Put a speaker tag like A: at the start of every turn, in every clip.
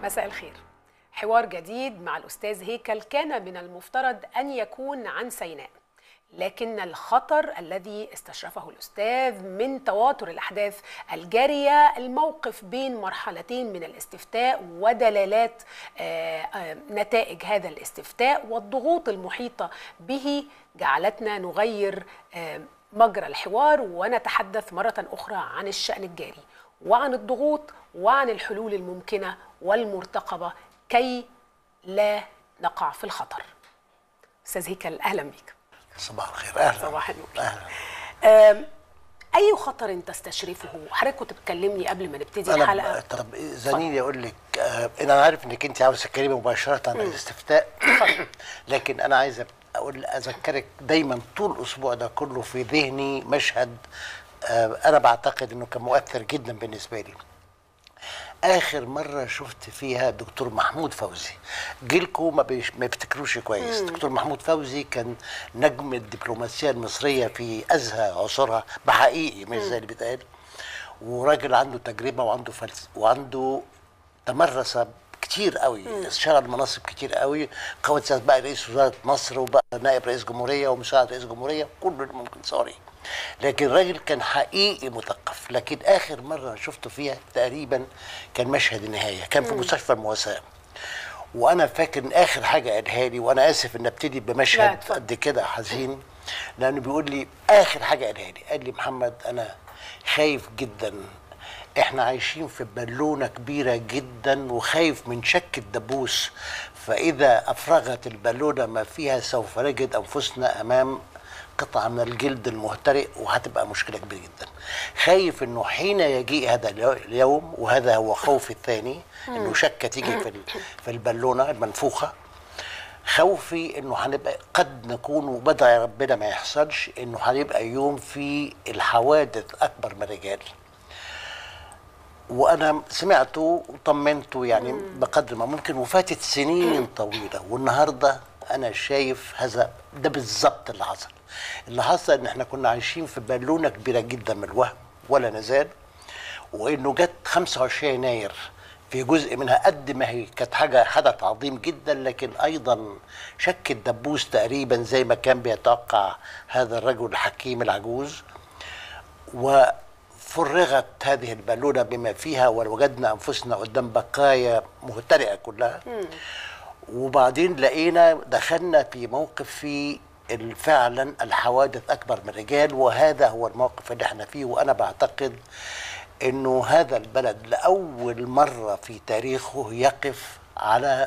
A: مساء الخير حوار جديد مع الأستاذ هيكل كان من المفترض أن يكون عن سيناء لكن الخطر الذي استشرفه الأستاذ من تواتر الأحداث الجارية الموقف بين مرحلتين من الاستفتاء ودلالات آه، آه، نتائج هذا الاستفتاء والضغوط المحيطة به جعلتنا نغير آه، مجرى الحوار ونتحدث مرة أخرى عن الشأن الجاري وعن الضغوط وعن الحلول الممكنة والمرتقبة كي لا نقع في الخطر أستاذ هيكل أهلا بك
B: صباح الخير اهلا
A: صباح النور.
B: اهلا
A: آم، أي خطر تستشرفه؟ حضرتك كنت بتكلمني قبل ما نبتدي
B: انا
A: الحلقة
B: ب- طب زنيني اقول لك آه انا عارف انك انت عاوزه تتكلمي مباشره عن الاستفتاء لكن انا عايز أب- اقول اذكرك دايما طول الاسبوع ده كله في ذهني مشهد آه انا بعتقد انه كان مؤثر جدا بالنسبه لي اخر مره شفت فيها دكتور محمود فوزي جيلكم ما, بيش ما بيفتكروش كويس دكتور محمود فوزي كان نجم الدبلوماسيه المصريه في ازهى عصورها بحقيقي مش زي اللي بيتقال وراجل عنده تجربه وعنده فلس وعنده تمرس كتير قوي اشتغل مناصب كتير قوي قوة سياسة بقى رئيس وزراء مصر وبقى نائب رئيس جمهورية ومساعد رئيس جمهورية كل اللي ممكن سوري لكن الراجل كان حقيقي مثقف لكن آخر مرة شفته فيها تقريبا كان مشهد النهاية كان في مستشفى المواساة وانا فاكر ان اخر حاجه قالها لي وانا اسف ان ابتدي
A: لا،
B: بمشهد
A: اتفضل.
B: قد كده حزين لانه بيقول لي اخر حاجه قالها لي قال لي محمد انا خايف جدا احنا عايشين في بالونه كبيره جدا وخايف من شك الدبوس فاذا افرغت البالونه ما فيها سوف نجد انفسنا امام قطعة من الجلد المهترئ وهتبقى مشكلة كبيرة جدا خايف انه حين يجيء هذا اليو- اليوم وهذا هو خوفي الثاني انه شكة تيجي في ال- في البالونة المنفوخة خوفي انه هنبقى قد نكون وبدعي ربنا ما يحصلش انه هيبقى يوم في الحوادث اكبر من الرجال وانا سمعته وطمنته يعني بقدر ما ممكن وفاتت سنين طويله والنهارده انا شايف هذا ده بالظبط اللي حصل اللي حصل ان احنا كنا عايشين في بالونه كبيره جدا من الوهم ولا نزال وانه جت 25 يناير في جزء منها قد ما هي كانت حاجه حدث عظيم جدا لكن ايضا شك الدبوس تقريبا زي ما كان بيتوقع هذا الرجل الحكيم العجوز وفرغت هذه البالونه بما فيها ووجدنا انفسنا قدام بقايا مهترئه كلها وبعدين لقينا دخلنا في موقف في فعلا الحوادث اكبر من الرجال وهذا هو الموقف اللي احنا فيه وانا بعتقد انه هذا البلد لاول مره في تاريخه يقف على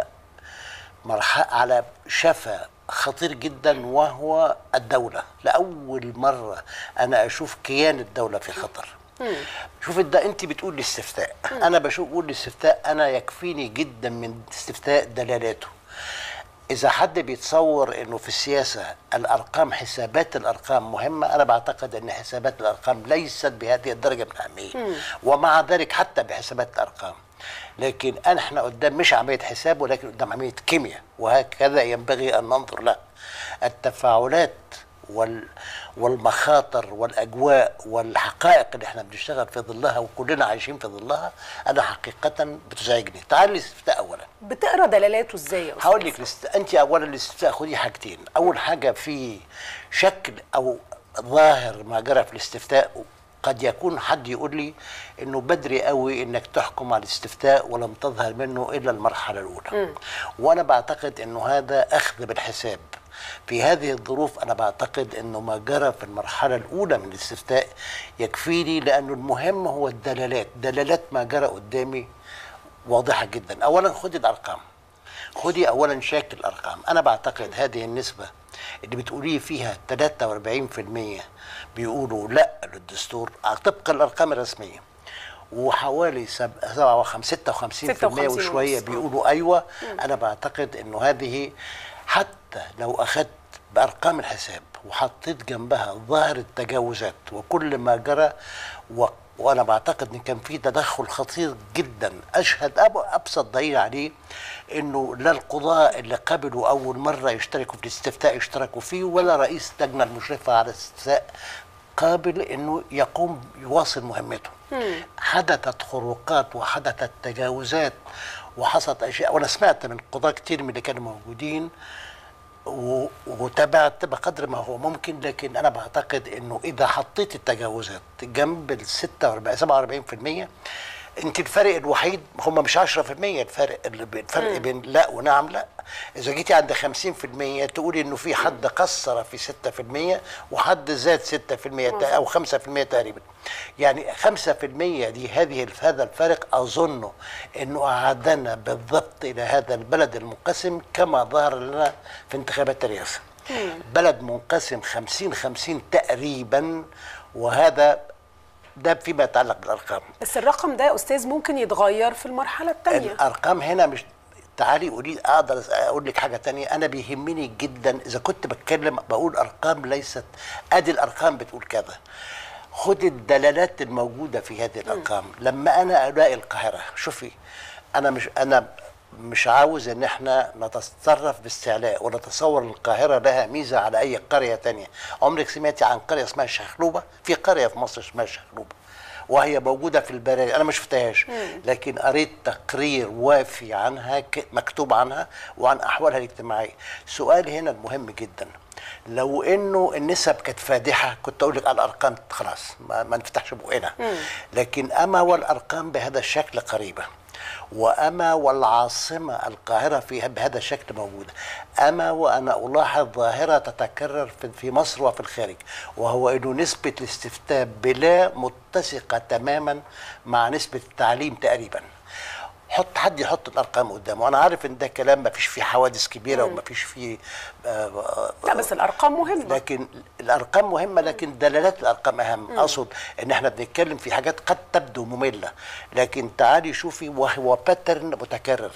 B: مرحلة على شفا خطير جدا وهو الدولة لأول مرة أنا أشوف كيان الدولة في خطر شوف ده أنت بتقول الاستفتاء أنا بشوف بقول الاستفتاء أنا يكفيني جدا من استفتاء دلالاته إذا حد بيتصور إنه في السياسة الأرقام حسابات الأرقام مهمة أنا بعتقد إن حسابات الأرقام ليست بهذه الدرجة من الأهمية ومع ذلك حتى بحسابات الأرقام لكن أنا احنا قدام مش عملية حساب ولكن قدام عملية كيمياء وهكذا ينبغي أن ننظر لها التفاعلات وال والمخاطر والاجواء والحقائق اللي احنا بنشتغل في ظلها وكلنا عايشين في ظلها انا حقيقه بتزعجني تعالي الاستفتاء اولا
A: بتقرا دلالاته ازاي يا أستاذ؟
B: هقول لك الاست... انت اولا الاستفتاء خدي حاجتين اول حاجه في شكل او ظاهر ما جرى في الاستفتاء قد يكون حد يقول لي انه بدري قوي انك تحكم على الاستفتاء ولم تظهر منه الا المرحله الاولى وانا بعتقد انه هذا اخذ بالحساب في هذه الظروف انا بعتقد انه ما جرى في المرحله الاولى من الاستفتاء يكفيني لانه المهم هو الدلالات دلالات ما جرى قدامي واضحه جدا اولا خدي الارقام خدي اولا شكل الارقام انا بعتقد هذه النسبه اللي بتقوليه فيها 43% بيقولوا لا للدستور طبق الارقام الرسميه وحوالي سب- 57 56%
A: 56
B: وشويه
A: ونص.
B: بيقولوا ايوه انا بعتقد انه هذه حتى لو اخذت بارقام الحساب وحطيت جنبها ظاهر التجاوزات وكل ما جرى و وانا بعتقد ان كان في تدخل خطير جدا اشهد أب- ابسط دليل عليه انه لا القضاء اللي قبلوا اول مره يشتركوا في الاستفتاء اشتركوا فيه ولا رئيس اللجنه المشرفه على الاستفتاء قابل انه يقوم يواصل مهمته حدثت خروقات وحدثت تجاوزات وحصلت اشياء وانا سمعت من قضاه كتير من اللي كانوا موجودين و- وتابعت بقدر ما هو ممكن لكن انا بعتقد انه اذا حطيت التجاوزات جنب ال 46 47% انت الفرق الوحيد هم مش 10% الفرق اللي بين الفرق بين لا ونعم لا اذا جيتي عند 50% تقولي انه في حد قصر في 6% وحد زاد 6% او 5% تقريبا يعني 5% دي هذه هذا الفرق اظن انه اعادنا بالضبط الى هذا البلد المنقسم كما ظهر لنا في انتخابات الرئاسه بلد منقسم 50 50 تقريبا وهذا ده فيما يتعلق بالارقام
A: بس الرقم ده يا استاذ ممكن يتغير في المرحله الثانيه
B: الارقام هنا مش تعالي قولي اقدر اقول لك حاجه تانية انا بيهمني جدا اذا كنت بتكلم بقول ارقام ليست ادي الارقام بتقول كذا خد الدلالات الموجوده في هذه الارقام لما انا الاقي القاهره شوفي انا مش انا مش عاوز ان احنا نتصرف باستعلاء ونتصور ان القاهره لها ميزه على اي قريه تانية عمرك سمعتي عن قريه اسمها شخلوبه في قريه في مصر اسمها شخلوبه وهي موجوده في البراري انا ما شفتهاش لكن قريت تقرير وافي عنها ك- مكتوب عنها وعن احوالها الاجتماعيه سؤال هنا المهم جدا لو انه النسب كانت فادحه كنت اقول لك الارقام خلاص ما, ما نفتحش بقنا لكن اما والارقام بهذا الشكل قريبه واما والعاصمه القاهره فيها بهذا الشكل موجوده اما وانا الاحظ ظاهره تتكرر في- في مصر وفي الخارج وهو انه نسبه الاستفتاء بلا متسقه تماما مع نسبه التعليم تقريبا حط حد يحط الارقام قدامه انا عارف ان ده كلام ما فيش فيه حوادث كبيره وما فيش فيه آه،
A: لا بس الارقام مهمه
B: لكن الارقام مهمه لكن دلالات الارقام اهم اقصد ان احنا بنتكلم في حاجات قد تبدو ممله لكن تعالي شوفي وهو باترن متكرر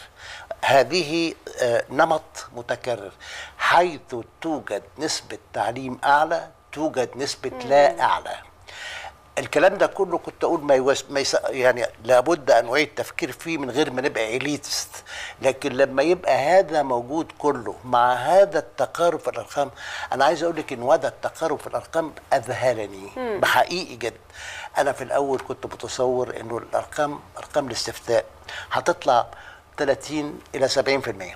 B: هذه آه، نمط متكرر حيث توجد نسبه تعليم اعلى توجد نسبه لا اعلى الكلام ده كله كنت اقول ما, يوس... ما يس... يعني لابد ان اعيد التفكير فيه من غير ما نبقى اليتست لكن لما يبقى هذا موجود كله مع هذا التقارب في الارقام انا عايز اقول لك ان هذا التقارب في الارقام اذهلني بحقيقي جد انا في الاول كنت متصور انه الارقام ارقام الاستفتاء هتطلع 30 الى 70%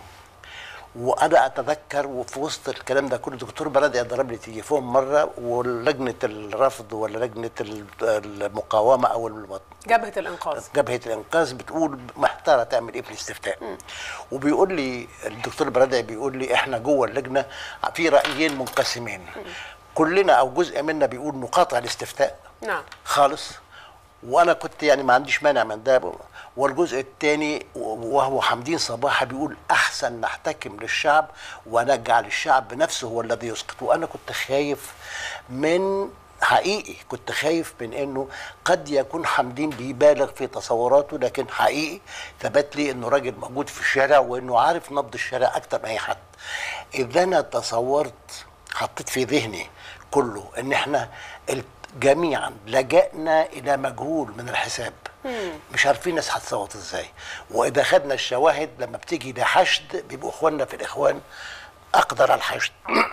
B: وانا اتذكر وفي وسط الكلام ده كله دكتور بلدي ضرب لي تليفون مره ولجنه الرفض ولا لجنه ال- المقاومه او الم-
A: جبهه الانقاذ
B: جبهه الانقاذ بتقول محتاره تعمل ايه في الاستفتاء وبيقول لي الدكتور بردعي بيقول لي احنا جوه اللجنه في رايين منقسمين كلنا او جزء منا بيقول نقاطع الاستفتاء
A: نعم
B: خالص وانا كنت يعني ما عنديش مانع من ده والجزء الثاني وهو حمدين صباحه بيقول احسن نحتكم للشعب ونجعل الشعب نفسه هو الذي يسقط وانا كنت خايف من حقيقي كنت خايف من انه قد يكون حمدين بيبالغ في تصوراته لكن حقيقي ثبت لي انه راجل موجود في الشارع وانه عارف نبض الشارع اكتر من اي حد اذا انا تصورت حطيت في ذهني كله ان احنا ال- جميعا لجأنا الى مجهول من الحساب مش عارفين الناس هتصوت ازاي واذا خدنا الشواهد لما بتيجي لحشد بيبقوا اخواننا في الاخوان اقدر على الحشد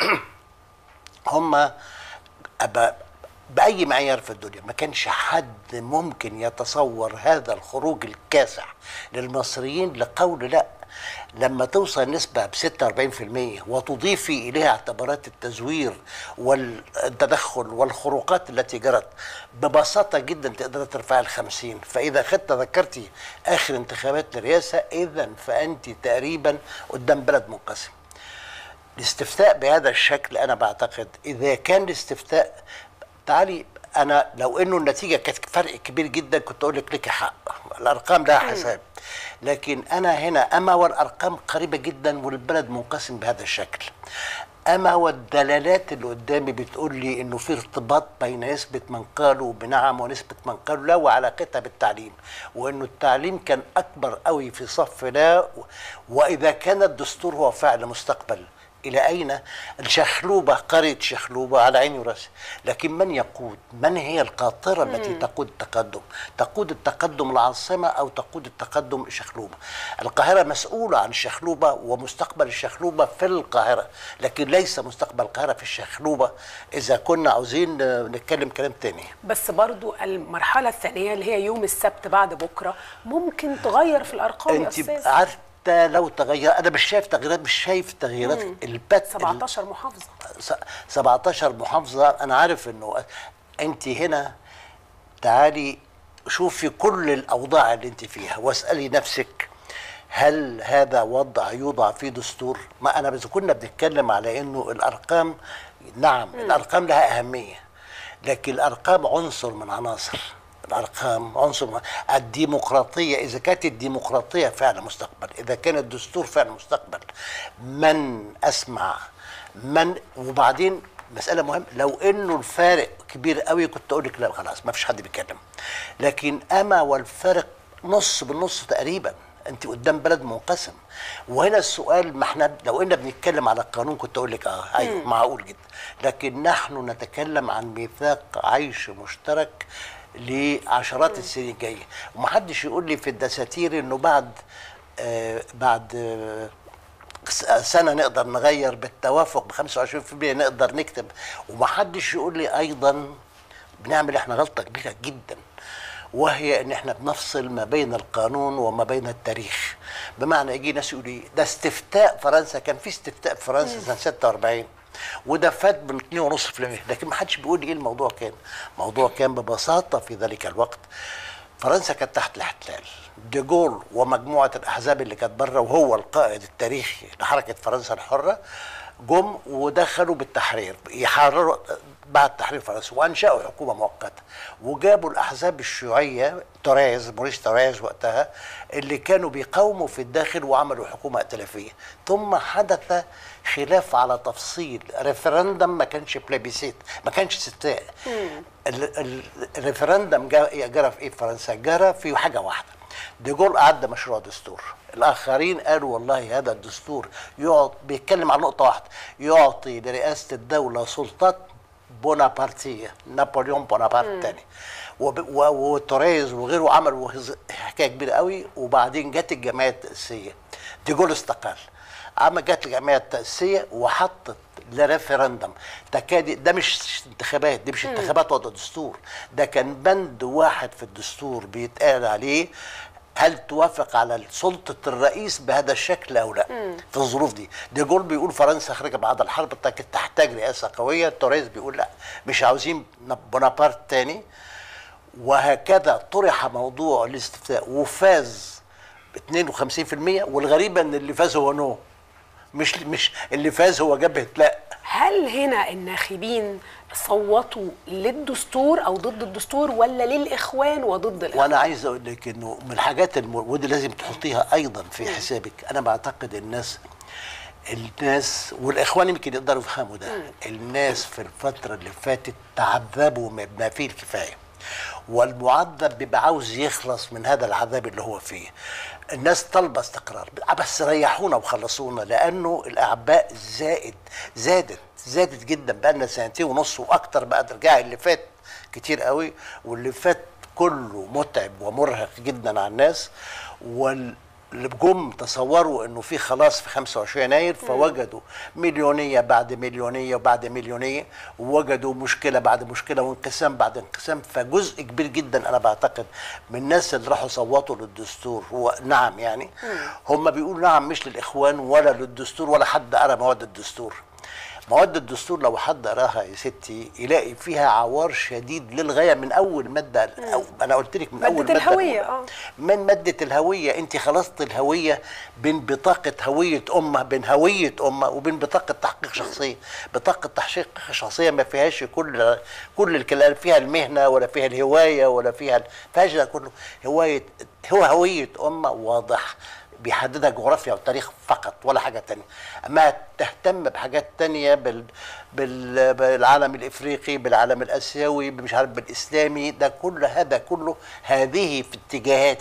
B: هم أبا بأي معيار في الدنيا ما كانش حد ممكن يتصور هذا الخروج الكاسح للمصريين لقول لا لما توصل نسبة ب 46% وتضيفي إليها اعتبارات التزوير والتدخل والخروقات التي جرت ببساطة جدا تقدر ترفع ال 50 فإذا خدت ذكرتي آخر انتخابات للرئاسة إذا فأنت تقريبا قدام بلد منقسم الاستفتاء بهذا الشكل انا بعتقد اذا كان الاستفتاء تعالي انا لو انه النتيجه كانت فرق كبير جدا كنت اقول لك لك حق الارقام لها حساب لكن انا هنا اما والارقام قريبه جدا والبلد منقسم بهذا الشكل اما والدلالات اللي قدامي بتقول لي انه في ارتباط بين نسبه من قالوا بنعم ونسبه من قالوا لا وعلاقتها بالتعليم وانه التعليم كان اكبر قوي في صف لا و- واذا كان الدستور هو فعل مستقبل الى اين الشخلوبه قريه شخلوبه على عيني وراسي لكن من يقود من هي القاطره التي تقود التقدم تقود التقدم العاصمه او تقود التقدم شخلوبه القاهره مسؤوله عن الشخلوبه ومستقبل الشخلوبه في القاهره لكن ليس مستقبل القاهره في الشخلوبه اذا كنا عاوزين نتكلم كلام تاني
A: بس برضو المرحله الثانيه اللي هي يوم السبت بعد بكره ممكن تغير في الارقام يا
B: انت
A: استاذ
B: عارفه لو تغير انا مش شايف تغييرات مش شايف تغييرات البت
A: 17 محافظه
B: س- 17 محافظه انا عارف انه انت هنا تعالي شوفي كل الاوضاع اللي انت فيها واسالي نفسك هل هذا وضع يوضع فيه دستور؟ ما انا اذا كنا بنتكلم على انه الارقام نعم الارقام لها اهميه لكن الارقام عنصر من عناصر الارقام عنصر من الديمقراطيه اذا كانت الديمقراطيه فعلا مستقبل اذا كان الدستور فعلا مستقبل من اسمع من وبعدين مسألة مهمة لو انه الفارق كبير قوي كنت اقول لك لا خلاص ما فيش حد بيتكلم لكن اما والفرق نص بالنص تقريبا انت قدام بلد منقسم وهنا السؤال ما احنا لو قلنا بنتكلم على القانون كنت اقول لك اه ايوه معقول جدا لكن نحن نتكلم عن ميثاق عيش مشترك لعشرات السنين الجايه ومحدش يقول لي في الدساتير انه بعد آه بعد آه سنه نقدر نغير بالتوافق ب 25% نقدر نكتب ومحدش يقول لي ايضا بنعمل احنا غلطه كبيره جدا وهي ان احنا بنفصل ما بين القانون وما بين التاريخ بمعنى يجي ناس يقول لي ده استفتاء فرنسا كان في استفتاء في فرنسا سنه 46 وده فات من 2.5% لكن ما حدش بيقول لي ايه الموضوع كان الموضوع كان ببساطه في ذلك الوقت فرنسا كانت تحت الاحتلال ديجول ومجموعة الأحزاب اللي كانت بره وهو القائد التاريخي لحركة فرنسا الحرة جم ودخلوا بالتحرير يحرروا بعد تحرير فرنسا وانشأوا حكومة مؤقتة وجابوا الأحزاب الشيوعية توريز موريس توريز وقتها اللي كانوا بيقاوموا في الداخل وعملوا حكومة ائتلافية ثم حدث خلاف على تفصيل ريفرندم ما كانش بلابيسيت ما كانش استفتاء ال- ال- الريفرندم جا- جرى في ايه في فرنسا جرى في حاجه واحده ديجول اعد مشروع دستور الاخرين قالوا والله هذا الدستور يعطي بيتكلم عن نقطه واحده يعطي لرئاسه الدوله سلطات بونابرتيه نابليون بونابرت الثاني وب- و- وتوريز وغيره عملوا هز- حكايه كبيره قوي وبعدين جت الجمعيه التاسيسيه ديجول استقال عم جت الجمعيه التاسيسيه وحطت لريفرندم تكاد ده مش انتخابات دي مش انتخابات ولا دستور ده كان بند واحد في الدستور بيتقال عليه هل توافق على سلطة الرئيس بهذا الشكل أو لا في الظروف دي دي جول بيقول فرنسا خارجة بعد الحرب كانت تحتاج رئاسة قوية توريس بيقول لا مش عاوزين بونابرت تاني وهكذا طرح موضوع الاستفتاء وفاز ب 52% والغريبة ان اللي فاز هو نو مش مش اللي فاز هو جبهة لا
A: هل هنا الناخبين صوتوا للدستور او ضد الدستور ولا للاخوان وضد الاخوان
B: وانا عايز اقول لك انه من الحاجات الم... ودي لازم تحطيها ايضا في حسابك انا بعتقد الناس الناس والاخوان يمكن يقدروا يفهموا ده الناس في الفتره اللي فاتت تعذبوا بما فيه الكفايه والمعذب بيبقى عاوز يخلص من هذا العذاب اللي هو فيه الناس طالبه استقرار بس ريحونا وخلصونا لانه الاعباء زائد زادت زادت جدا بقى لنا سنتين ونص واكتر بقى ترجعي اللي فات كتير قوي واللي فات كله متعب ومرهق جدا على الناس وال اللي جم تصوروا انه في خلاص في 25 يناير فوجدوا مليونيه بعد مليونيه وبعد مليونيه ووجدوا مشكله بعد مشكله وانقسام بعد انقسام فجزء كبير جدا انا بعتقد من الناس اللي راحوا صوتوا للدستور هو نعم يعني هم بيقولوا نعم مش للاخوان ولا للدستور ولا حد قرا مواد الدستور مواد الدستور لو حد قراها يا ستي يلاقي فيها عوار شديد للغايه من اول ماده أو انا قلت لك من
A: مادة
B: اول ماده
A: الهوية،
B: الأولى.
A: آه.
B: من ماده الهويه انت خلصت الهويه بين بطاقه هويه امه بين هويه امه وبين بطاقه تحقيق شخصيه بطاقه تحقيق شخصيه ما فيهاش كل كل الكلام فيها المهنه ولا فيها الهوايه ولا فيها ما فيهاش ده كله هوايه هو هويه امه واضح بيحددها جغرافيا وتاريخ فقط ولا حاجة تانية أما تهتم بحاجات تانية بال... بال... بالعالم الإفريقي بالعالم الآسيوي مش عارف بالإسلامي ده كل هذا كله هذه في اتجاهاتك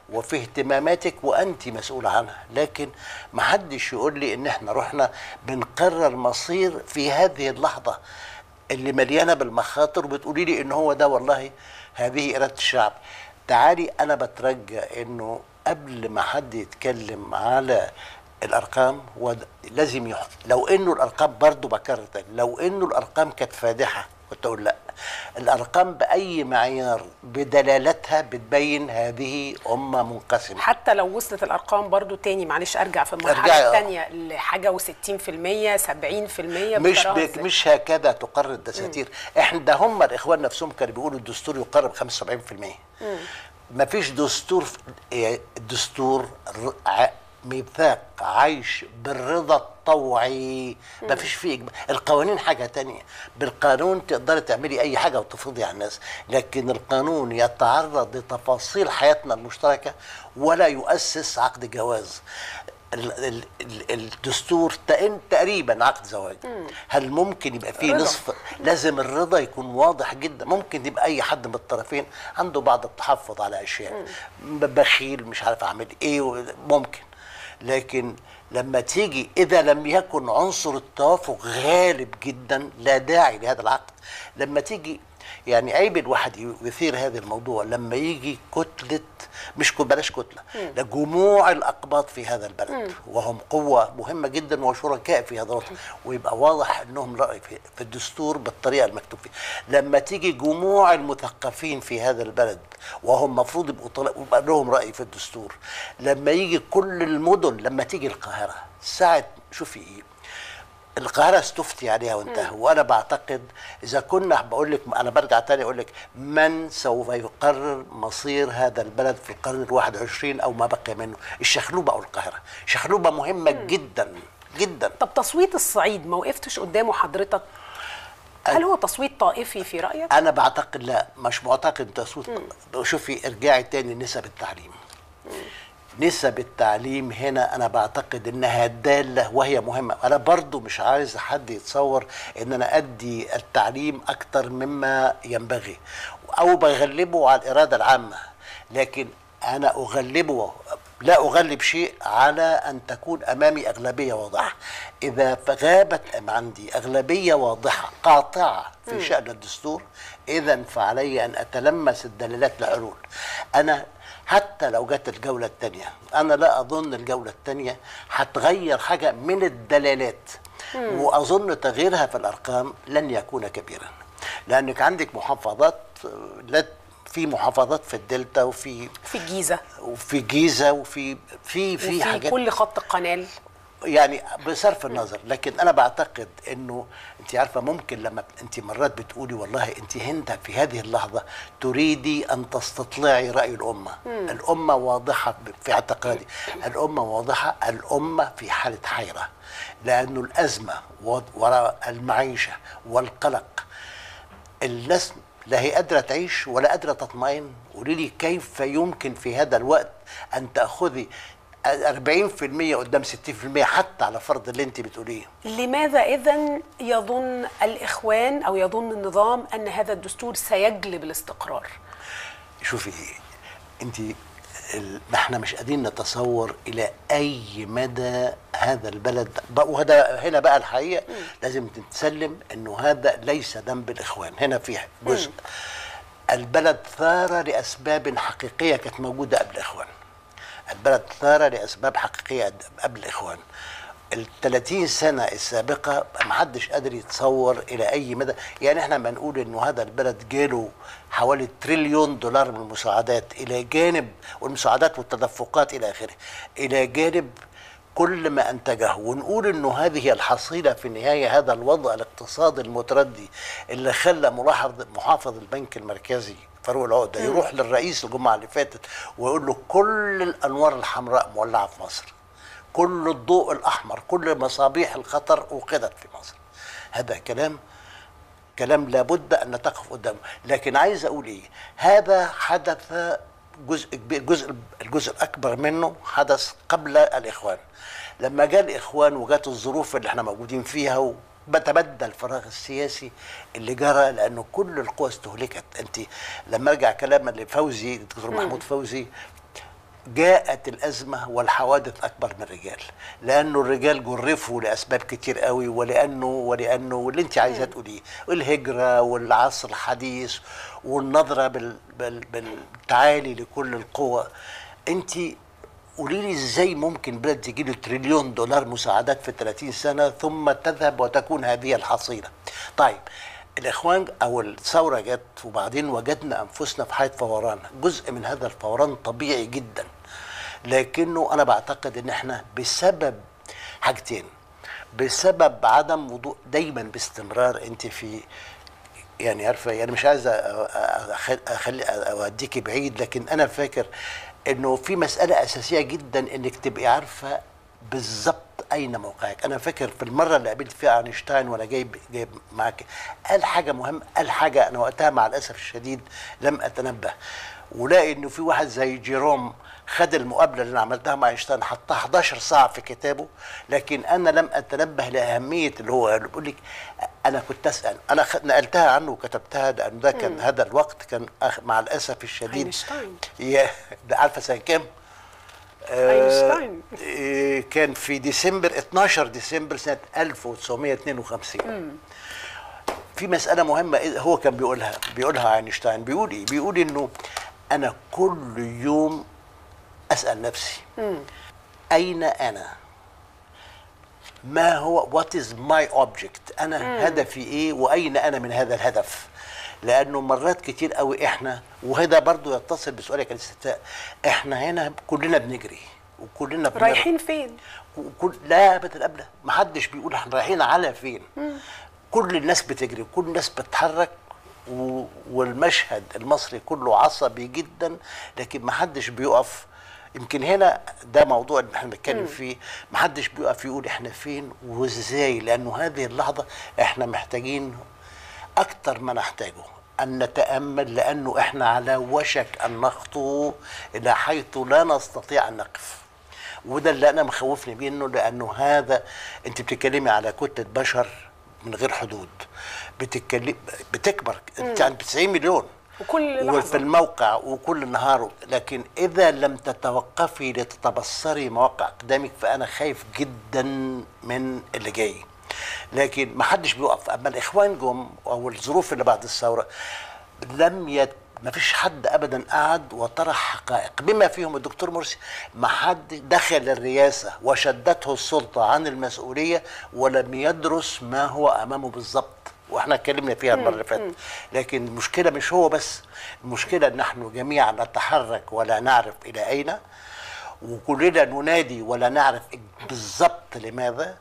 B: وفي اهتماماتك وانت مسؤوله عنها لكن ما حدش يقول لي ان احنا رحنا بنقرر مصير في هذه اللحظه اللي مليانه بالمخاطر وبتقولي لي ان هو ده والله هذه اراده الشعب تعالي انا بترجى انه قبل ما حد يتكلم على الارقام ود- لازم يح... لو انه الارقام برضو بكرر تاني لو انه الارقام كانت فادحه كنت اقول لا الارقام باي معيار بدلالتها بتبين هذه امه منقسمه
A: حتى لو وصلت الارقام برضو تاني معلش ارجع في المرحله
B: ارجعي، آه.
A: الثانيه لحاجه و60% 70%
B: مش
A: بتراها
B: بك
A: إزاي؟
B: مش هكذا تقرر الدساتير احنا ده هم الاخوان نفسهم كانوا بيقولوا الدستور يقرر ب 75% ما فيش دستور إيه، الدستور ر- ع- ميثاق عيش بالرضا الطوعي ما فيش فيه إجماع. القوانين حاجة تانية بالقانون تقدري تعملي أي حاجة وتفرضي على الناس لكن القانون يتعرض لتفاصيل حياتنا المشتركة ولا يؤسس عقد جواز ال- ال- ال- الدستور تقن- تقريبا عقد زواج هل ممكن يبقى فيه
A: رضا.
B: نصف لازم الرضا يكون واضح جدا ممكن يبقى اي حد من الطرفين عنده بعض التحفظ على اشياء ب- بخيل مش عارف اعمل ايه و- ممكن لكن لما تيجي اذا لم يكن عنصر التوافق غالب جدا لا داعي لهذا العقد لما تيجي يعني عيب الواحد يثير هذا الموضوع لما يجي كتلة مش كو- بلاش كتلة ده جموع الأقباط في هذا البلد وهم قوة مهمة جدا وشركاء في هذا الوطن ويبقى واضح أنهم رأي في, في الدستور بالطريقة المكتوب فيها لما تيجي جموع المثقفين في هذا البلد وهم مفروض يبقوا طلع يبقى لهم رأي في الدستور لما يجي كل المدن لما تيجي القاهرة ساعة شوفي ايه القاهرة استفتي عليها وانتهى وانا بعتقد اذا كنا بقول لك انا برجع تاني اقول لك من سوف يقرر مصير هذا البلد في القرن الواحد وعشرين او ما بقي منه الشخلوبة او القاهرة شخلوبة مهمة جدا جدا
A: طب تصويت الصعيد ما وقفتش قدامه حضرتك هل هو تصويت طائفي في رايك
B: انا بعتقد لا مش معتقد تصويت شوفي ارجعي تاني نسب التعليم نسب التعليم هنا انا بعتقد انها داله وهي مهمه انا برضو مش عايز حد يتصور ان انا ادي التعليم اكتر مما ينبغي او بغلبه على الاراده العامه لكن انا اغلبه لا اغلب شيء على ان تكون امامي اغلبيه واضحه اذا غابت أم عندي اغلبيه واضحه قاطعه في شان الدستور اذا فعلي ان اتلمس الدلالات لحلول انا حتى لو جت الجولة الثانية أنا لا أظن الجولة الثانية هتغير حاجة من الدلالات وأظن تغييرها في الأرقام لن يكون كبيرا لأنك عندك محافظات آه، لا في محافظات في الدلتا وفي
A: في الجيزه
B: وفي جيزة وفي في في
A: وفي
B: حاجات
A: كل خط قناه
B: يعني بصرف النظر لكن انا بعتقد انه انت عارفه ممكن لما انت مرات بتقولي والله انت هند في هذه اللحظه تريدي ان تستطلعي راي الامه الامه واضحه في اعتقادي الامه واضحه الامه في حاله حيره لانه الازمه وراء المعيشه والقلق الناس لا هي قادرة تعيش ولا قادرة تطمئن قولي لي كيف يمكن في هذا الوقت أن تأخذي 40% قدام 60% حتى على فرض اللي انت بتقوليه
A: لماذا اذا يظن الاخوان او يظن النظام ان هذا الدستور سيجلب الاستقرار
B: شوفي انت ال- ما احنا مش قادرين نتصور الى اي مدى هذا البلد ب- وهذا هنا بقى الحقيقه لازم تتسلم انه هذا ليس ذنب الاخوان هنا في جزء البلد ثار لاسباب حقيقيه كانت موجوده قبل الاخوان البلد ثار لاسباب حقيقيه قبل الاخوان ال 30 سنه السابقه ما حدش قادر يتصور الى اي مدى يعني احنا ما نقول انه هذا البلد جاله حوالي تريليون دولار من المساعدات الى جانب والمساعدات والتدفقات الى اخره الى جانب كل ما انتجه ونقول انه هذه الحصيله في النهايه هذا الوضع الاقتصادي المتردي اللي خلى ملاحظ محافظ البنك المركزي فاروق العقده يروح للرئيس الجمعه اللي فاتت ويقول له كل الانوار الحمراء مولعه في مصر كل الضوء الاحمر كل مصابيح الخطر اوقدت في مصر هذا كلام كلام لابد ان تقف قدامه لكن عايز اقول ايه هذا حدث جزء كبير جزء الجزء الاكبر منه حدث قبل الاخوان لما جاء الاخوان وجات الظروف اللي احنا موجودين فيها وبتبدل الفراغ السياسي اللي جرى لانه كل القوى استهلكت انت لما ارجع كلام لفوزي الدكتور محمود فوزي جاءت الأزمة والحوادث أكبر من الرجال لأنه الرجال جرفوا لأسباب كتير قوي ولأنه ولأنه واللي أنت عايزة تقوليه الهجرة والعصر الحديث والنظرة بال بال بالتعالي لكل القوى أنت قولي لي ازاي ممكن بلد تجي له تريليون دولار مساعدات في 30 سنه ثم تذهب وتكون هذه الحصيله. طيب الاخوان او الثوره جت وبعدين وجدنا انفسنا في حاله فوران، جزء من هذا الفوران طبيعي جدا. لكنه انا بعتقد ان احنا بسبب حاجتين بسبب عدم وضوء دايما باستمرار انت في يعني عارفه يعني مش عايز أ- أخ- اخلي اوديكي بعيد لكن انا فاكر انه في مساله اساسيه جدا انك تبقي عارفه بالظبط اين موقعك انا فاكر في المره اللي قابلت فيها اينشتاين وانا جايب جايب معاك قال حاجه مهمه قال حاجه انا وقتها مع الاسف الشديد لم اتنبه ولاقي انه في واحد زي جيروم خد المقابله اللي انا عملتها مع اينشتاين حطها 11 ساعه في كتابه لكن انا لم اتنبه لاهميه اللي هو قاله بيقول لك انا كنت اسال انا خ- نقلتها عنه وكتبتها لان ده كان هذا الوقت كان أخ- مع الاسف الشديد
A: أينشتاين.
B: يا ده عارفه سنه كام؟ آه،
A: أينشتاين.
B: آه، كان في ديسمبر 12 ديسمبر سنه 1952 في مسألة مهمة إيه هو كان بيقولها بيقولها اينشتاين بيقول إيه؟ بيقول إنه أنا كل يوم أسأل نفسي أين أنا؟ ما هو وات از ماي اوبجكت انا هدفي ايه واين انا من هذا الهدف لانه مرات كتير قوي احنا وهذا برضو يتصل بسؤالك يا الاستفتاء احنا هنا كلنا بنجري وكلنا بنر-
A: رايحين فين؟
B: وكل لا ابدا ابدا ما حدش بيقول احنا رايحين على فين كل الناس بتجري وكل الناس بتتحرك و... والمشهد المصري كله عصبي جدا لكن ما حدش بيقف يمكن هنا ده موضوع اللي احنا بنتكلم فيه ما حدش بيقف يقول احنا فين وازاي لانه هذه اللحظه احنا محتاجين اكتر ما نحتاجه ان نتامل لانه احنا على وشك ان نخطو الى حيث لا نستطيع ان نقف وده اللي انا مخوفني منه لانه هذا انت بتتكلمي على كتله بشر من غير حدود بتتكلم بتكبر انت عند 90 مليون
A: وكل
B: وفي
A: لحظة
B: الموقع وكل نهار لكن اذا لم تتوقفي لتتبصري مواقع قدامك فانا خايف جدا من اللي جاي لكن ما حدش بيقف اما الاخوان جم او الظروف اللي بعد الثوره لم يت ما فيش حد ابدا قعد وطرح حقائق بما فيهم الدكتور مرسي ما حد دخل الرئاسه وشدته السلطه عن المسؤوليه ولم يدرس ما هو امامه بالظبط واحنا اتكلمنا فيها المره اللي فاتت لكن المشكله مش هو بس المشكله ان نحن جميعا نتحرك ولا نعرف الى اين وكلنا ننادي ولا نعرف بالظبط لماذا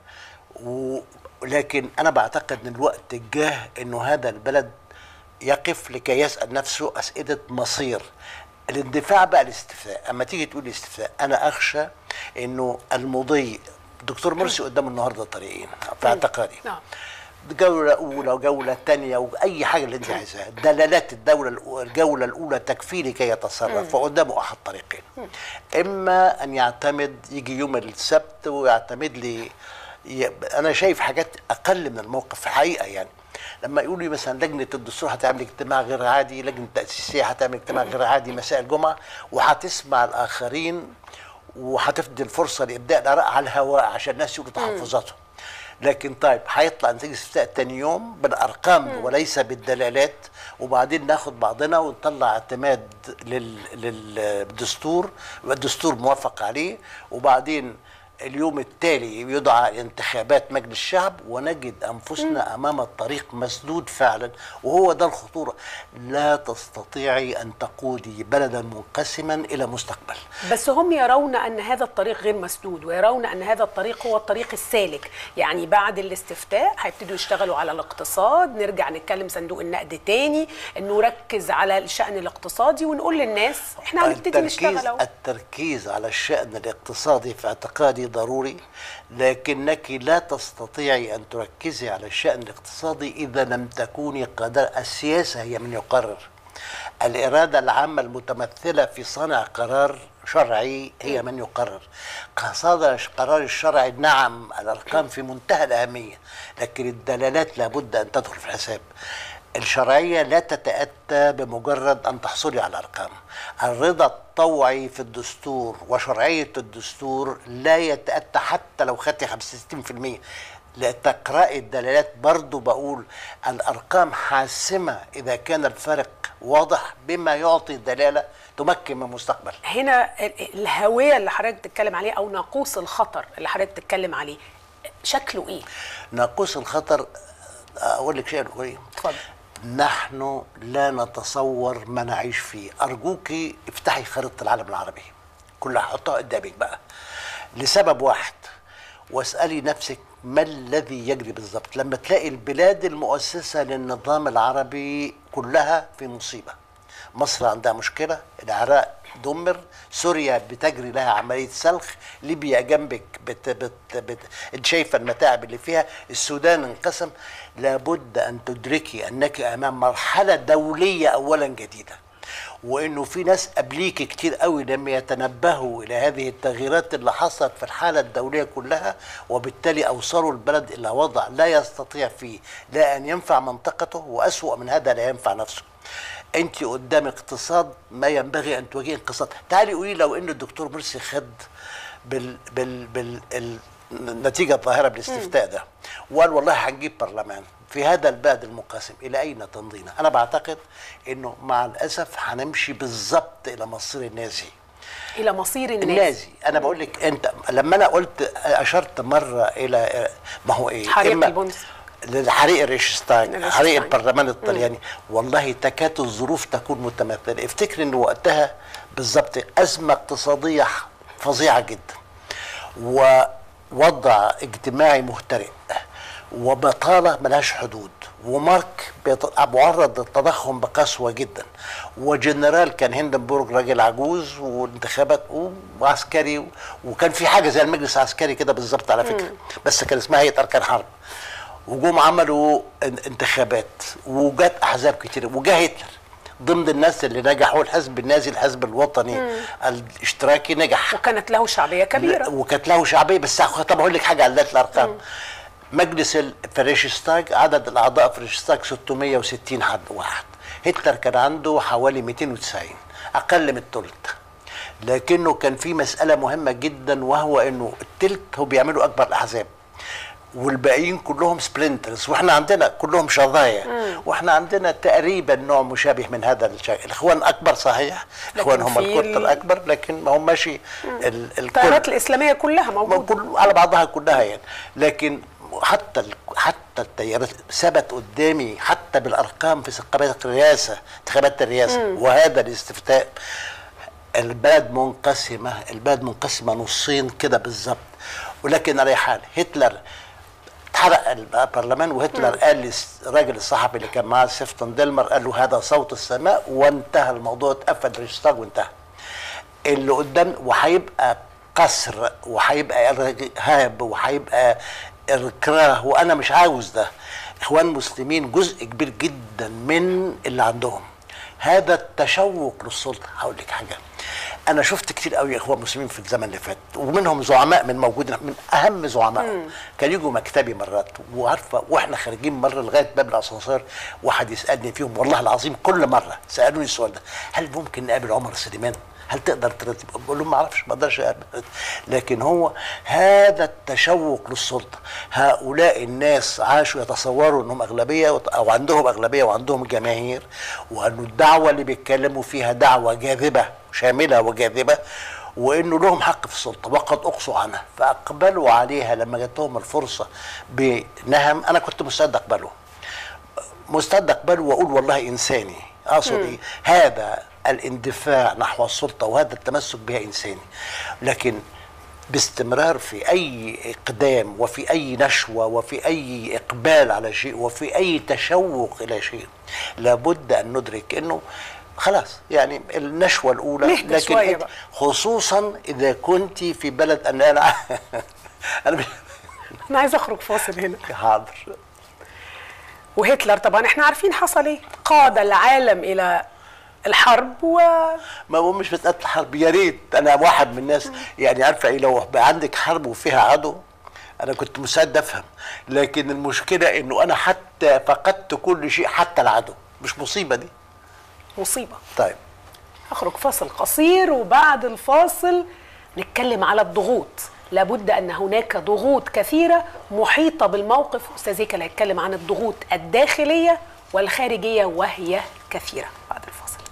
B: ولكن انا بعتقد ان الوقت جاه انه هذا البلد يقف لكي يسال نفسه اسئله مصير الاندفاع بقى الاستفتاء اما تيجي تقول الاستفتاء انا اخشى انه المضي دكتور مرسي قدامه النهارده طريقين في اعتقادي
A: نعم
B: جولة أولى وجولة تانية وأي حاجة اللي أنت عايزاها دلالات الدولة الأو- الجولة الأولى تكفي لكي يتصرف فقدامه أحد طريقين إما أن يعتمد يجي يوم السبت ويعتمد لي ي- أنا شايف حاجات أقل من الموقف في الحقيقة يعني لما يقولوا لي مثلا لجنة الدستور هتعمل اجتماع غير عادي لجنة التأسيسية هتعمل اجتماع غير عادي مساء الجمعة وهتسمع الآخرين وهتفضي الفرصة لإبداء الآراء على الهواء عشان الناس يقولوا تحفظاتهم لكن طيب هيطلع نتيجه استفتاء تاني يوم بالارقام وليس بالدلالات وبعدين ناخد بعضنا ونطلع اعتماد لل... للدستور يبقى الدستور موافق عليه وبعدين اليوم التالي يدعى انتخابات مجلس الشعب ونجد انفسنا امام الطريق مسدود فعلا وهو ده الخطوره لا تستطيعي ان تقودي بلدا منقسما الى مستقبل
A: بس هم يرون ان هذا الطريق غير مسدود ويرون ان هذا الطريق هو الطريق السالك يعني بعد الاستفتاء هيبتدوا يشتغلوا على الاقتصاد نرجع نتكلم صندوق النقد تاني نركز على الشأن الاقتصادي ونقول للناس احنا هنبتدي نشتغل اهو
B: التركيز على الشأن الاقتصادي في اعتقادي ضروري لكنك لا تستطيعي أن تركزي على الشأن الاقتصادي إذا لم تكوني قادرة السياسة هي من يقرر الإرادة العامة المتمثلة في صنع قرار شرعي هي من يقرر صدر قرار الشرعي نعم الأرقام في منتهى الأهمية لكن الدلالات لابد أن تدخل في الحساب الشرعية لا تتأتى بمجرد أن تحصلي على أرقام الرضا الطوعي في الدستور وشرعية الدستور لا يتأتى حتى لو خدتي 65% لتقرأي الدلالات برضو بقول الأرقام حاسمة إذا كان الفرق واضح بما يعطي دلالة تمكن من المستقبل
A: هنا ال- الهويه اللي حضرتك بتتكلم عليه او ناقوس الخطر اللي حضرتك بتتكلم عليه شكله ايه؟
B: ناقوس الخطر أقول لك شيء كويس
A: اتفضل
B: نحن لا نتصور ما نعيش فيه أرجوك افتحي خريطة العالم العربي كلها حطها قدامك بقى لسبب واحد واسألي نفسك ما الذي يجري بالضبط لما تلاقي البلاد المؤسسة للنظام العربي كلها في مصيبة مصر عندها مشكلة العراق دمر سوريا بتجري لها عملية سلخ ليبيا جنبك بت بت بت انت شايفة المتاعب اللي فيها السودان انقسم لابد أن تدركي أنك أمام مرحلة دولية أولا جديدة وانه في ناس قبليك كتير قوي لم يتنبهوا الى هذه التغييرات اللي حصلت في الحاله الدوليه كلها وبالتالي اوصلوا البلد الى وضع لا يستطيع فيه لا ان ينفع منطقته واسوا من هذا لا ينفع نفسه انت قدام اقتصاد ما ينبغي ان تواجهي انقساط تعالي قولي لو ان الدكتور مرسي خد بال بال بال ال- النتيجه الظاهره بالاستفتاء ده وقال والله هنجيب برلمان في هذا البلد المنقسم الى اين تمضينا؟ انا بعتقد انه مع الاسف هنمشي بالظبط الى مصير النازي
A: الى مصير الناس
B: النازي انا بقول لك انت لما انا قلت اشرت مره الى ما هو ايه
A: حريق
B: إما
A: البونز.
B: لحريق الريشستاج
A: الريشستاج.
B: حريق البرلمان الطلياني والله تكاد الظروف تكون متماثله افتكر ان وقتها بالظبط ازمه اقتصاديه فظيعه جدا ووضع اجتماعي مهترئ وبطاله ملهاش حدود ومارك بيت- معرض للتضخم بقسوه جدا وجنرال كان هندنبورغ راجل عجوز وانتخابات وعسكري و- وكان في حاجه زي المجلس العسكري كده بالظبط على فكره بس كان اسمها هيئه اركان حرب وجم عملوا ان- انتخابات وجات احزاب كتير وجا هتلر ضمن الناس اللي نجحوا الحزب النازي الحزب الوطني الاشتراكي نجح
A: وكانت له شعبيه كبيره
B: لا، وكانت له شعبيه بس هاخد- طب اقول لك حاجه على ذات الارقام مجلس ال- في الريشستاج عدد الاعضاء في الريشستاج 660 حد واحد هتلر كان عنده حوالي 290 اقل من الثلث لكنه كان في مساله مهمه جدا وهو انه الثلث هو بيعملوا اكبر الاحزاب والباقيين كلهم سبلنترز واحنا عندنا كلهم شظايا واحنا عندنا تقريبا نوع مشابه من هذا الشيء الاخوان اكبر صحيح الاخوان هم
A: في ال-
B: الكتله الاكبر لكن ما هم ماشي ال- الكل
A: التيارات الاسلاميه كلها
B: ما
A: موجوده
B: كل على بعضها كلها يعني لكن حتى ال- حتى التيارات ثبت قدامي حتى بالارقام في انتخابات الرئاسه انتخابات الرئاسه وهذا الاستفتاء البلد منقسمه البلد منقسمه نصين كده بالظبط ولكن على أي حال هتلر اتحرق البرلمان وهتلر قال للراجل الصحفي اللي كان معاه سيفتن ديلمر قال له هذا صوت السماء وانتهى الموضوع اتقفل الريشتاج وانتهى اللي قدام وهيبقى قصر وهيبقى ارهاب وهيبقى اكراه وانا مش عاوز ده اخوان مسلمين جزء كبير جدا من اللي عندهم هذا التشوق للسلطه هقول لك حاجه انا شفت كتير قوي اخوان مسلمين في الزمن اللي فات ومنهم زعماء من موجودين من اهم زعمائهم كان يجوا مكتبي مرات وعارفه واحنا خارجين مره لغايه باب الاسانسير واحد يسالني فيهم والله العظيم كل مره سالوني السؤال ده هل ممكن نقابل عمر سليمان؟ هل تقدر ترتب بقول لهم ما اعرفش ما اقدرش أقابل. لكن هو هذا التشوق للسلطه هؤلاء الناس عاشوا يتصوروا انهم اغلبيه او عندهم اغلبيه وعندهم جماهير وانه الدعوه اللي بيتكلموا فيها دعوه جاذبه شامله وجاذبه وانه لهم حق في السلطه وقد اقصوا عنها فاقبلوا عليها لما جات لهم الفرصه بنهم انا كنت مستعد اقبله مستعد اقبله واقول والله انساني اقصد ايه هذا الاندفاع نحو السلطه وهذا التمسك بها انساني لكن باستمرار في اي اقدام وفي اي نشوه وفي اي اقبال على شيء وفي اي تشوق الى شيء لابد ان ندرك انه خلاص يعني النشوه الاولى
A: نهدى
B: لكن
A: شوية
B: إنت-
A: بقى.
B: خصوصا اذا كنت في بلد ان انا انا مش-
A: انا عايزه اخرج فاصل هنا
B: حاضر
A: وهتلر طبعا احنا عارفين حصل ايه قاد العالم الى الحرب و
B: ما هو مش مسألة الحرب يا ريت أنا واحد من الناس يعني عارفة إيه لو بقى عندك حرب وفيها عدو انا كنت مستعد افهم لكن المشكله انه انا حتى فقدت كل شيء حتى العدو مش مصيبه دي
A: مصيبه
B: طيب
A: هخرج فاصل قصير وبعد الفاصل نتكلم على الضغوط لابد ان هناك ضغوط كثيره محيطه بالموقف استاذ هيكل هيتكلم عن الضغوط الداخليه والخارجيه وهي كثيره بعد الفاصل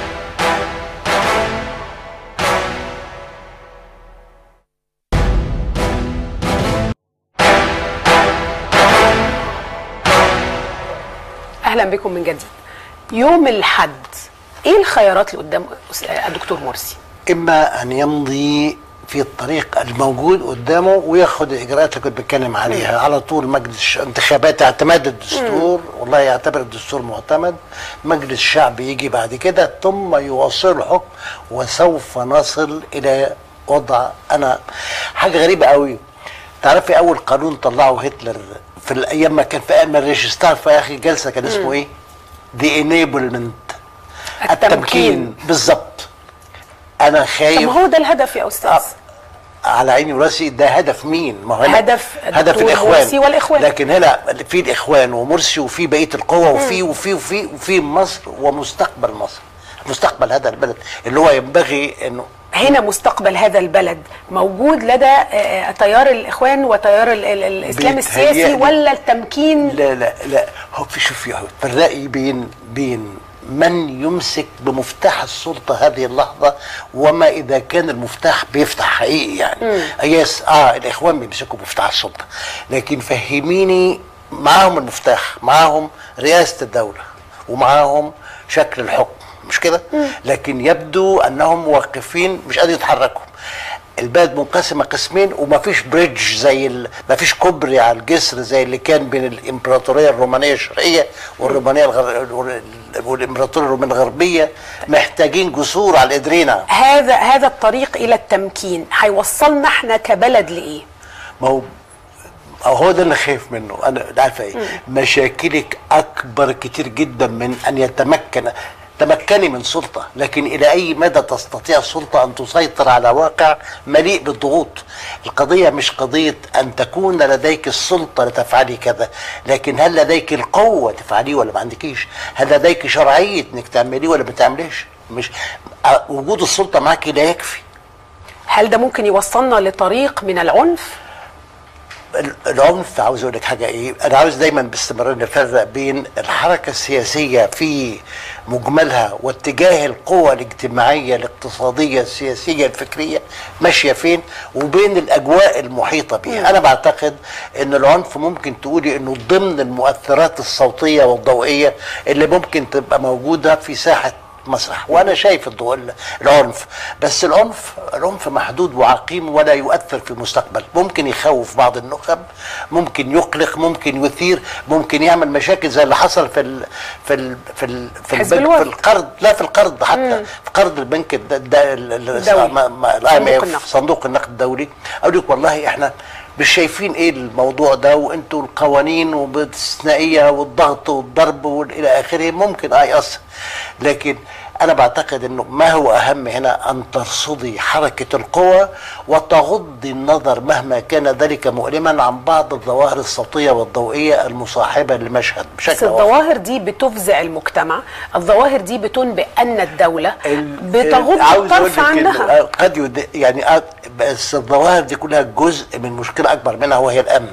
A: اهلا بكم من جديد يوم الحد ايه الخيارات اللي قدام الدكتور مرسي
B: اما ان يمضي في الطريق الموجود قدامه وياخد الاجراءات اللي كنت بتكلم عليها على طول مجلس انتخابات اعتماد الدستور والله يعتبر الدستور معتمد مجلس الشعب يجي بعد كده ثم يواصل الحكم وسوف نصل الى وضع انا حاجه غريبه قوي تعرفي اول قانون طلعه هتلر في الايام ما كان في ايام الريجستار في اخر جلسه كان اسمه ايه؟ دي انيبلمنت
A: التمكين.
B: بالظبط انا
A: طب
B: خايف
A: ما هو ده الهدف يا استاذ
B: على عيني وراسي ده هدف مين؟ ما هو هنا
A: هدف
B: هدف
A: الدكتور
B: الاخوان
A: مرسي والإخوان.
B: لكن هنا في الاخوان ومرسي وفي بقيه القوى وفي وفي وفي وفي مصر ومستقبل مصر مستقبل هذا البلد اللي هو ينبغي انه
A: هنا مستقبل هذا البلد موجود لدى آه، تيار الاخوان وتيار ال- ال- الاسلام السياسي
B: بيتهيألي-
A: ولا التمكين
B: لا لا لا هو في شوف يا هو فرقي بين بين من يمسك بمفتاح السلطه هذه اللحظه وما اذا كان المفتاح بيفتح حقيقي يعني يس اه الاخوان بيمسكوا مفتاح السلطه لكن فهميني معاهم المفتاح معاهم رئاسه الدوله ومعاهم شكل الحكم مش كده لكن يبدو انهم واقفين مش قادرين يتحركوا البلد منقسمه قسمين ومفيش بريدج زي ال... مفيش كوبري على الجسر زي اللي كان بين الامبراطوريه الرومانيه الشرقيه والرومانيه الغر... والامبراطوريه الرومانيه الغربيه محتاجين جسور على الادرينا
A: هذا هذا الطريق الى التمكين هيوصلنا احنا كبلد لايه
B: ما هو أو هو ده اللي خايف منه انا عارفه ايه مشاكلك اكبر كتير جدا من ان يتمكن تمكني من سلطة لكن إلى أي مدى تستطيع السلطة أن تسيطر على واقع مليء بالضغوط القضية مش قضية أن تكون لديك السلطة لتفعلي كذا لكن هل لديك القوة تفعليه ولا ما عندكيش هل لديك شرعية أنك تعمليه ولا ما تعمليش مش أ- وجود السلطة معك لا يكفي
A: هل ده ممكن يوصلنا لطريق من العنف
B: ال- العنف عاوز اقول لك حاجه ايه انا عاوز دايما باستمرار نفرق بين الحركه السياسيه في مجملها واتجاه القوى الاجتماعيه الاقتصاديه السياسيه الفكريه ماشيه فين وبين الاجواء المحيطه بها انا بعتقد ان العنف ممكن تقولي انه ضمن المؤثرات الصوتيه والضوئيه اللي ممكن تبقى موجوده في ساحه مسرح وانا شايف الضوء العنف بس العنف العنف محدود وعقيم ولا يؤثر في المستقبل ممكن يخوف بعض النخب ممكن يقلق ممكن يثير ممكن يعمل مشاكل زي اللي حصل في ال في ال في ال في,
A: حزب
B: البنك
A: الوفد.
B: في القرض لا في القرض حتى في قرض البنك الد- الد- ال- ال-
A: الدولي.
B: ما- ما-
A: صندوق
B: IMF
A: النقد.
B: صندوق النقد الدولي اقول لك والله احنا مش شايفين ايه الموضوع ده وانتوا القوانين وباستثنائيه والضغط والضرب والى اخره ممكن اه يأثر لكن انا بعتقد انه ما هو اهم هنا ان ترصدي حركه القوى وتغضي النظر مهما كان ذلك مؤلما عن بعض الظواهر الصوتيه والضوئيه المصاحبه للمشهد
A: بس
B: بشكل واضح.
A: الظواهر دي بتفزع المجتمع الظواهر دي بتنبئ ان الدوله
B: ال-
A: بتغض
B: عاوز أقول
A: الطرف
B: لك إنه
A: عنها
B: قد يد... يعني آه، بس الظواهر دي كلها جزء من مشكله اكبر منها وهي الامن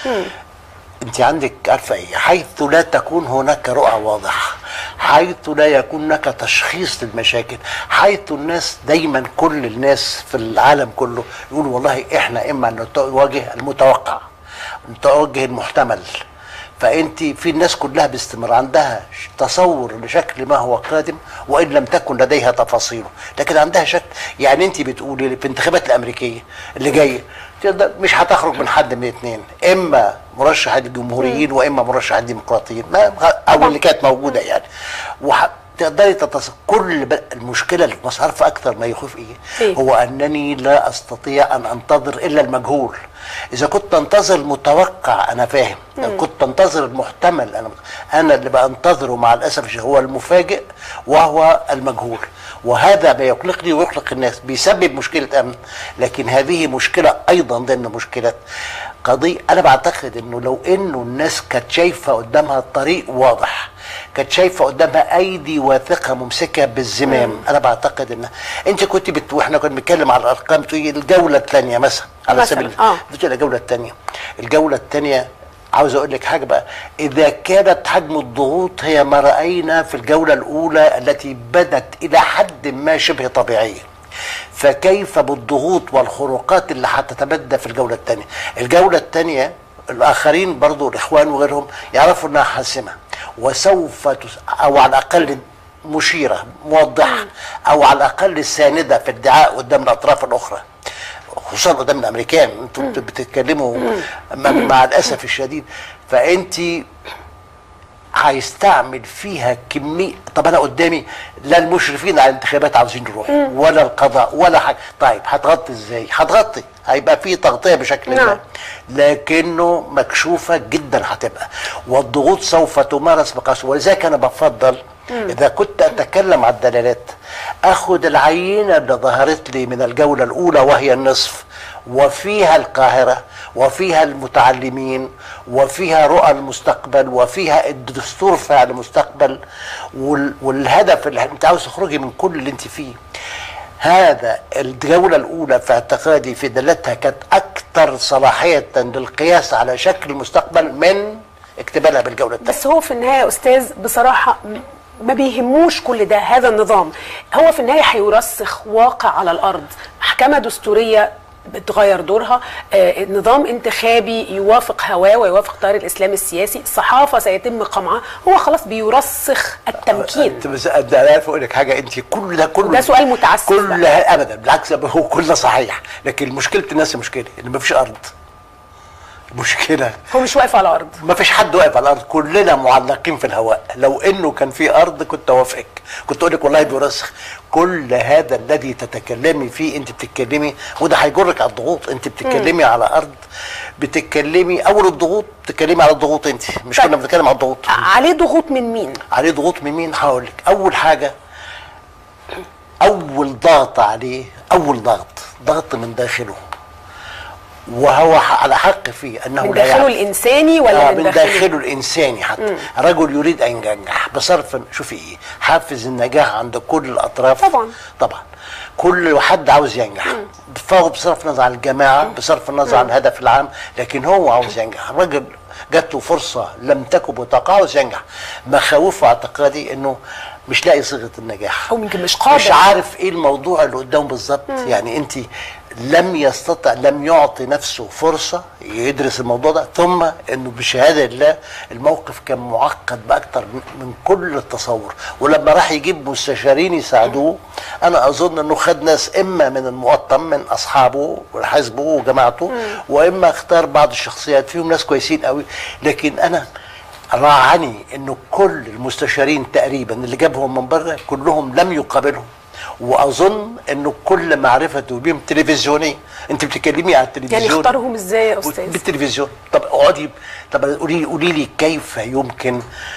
B: انت عندك عارفه ايه حيث لا تكون هناك رؤى واضحه حيث لا يكون هناك تشخيص للمشاكل حيث الناس دايما كل الناس في العالم كله يقولوا والله احنا اما ان نواجه المتوقع نواجه المحتمل فانت في الناس كلها باستمرار عندها تصور لشكل ما هو قادم وان لم تكن لديها تفاصيله لكن عندها شكل يعني انت بتقولي في الانتخابات الامريكيه اللي جايه تقدر مش هتخرج من حد من الاثنين اما مرشح الجمهوريين واما مرشح الديمقراطيين ما او اللي كانت موجوده يعني وح... تقدري تتص... كل ب... المشكله اللي في مصر عارفه اكثر ما يخوف ايه؟
A: إيه؟
B: هو انني لا استطيع ان انتظر الا المجهول اذا كنت انتظر المتوقع انا فاهم لو كنت انتظر المحتمل انا انا اللي بنتظره مع الاسف الشديد هو المفاجئ وهو المجهول وهذا ما يقلقني ويقلق الناس بيسبب مشكله امن لكن هذه مشكله ايضا ضمن مشكله قضيه انا بعتقد انه لو انه الناس كانت شايفه قدامها الطريق واضح كانت شايفه قدامها ايدي واثقه ممسكه بالزمام انا بعتقد ان انت كنت بت... واحنا كنا بنتكلم على الارقام تقولي الجوله الثانيه مثلا على
A: مثلاً،
B: سبيل
A: آه.
B: بتقول الجوله الثانيه الجوله الثانيه عاوز اقول لك حاجه بقى اذا كانت حجم الضغوط هي ما راينا في الجوله الاولى التي بدت الى حد ما شبه طبيعيه فكيف بالضغوط والخروقات اللي هتتبدى في الجوله الثانيه الجوله الثانيه الاخرين برضو الاخوان وغيرهم يعرفوا انها حاسمه وسوف تس... او على الاقل مشيره موضحه او على الاقل سانده في ادعاء قدام الاطراف الاخرى خصوصا قدام الامريكان انتوا بت- بتتكلموا مع, مع الاسف الشديد فانت هيستعمل فيها كمية طب انا قدامي لا المشرفين على الانتخابات عاوزين يروحوا ولا القضاء ولا حاجه طيب هتغطي ازاي هتغطي هيبقى في تغطيه بشكل
A: نعم.
B: ما لكنه مكشوفه جدا هتبقى والضغوط سوف تمارس بقسوه ولذلك انا بفضل اذا كنت اتكلم عن الدلالات اخذ العينه اللي ظهرت لي من الجوله الاولى وهي النصف وفيها القاهره وفيها المتعلمين وفيها رؤى المستقبل وفيها الدستور فعل المستقبل وال- والهدف اللي انت عاوز تخرجي من كل اللي انت فيه هذا الجولة الأولى في اعتقادي في دلتها كانت أكثر صلاحية للقياس على شكل المستقبل من اكتمالها بالجولة الثانية
A: بس هو في النهايه يا استاذ بصراحه م- ما بيهموش كل ده هذا النظام هو في النهايه هيرسخ واقع على الارض محكمه دستوريه بتغير دورها آه، نظام انتخابي يوافق هواه ويوافق تيار الاسلام السياسي الصحافه سيتم قمعها هو خلاص بيرسخ التمكين
B: انت بس انا عارف اقول لك حاجه انت كل ده كله
A: ده سؤال متعسف
B: كل ده ابدا بالعكس هو كل ده صحيح لكن مشكله الناس مشكله ان مفيش ارض مشكله
A: هو مش واقف على الارض
B: ما فيش حد واقف على الارض كلنا معلقين في الهواء لو انه كان في ارض كنت اوافقك كنت اقول لك والله بيرسخ كل هذا الذي تتكلمي فيه انت بتتكلمي وده هيجرك على الضغوط انت بتتكلمي على ارض بتتكلمي اول الضغوط بتتكلمي على الضغوط انت مش
A: طيب.
B: كنا بنتكلم على الضغوط
A: عليه ضغوط من مين
B: عليه ضغوط من مين هقول لك اول حاجه اول ضغط عليه اول ضغط ضغط من داخله وهو ح- على حق فيه انه
A: من
B: لا
A: داخله
B: يعرف.
A: الانساني ولا
B: آه
A: من
B: من
A: داخله
B: داخله الانساني حتى رجل يريد ان ينجح بصرف شوفي ايه حافز النجاح عند كل الاطراف
A: طبعا.
B: طبعا كل حد عاوز ينجح فهو بصرف النظر عن الجماعه بصرف النظر عن الهدف العام لكن هو عاوز ينجح الراجل جات له فرصه لم تكن متوقعه عاوز ينجح مخاوفه اعتقادي انه مش لاقي صيغه النجاح
A: او يمكن مش قادر
B: مش عارف ايه الموضوع اللي قدامه بالظبط يعني انت لم يستطع لم يعطي نفسه فرصه يدرس الموضوع ده ثم انه بشهاده الله الموقف كان معقد باكثر من- من كل التصور ولما راح يجيب مستشارين يساعدوه انا اظن انه خد ناس اما من المقطم من اصحابه وحزبه وجماعته واما اختار بعض الشخصيات فيهم ناس كويسين قوي لكن انا راعني انه كل المستشارين تقريبا اللي جابهم من بره كلهم لم يقابلهم واظن انه كل معرفته بهم تلفزيونيه انت بتتكلمي عن التلفزيون
A: يعني اختارهم ازاي يا استاذ
B: بالتلفزيون طب اقعدي طب قولي لي قولي لي كيف يمكن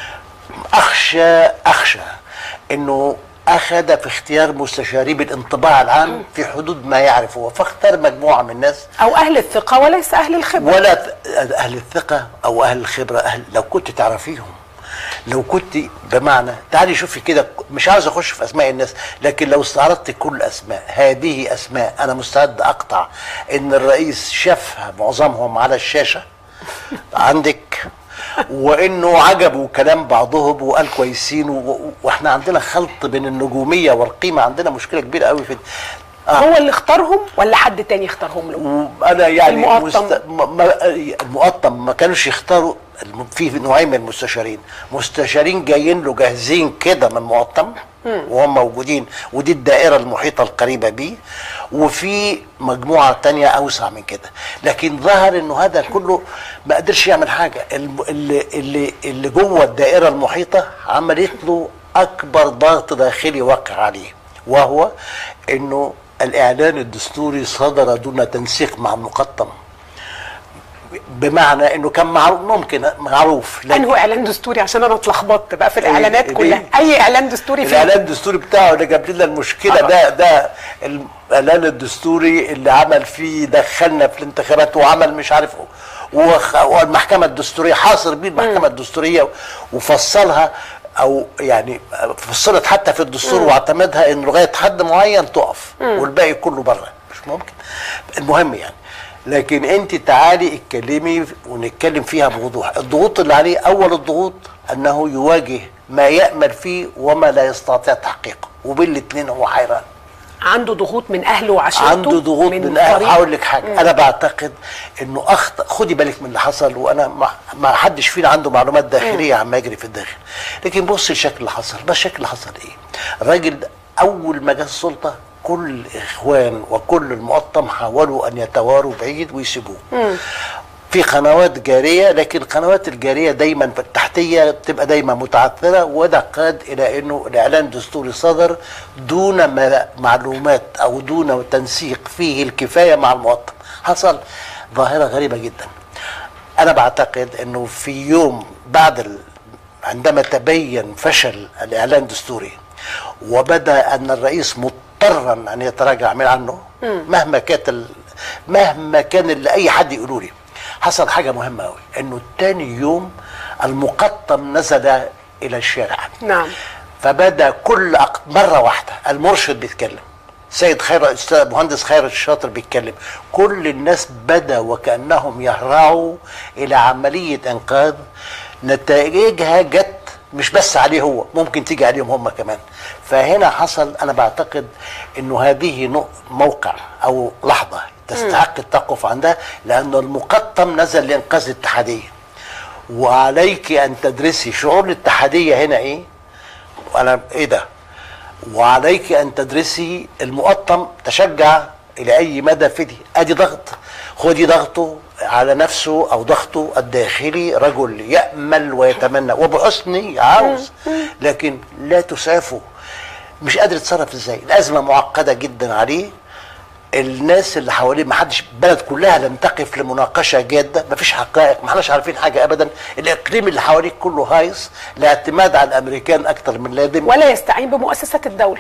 B: اخشى اخشى انه اخذ في اختيار مستشاريه بالانطباع العام في حدود ما يعرف هو فاختار مجموعه من الناس
A: او اهل الثقه وليس اهل الخبره
B: ولا ت- اهل الثقه او اهل الخبره اهل لو كنت تعرفيهم لو كنت بمعنى تعالي شوفي كده مش عاوز اخش في اسماء الناس لكن لو استعرضت كل اسماء هذه اسماء انا مستعد اقطع ان الرئيس شافها معظمهم على الشاشه عندك وانه عجبوا كلام بعضهم وقال كويسين و- و- واحنا عندنا خلط بين النجوميه والقيمه عندنا مشكله كبيره قوي في آه.
A: هو اللي اختارهم ولا حد تاني اختارهم له
B: وانا يعني
A: المقطم.
B: مست... ما... ما... المقطم ما كانوش يختاروا الم- في نوعين من المستشارين مستشارين جايين له جاهزين كده من مقطم وهم موجودين ودي الدائره المحيطه القريبه بيه وفي مجموعه تانية اوسع من كده لكن ظهر انه هذا كله ما قدرش يعمل حاجه الم- اللي اللي اللي جوه الدائره المحيطه عملت له اكبر ضغط داخلي واقع عليه وهو انه الاعلان الدستوري صدر دون تنسيق مع المقطم بمعنى انه كان معروف ممكن معروف لكن
A: انه اعلان دستوري عشان انا اتلخبطت بقى في الاعلانات
B: إيه؟
A: كلها اي اعلان دستوري فيه
B: الاعلان الدستوري بتاعه اللي جاب لنا المشكله ده ده الاعلان الدستوري اللي عمل فيه دخلنا في الانتخابات وعمل مش عارف وخ- والمحكمه الدستوريه حاصر بيه المحكمه الدستوريه وفصلها او يعني فصلت حتى في الدستور واعتمدها ان لغايه حد معين تقف والباقي كله بره مش ممكن المهم يعني لكن انت تعالي اتكلمي ونتكلم فيها بوضوح الضغوط اللي عليه اول الضغوط انه يواجه ما يامل فيه وما لا يستطيع تحقيقه وبين الاثنين هو حيران
A: عنده ضغوط من اهله وعشيرته
B: عنده ضغوط من, اهل
A: طريق-
B: هقول لك حاجه انا بعتقد انه اخطا خدي بالك من اللي حصل وانا ما, ما حدش فينا عنده معلومات داخليه عما يجري في الداخل لكن بص الشكل اللي حصل بس الشكل اللي حصل ايه الراجل ده اول ما جه السلطه كل الاخوان وكل المقطم حاولوا ان يتواروا بعيد ويسيبوه في قنوات جاريه لكن القنوات الجاريه دايما في التحتيه بتبقى دايما متعثره وده قاد الى انه الاعلان الدستوري صدر دون ما معلومات او دون تنسيق فيه الكفايه مع المواطن حصل ظاهره غريبه جدا انا بعتقد انه في يوم بعد ال... عندما تبين فشل الاعلان الدستوري وبدا ان الرئيس مضطرا ان يتراجع من عنه مهما كانت ال... مهما كان اللي اي حد يقولوا لي حصل حاجه مهمه قوي انه تاني يوم المقطم نزل الى الشارع
A: نعم
B: فبدا كل أق... مره واحده المرشد بيتكلم سيد خير استاذ مهندس خير الشاطر بيتكلم كل الناس بدا وكانهم يهرعوا الى عمليه انقاذ نتائجها جت مش بس عليه هو ممكن تيجي عليهم هم كمان فهنا حصل انا بعتقد انه هذه نق- موقع او لحظه تستحق التوقف عندها لان المقطم نزل لانقاذ الاتحاديه وعليك ان تدرسي شعور الاتحاديه هنا ايه وانا ايه ده وعليك ان تدرسي المقطم تشجع الى اي مدى في دي ادي ضغط خدي ضغطه على نفسه او ضغطه الداخلي رجل يامل ويتمنى وبحسن عاوز لكن لا تسعفه مش قادر يتصرف ازاي الازمه معقده جدا عليه الناس اللي حواليه ما حدش بلد كلها لم تقف لمناقشه جاده ما فيش حقائق ما احناش عارفين حاجه ابدا الاقليم اللي حواليك كله هايص الاعتماد على الامريكان اكتر من لازم
A: ولا يستعين بمؤسسات الدولة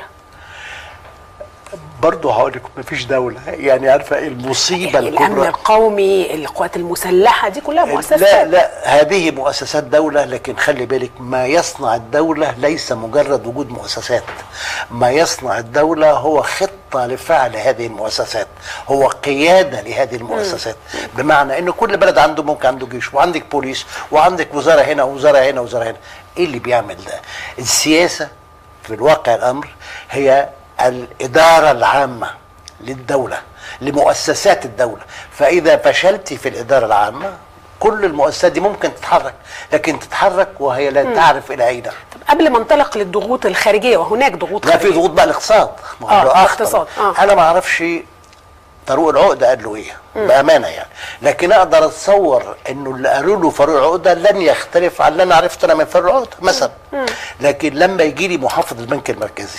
B: برضه هقول لك ما فيش دوله يعني عارفه المصيبه
A: يعني الأمن
B: الكبرى
A: القومي القوات المسلحة دي كلها مؤسسات
B: لا لا هذه مؤسسات دولة لكن خلي بالك ما يصنع الدولة ليس مجرد وجود مؤسسات ما يصنع الدولة هو خطة لفعل هذه المؤسسات هو قيادة لهذه المؤسسات بمعنى ان كل بلد عنده ممكن عنده جيش وعندك بوليس وعندك وزارة هنا ووزارة هنا ووزارة هنا ايه اللي بيعمل ده السياسة في الواقع الامر هي الاداره العامه للدوله لمؤسسات الدوله فاذا فشلت في الاداره العامه كل المؤسسات دي ممكن تتحرك لكن تتحرك وهي لا تعرف الى اين
A: طب قبل ما انطلق للضغوط الخارجية وهناك ضغوط
B: لا في
A: خارجية
B: ضغوط بقى الاقتصاد ما هو
A: آه،
B: ده أخطر.
A: الاقتصاد، آه.
B: انا ما اعرفش فاروق العقده قال له ايه بامانه يعني لكن اقدر اتصور انه اللي قالوا له فاروق العقده لن يختلف عن اللي انا عرفته انا من فاروق العقده مثلا لكن لما يجي لي محافظ البنك المركزي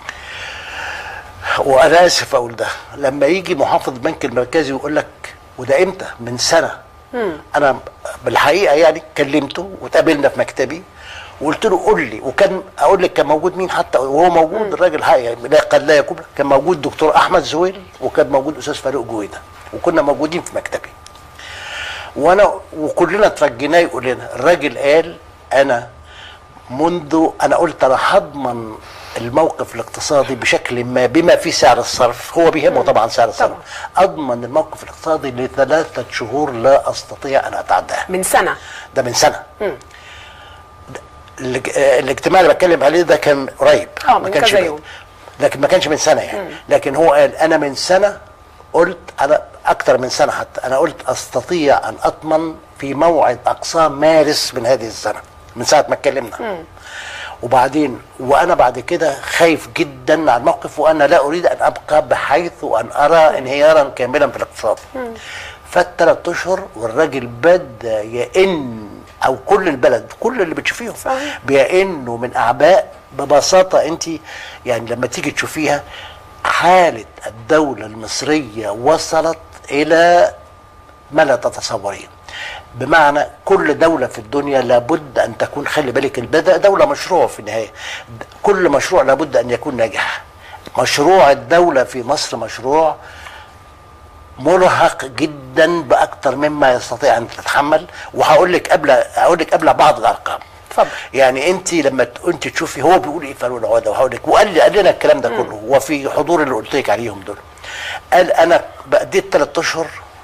B: وانا اسف اقول ده لما يجي محافظ البنك المركزي ويقول لك وده امتى من سنه انا بالحقيقه يعني كلمته واتقابلنا في مكتبي وقلت له قول لي وكان اقول لك كان موجود مين حتى وهو موجود الراجل حقيقي لا قد لا يكون كان موجود دكتور احمد زويل وكان موجود استاذ فاروق جويده وكنا موجودين في مكتبي وانا وكلنا ترجيناه يقول لنا الراجل قال انا منذ انا قلت انا هضمن الموقف الاقتصادي بشكل ما بما في سعر الصرف هو بيهمه طبعا سعر الصرف
A: طبعا.
B: اضمن الموقف الاقتصادي لثلاثه شهور لا استطيع ان اتعداها
A: من سنة
B: ده من سنه ده- الاج- آه، الاجتماع اللي بتكلم عليه ده كان قريب
A: آه،
B: ما
A: من
B: كانش
A: كذا
B: بعيد.
A: يوم.
B: لكن ما كانش من سنه يعني لكن هو قال انا من سنه قلت انا اكتر من سنه حتى انا قلت استطيع ان اضمن في موعد اقصى مارس من هذه السنه من ساعه ما اتكلمنا وبعدين وانا بعد كده خايف جدا على الموقف وانا لا اريد ان ابقى بحيث ان ارى انهيارا كاملا في الاقتصاد فات ثلاث اشهر والراجل بدا يئن او كل البلد كل اللي بتشوفيهم
A: صحيح.
B: بيئنوا من اعباء ببساطه انت يعني لما تيجي تشوفيها حاله الدوله المصريه وصلت الى ما لا تتصورين بمعنى كل دولة في الدنيا لابد أن تكون خلي بالك البدء دولة مشروع في النهاية د- كل مشروع لابد أن يكون ناجح مشروع الدولة في مصر مشروع مرهق جدا باكثر مما يستطيع ان تتحمل وهقول لك قبل هقول لك قبل بعض الارقام
A: اتفضل
B: يعني انت لما ت- انت تشوفي هو بيقول ايه فاروق العوده وهقول لك وقال لي قال لنا الكلام ده كله وفي حضور اللي قلت لك عليهم دول قال انا اديت ثلاث اشهر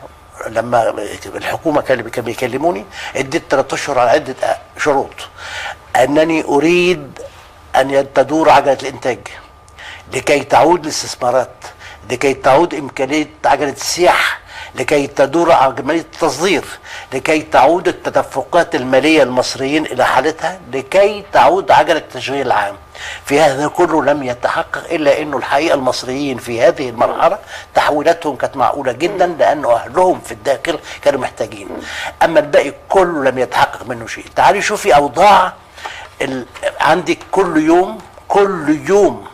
B: لما الحكومه كانوا كانوا بيكلموني اديت ثلاث اشهر على عده شروط انني اريد ان تدور عجله الانتاج لكي تعود الاستثمارات لكي تعود امكانيه عجله السياحه لكي تدور عمليه التصدير لكي تعود التدفقات الماليه المصريين الى حالتها لكي تعود عجله التشغيل العام في هذا كله لم يتحقق الا انه الحقيقه المصريين في هذه المرحله تحويلاتهم كانت معقوله جدا لانه اهلهم في الداخل كانوا محتاجين اما الباقي كله لم يتحقق منه شيء تعالي شوفي اوضاع ال... عندك كل يوم كل يوم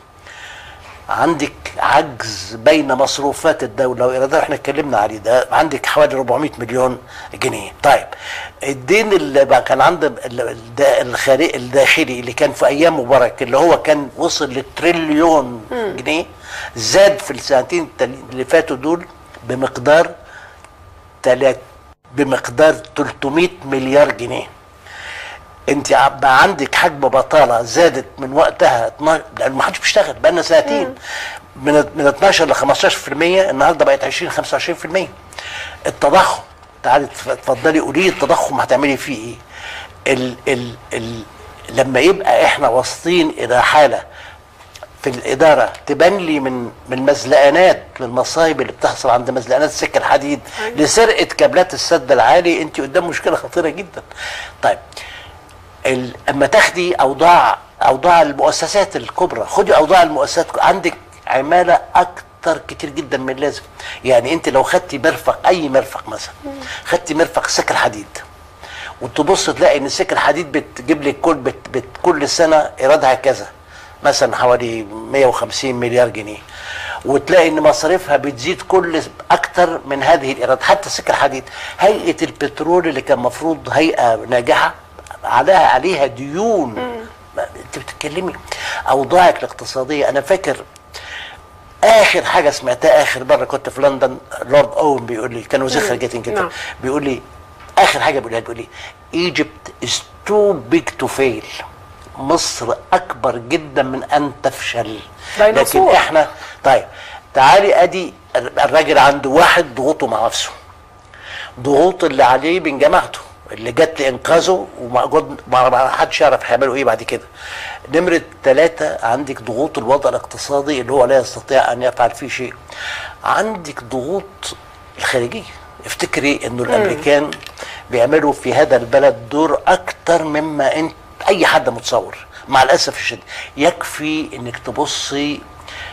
B: عندك عجز بين مصروفات الدولة وإيرادات احنا اتكلمنا عليه ده عندك حوالي 400 مليون جنيه طيب الدين اللي بقى كان عند ال- الد- الخارجي الداخلي اللي كان في أيام مبارك اللي هو كان وصل لتريليون جنيه زاد في السنتين التانيين اللي فاتوا دول بمقدار تلات بمقدار 300 مليار جنيه انت ع- بقى عندك حجم بطاله زادت من وقتها 12 لان ما حدش بيشتغل بقى لنا سنتين من من 12 ل 15% النهارده بقت 20 25% التضخم تعالي تف- اتفضلي قولي لي التضخم هتعملي فيه ايه؟ ال ال ال لما يبقى احنا واصلين الى حاله في الاداره تبان لي من من مزلقانات للمصايب اللي بتحصل عند مزلقانات السكه الحديد لسرقه كابلات السد العالي انت قدام مشكله خطيره جدا. طيب ال- اما تاخدي اوضاع اوضاع المؤسسات الكبرى خدي اوضاع المؤسسات عندك عماله اكتر كتير جدا من اللازم يعني انت لو خدتي مرفق اي مرفق مثلا خدتي مرفق سكر حديد وتبص تلاقي ان السكر حديد بتجيب لك كل بت بت كل سنه ايرادها كذا مثلا حوالي 150 مليار جنيه وتلاقي ان مصاريفها بتزيد كل اكتر من هذه الايرادات حتى السكر حديد هيئه البترول اللي كان المفروض هيئه ناجحه عليها عليها ديون ما- انت بتتكلمي اوضاعك الاقتصاديه انا فاكر اخر حاجه سمعتها اخر مره كنت في لندن لورد اوين بيقول لي كان وزير خارجيه انجلترا
A: نعم.
B: بيقول لي اخر حاجه بيقولها بيقول لي ايجيبت از تو بيج تو فيل مصر اكبر جدا من ان تفشل لكن
A: ديناصور.
B: احنا طيب تعالي ادي الراجل عنده واحد ضغوطه مع نفسه ضغوط اللي عليه من جماعته اللي جت لانقاذه وما جد- ما ما حدش يعرف هيعملوا ايه بعد كده نمرة ثلاثة عندك ضغوط الوضع الاقتصادي اللي هو لا يستطيع ان يفعل فيه شيء عندك ضغوط الخارجية افتكري انه الامريكان بيعملوا في هذا البلد دور اكتر مما انت اي حد متصور مع الاسف الشديد يكفي انك تبصي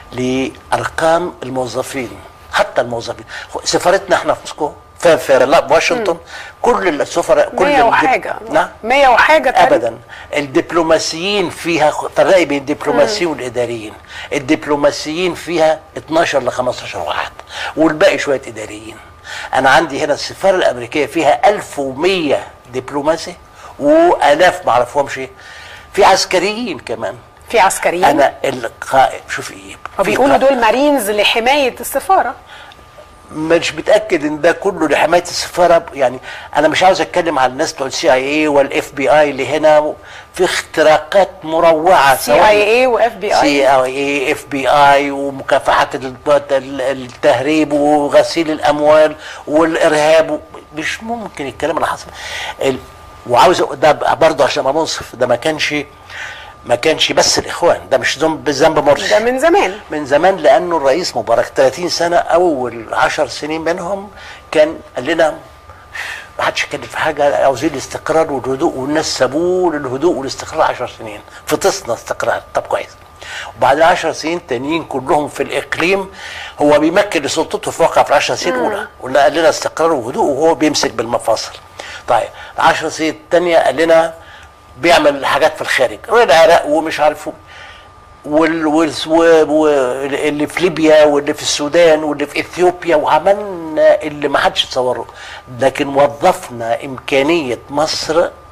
B: لارقام الموظفين حتى الموظفين سفارتنا احنا في موسكو في في لا في واشنطن كل السفراء كل
A: 100
B: الدب-
A: وحاجه
B: نعم
A: 100 وحاجه تاني.
B: ابدا الدبلوماسيين فيها فرقي بين الدبلوماسيين والاداريين الدبلوماسيين فيها 12 ل 15 واحد والباقي شويه اداريين انا عندي هنا السفاره الامريكيه فيها 1100 دبلوماسي والاف ما اعرفهمش في عسكريين كمان
A: في عسكريين
B: انا القائد شوف ايه
A: وبيقولوا دول مارينز لحمايه السفاره
B: مش متاكد ان ده كله لحمايه السفاره يعني انا مش عاوز اتكلم على الناس بتوع السي اي اي والاف بي اي اللي هنا في اختراقات مروعه
A: سي اي اي واف بي
B: سي
A: اي
B: اي اي اف بي اي ومكافحه ال- ال- التهريب وغسيل الاموال والارهاب و- مش ممكن الكلام اللي حصل ال- وعاوز أقول ده برضه عشان ابقى منصف ده ما كانش ما كانش بس الاخوان ده مش ذنب ذنب مرسي
A: ده من زمان
B: من زمان لانه الرئيس مبارك 30 سنه اول 10 سنين منهم كان قال لنا ما حدش يتكلم في حاجه عاوزين الاستقرار والهدوء والناس سابوه للهدوء والاستقرار 10 سنين فطسنا استقرار طب كويس وبعد 10 سنين تانيين كلهم في الاقليم هو بيمكن لسلطته في واقع في 10 سنين الاولى قلنا قال لنا استقرار وهدوء وهو بيمسك بالمفاصل طيب 10 سنين الثانيه قال لنا بيعمل حاجات في الخارج والعراق ومش عارف وال وال واللي في ليبيا واللي في السودان واللي في اثيوبيا وعملنا اللي ما حدش تصوره لكن وظفنا امكانيه مصر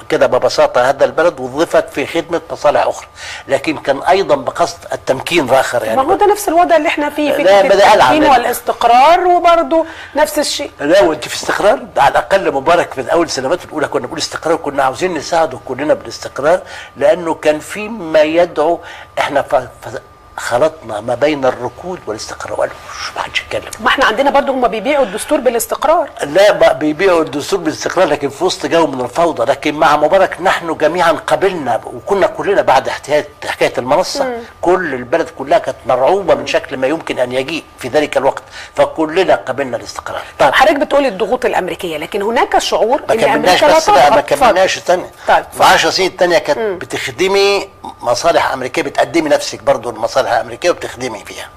B: كده ببساطه هذا البلد وظفت في خدمه مصالح اخرى لكن كان ايضا بقصد التمكين راخر يعني
A: ما هو ده نفس الوضع اللي احنا فيه
B: لا،
A: فكره
B: بدأ ألعب
A: التمكين
B: يعني.
A: والاستقرار وبرضه نفس الشيء
B: لا وانت في استقرار ده على الاقل مبارك في اول سنوات الاولى كنا بنقول استقرار كنا عاوزين نساعده كلنا بالاستقرار لانه كان في ما يدعو احنا ف... ف... خلطنا ما بين الركود والاستقرار وقالوا مش ما حدش يتكلم
A: ما احنا عندنا برضه هم بيبيعوا الدستور بالاستقرار
B: لا بقى بيبيعوا الدستور بالاستقرار لكن في وسط جو من الفوضى لكن مع مبارك نحن جميعا قبلنا وكنا كلنا بعد احتياج حكايه المنصه كل البلد كلها كانت مرعوبه من شكل ما يمكن ان يجيء في ذلك الوقت فكلنا قبلنا الاستقرار طيب
A: حضرتك بتقولي الضغوط الامريكيه لكن هناك شعور
B: ما
A: ان
B: كملناش
A: امريكا لا
B: بس بقى ما
A: تضغط.
B: كملناش الثانيه
A: طيب
B: في 10 سنين الثانيه كانت بتخدمي مصالح امريكيه بتقدمي نفسك برضو المصالح الامريكيه وبتخدمي فيها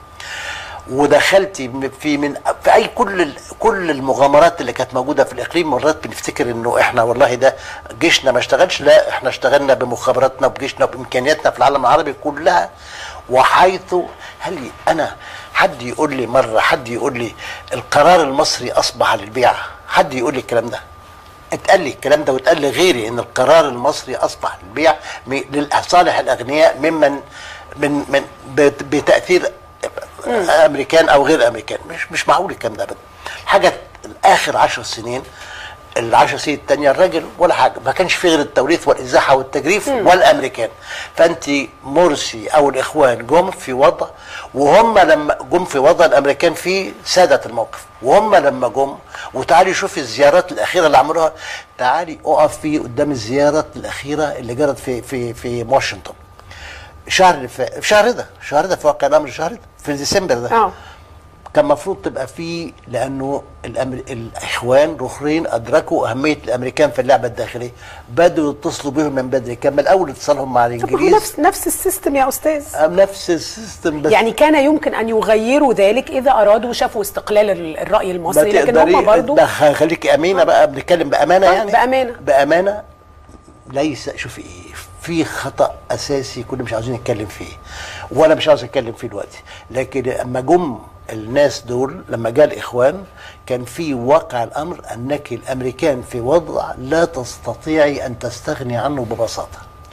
B: ودخلتي م- في من في اي كل ال- كل المغامرات اللي كانت موجوده في الاقليم مرات بنفتكر انه احنا والله ده جيشنا ما اشتغلش لا احنا اشتغلنا بمخابراتنا وبجيشنا وبامكانياتنا في العالم العربي كلها وحيث هل انا حد يقول لي مره حد يقول لي القرار المصري اصبح للبيع حد يقول لي الكلام ده اتقال لي الكلام ده واتقال لي غيري ان القرار المصري اصبح للبيع م- لصالح الاغنياء ممن من من بت- بتاثير امريكان او غير امريكان مش مش معقول الكلام ده ابدا حاجه اخر عشر سنين العشر سنين التانية الراجل ولا حاجة ما كانش في غير التوريث والإزاحة والتجريف والأمريكان فأنت مرسي أو الإخوان جم في وضع وهم لما جم في وضع الأمريكان في سادة الموقف وهم لما جم وتعالي شوفي الزيارات الأخيرة اللي عملوها تعالي أقف في قدام الزيارات الأخيرة اللي جرت في في في واشنطن شهر اللي فات- في شهر ده شهر ده في واقع الامر شهر ده في ديسمبر ده
A: اه
B: كان المفروض تبقى فيه لانه الأمر... الاخوان الاخرين ادركوا اهميه الامريكان في اللعبه الداخليه بدوا يتصلوا بهم من بدري كان من اول اتصالهم مع
A: طب ما هو
B: الانجليز
A: نفس نفس السيستم يا استاذ
B: أم نفس السيستم بس
A: يعني كان يمكن ان يغيروا ذلك اذا ارادوا وشافوا استقلال ال- الراي
B: ما
A: المصري لكن
B: تقدري
A: هم برضه
B: ده خليكي امينه بقى بنتكلم بامانه
A: آه،
B: يعني
A: بأمانة.
B: بامانه ليس شوفي ايه في خطا اساسي كنا مش عاوزين نتكلم فيه وانا مش عاوز اتكلم فيه دلوقتي لكن لما جم الناس دول لما جاء الاخوان كان في واقع الامر انك الامريكان في وضع لا تستطيعي ان تستغني عنه ببساطه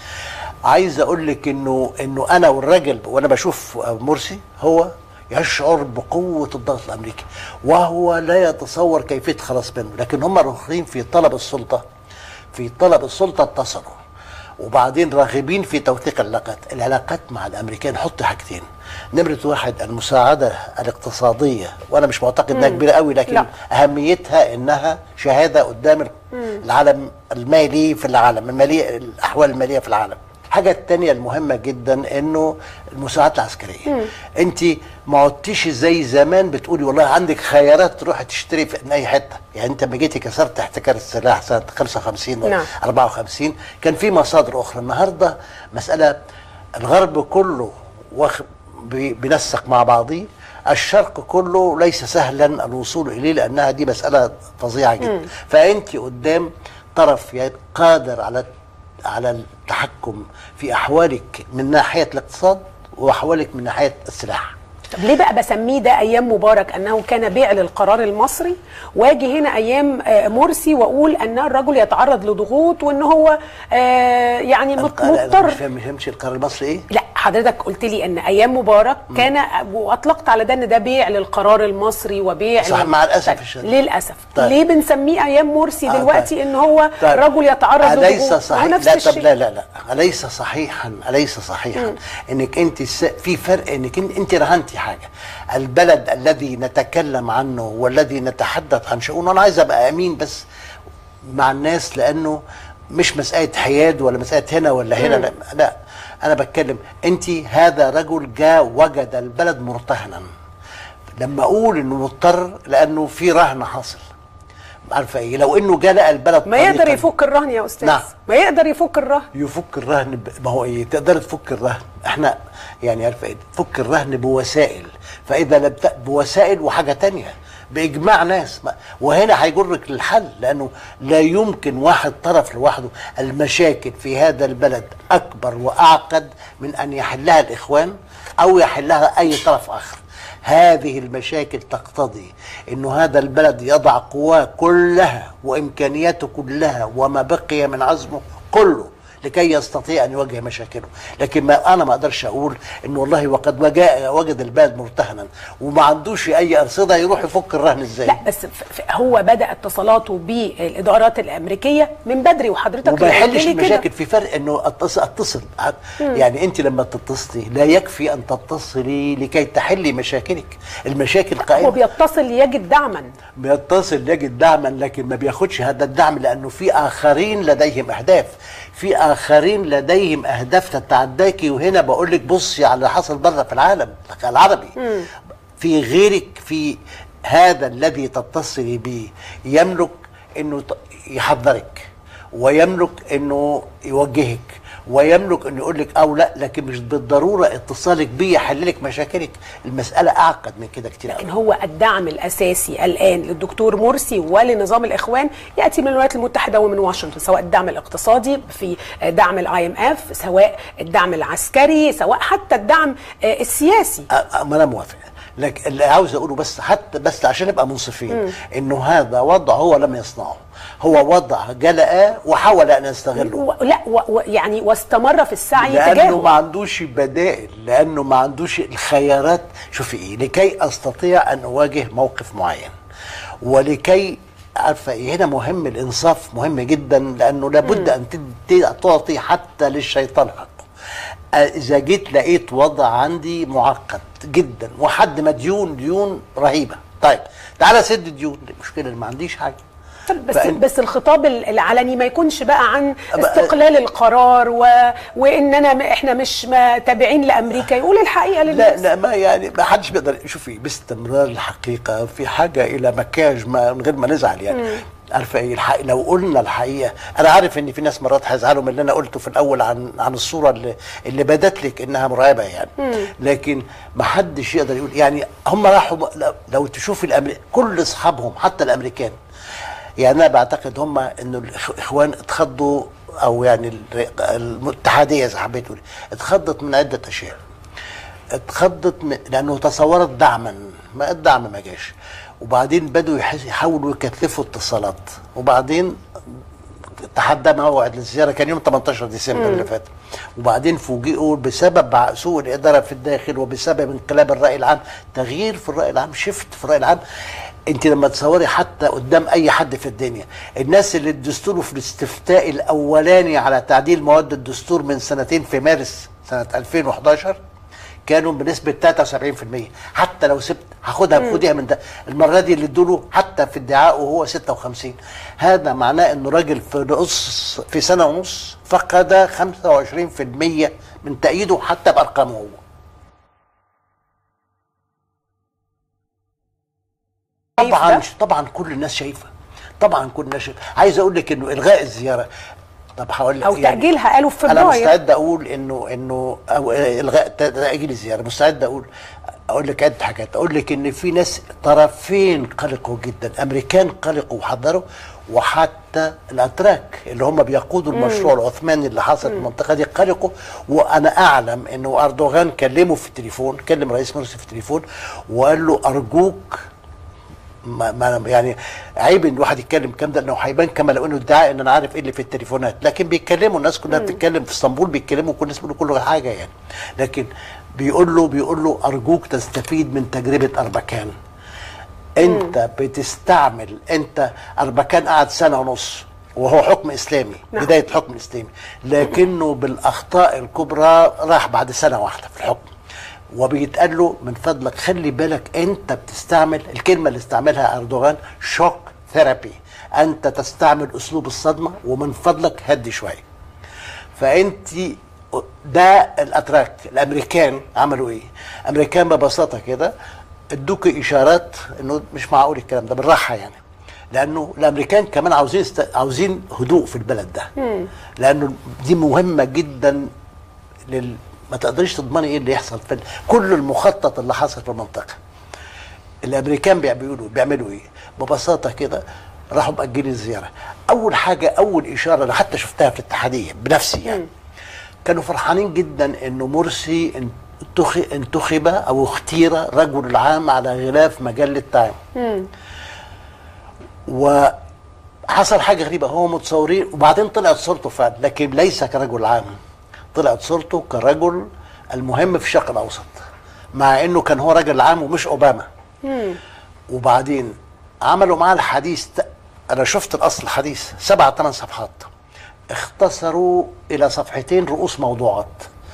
B: عايز اقول لك انه انه انا والراجل وانا بشوف مرسي هو يشعر بقوة الضغط الأمريكي وهو لا يتصور كيفية الخلاص منه لكن هم راغبين في طلب السلطة في طلب السلطة اتصلوا وبعدين راغبين في توثيق العلاقات العلاقات مع الأمريكان حط حاجتين نمرة واحد المساعدة الاقتصادية وأنا مش معتقد إنها كبيرة قوي لكن
A: لا.
B: أهميتها إنها شهادة قدام العالم المالي في العالم المالية الأحوال المالية في العالم الحاجة التانية المهمة جدا انه المساعدات العسكرية انت ما عدتيش زي زمان بتقولي والله عندك خيارات تروحي تشتري في اي حتة يعني انت لما جيتي كسرت احتكار السلاح سنة 55 ولا
A: نعم.
B: 54 كان في مصادر اخرى النهاردة مسألة الغرب كله واخ- بي- بينسق مع بعضيه الشرق كله ليس سهلا الوصول اليه لانها دي مساله فظيعه جدا فانت قدام طرف يعني قادر على على التحكم في احوالك من ناحيه الاقتصاد واحوالك من ناحيه السلاح
A: طب ليه بقى بسميه ده ايام مبارك انه كان بيع للقرار المصري واجي هنا ايام آه، مرسي واقول ان الرجل يتعرض لضغوط وان هو آه، يعني مط-
B: الق- لا، لا،
A: مضطر
B: مش فاهم مش فاهمش القرار المصري ايه
A: لا حضرتك قلت لي ان ايام مبارك كان واطلقت على ده ان ده بيع للقرار المصري وبيع
B: صح،
A: لل-
B: مع الأسف
A: طيب
B: الشديد.
A: للاسف
B: طيب.
A: ليه بنسميه ايام مرسي
B: آه،
A: دلوقتي
B: طيب.
A: ان هو
B: طيب.
A: رجل يتعرض
B: أليس
A: لضغوط
B: صحيح
A: هو نفس
B: لا طب
A: الشيء
B: لا لا لا أليس صحيحا أليس صحيحا إنك أنت س- في فرق إنك أنت أنت رهنتي حاجة البلد الذي نتكلم عنه والذي نتحدث عن شؤونه أنا عايز أبقى أمين بس مع الناس لأنه مش مسألة حياد ولا مسألة هنا ولا هنا لا, لا أنا بتكلم أنت هذا رجل جاء وجد البلد مرتهنا لما أقول إنه مضطر لأنه في رهن حاصل عارفه ايه لو انه جاء لقى البلد
A: ما يقدر
B: طريقاً-
A: يفك الرهن يا استاذ
B: نعم.
A: ما يقدر يفك الرهن
B: يفك الرهن ب... ما هو ايه تقدر تفك الرهن احنا يعني عارفه ايه تفك الرهن بوسائل فاذا لم ت... بوسائل وحاجه تانية باجماع ناس ما... وهنا هيجرك للحل لانه لا يمكن واحد طرف لوحده المشاكل في هذا البلد اكبر واعقد من ان يحلها الاخوان او يحلها اي طرف اخر هذه المشاكل تقتضي انه هذا البلد يضع قواه كلها وامكانياته كلها وما بقي من عزمه كله لكي يستطيع ان يواجه مشاكله لكن ما انا ما اقدرش اقول ان والله وقد وجاء وجد البلد مرتهنا وما عندوش اي ارصده يروح يفك الرهن ازاي
A: لا بس ف- ف- هو بدا اتصالاته بالادارات الامريكيه من بدري وحضرتك
B: وما
A: اللي قلت
B: يحلش
A: لي كده.
B: المشاكل في فرق انه اتصل اتصل يعني انت لما تتصلي لا يكفي ان تتصلي لكي تحلي مشاكلك المشاكل
A: هو
B: قائمه
A: بيتصل يجد دعما
B: بيتصل يجد دعما لكن ما بياخدش هذا الدعم لانه في اخرين لديهم اهداف في اخرين لديهم اهداف تتعداكي وهنا بقول لك بصي على اللي حصل بره في العالم العربي في غيرك في هذا الذي تتصلي به يملك انه ت- يحذرك ويملك انه يوجهك ويملك انه يقول لك او لا لكن مش بالضروره اتصالك بيه يحل لك مشاكلك المساله اعقد من كده كتير
A: لكن
B: قوي
A: هو الدعم الاساسي الان للدكتور مرسي ولنظام الاخوان ياتي من الولايات المتحده ومن واشنطن سواء الدعم الاقتصادي في دعم الاي ام اف سواء الدعم العسكري سواء حتى الدعم آه، السياسي
B: أ- ما انا موافق لكن اللي عاوز اقوله بس حتى بس عشان نبقى منصفين انه هذا وضع هو لم يصنعه هو وضع جلأ وحاول ان يستغله
A: و- لا و- و- يعني واستمر في السعي
B: لانه
A: تجاهه
B: ما عندوش بدائل لانه ما عندوش الخيارات شوفي ايه لكي استطيع ان اواجه موقف معين ولكي عارفه ايه هنا مهم الانصاف مهم جدا لانه لابد ان تدي تعطي حتى للشيطان حقه آه، اذا جيت لقيت وضع عندي معقد جدا وحد مديون ديون رهيبه طيب تعالى سد ديون المشكله اللي ما عنديش حاجه
A: طب بس
B: فإن-
A: بس الخطاب ال- العلني ما يكونش بقى عن
B: أبقى-
A: استقلال القرار و... وان انا م- احنا مش ما تابعين لامريكا يقول الحقيقه
B: لا
A: للناس
B: لا ما يعني ما حدش بيقدر شوفي باستمرار الحقيقه في حاجه الى مكياج ما من غير ما نزعل يعني عارفه ايه الحق لو قلنا الحقيقه انا عارف ان في ناس مرات هيزعلوا من اللي انا قلته في الاول عن عن الصوره اللي اللي بدت لك انها مرعبه يعني لكن ما حدش يقدر يقول يعني هم راحوا لو- لو تشوفي الأمريكا كل اصحابهم حتى الامريكان يعني انا بعتقد هم انه الاخوان اتخضوا او يعني ال- الاتحاديه زي ما حبيت تقولي اتخضت من عده اشياء اتخضت من لانه تصورت دعما ما الدعم ما جاش وبعدين بدوا يحس- يحاولوا يكثفوا اتصالات وبعدين تحدى موعد للزياره كان يوم 18 ديسمبر اللي فات وبعدين فوجئوا بسبب سوء الاداره في الداخل وبسبب انقلاب الراي العام تغيير في الراي العام شفت في الراي العام انت لما تصوري حتى قدام اي حد في الدنيا الناس اللي الدستور في الاستفتاء الاولاني على تعديل مواد الدستور من سنتين في مارس سنه 2011 كانوا بنسبه 73% حتى لو سبت هاخدها خديها من ده المره دي اللي ادوله حتى في ادعائه هو 56 هذا معناه انه راجل في نص في سنه ونص فقد 25% من تأييده حتى بارقامه هو
A: شايف
B: طبعا
A: ده؟
B: طبعا كل الناس شايفه طبعا كل الناس شايفه عايز اقول لك انه الغاء الزياره طب هقول لك
A: او تاجيلها قالوا في
B: انا
A: فبراير
B: مستعد اقول انه انه أو الغاء تاجيل الزياره مستعد اقول اقول لك عده حاجات اقول لك ان في ناس طرفين قلقوا جدا امريكان قلقوا وحذروا وحتى الاتراك اللي هم بيقودوا المشروع العثماني اللي حصل في المنطقه دي قلقوا وانا اعلم انه اردوغان كلمه في التليفون كلم رئيس مرسي في التليفون وقال له ارجوك ما ما يعني عيب ان الواحد يتكلم الكلام ده انه هيبان كما لو انه ادعاء ان انا عارف ايه اللي في التليفونات لكن بيتكلموا الناس كلها بتتكلم في اسطنبول بيتكلموا كل الناس بيقولوا كل حاجه يعني لكن بيقول له بيقول له ارجوك تستفيد من تجربه اربكان انت بتستعمل انت اربكان قعد سنه ونص وهو حكم اسلامي
A: نعم.
B: بدايه حكم اسلامي لكنه بالاخطاء الكبرى راح بعد سنه واحده في الحكم وبيتقال له من فضلك خلي بالك انت بتستعمل الكلمه اللي استعملها اردوغان شوك ثيرابي انت تستعمل اسلوب الصدمه ومن فضلك هدي شويه فانت ده الاتراك الامريكان عملوا ايه امريكان ببساطه كده ادوك اشارات انه مش معقول الكلام ده بالراحه يعني لانه الامريكان كمان عاوزين است... عاوزين هدوء في البلد ده لانه دي مهمه جدا لل... ما تقدريش تضمني ايه اللي يحصل في ال- كل المخطط اللي حصل في المنطقه الامريكان بيع- بيقولوا بيعملوا ايه ببساطه كده راحوا مأجلين الزياره اول حاجه اول اشاره انا حتى شفتها في الاتحاديه بنفسي يعني كانوا فرحانين جدا انه مرسي انتخ- انتخب او اختير رجل العام على غلاف مجله تايم حصل حاجه غريبه هو متصورين وبعدين طلعت صورته فعلا لكن ليس كرجل عام طلعت صورته كرجل المهم في الشرق الاوسط مع انه كان هو رجل عام ومش اوباما وبعدين عملوا معاه الحديث ت- انا شفت الاصل الحديث سبع ثمان صفحات اختصروا الى صفحتين رؤوس موضوعات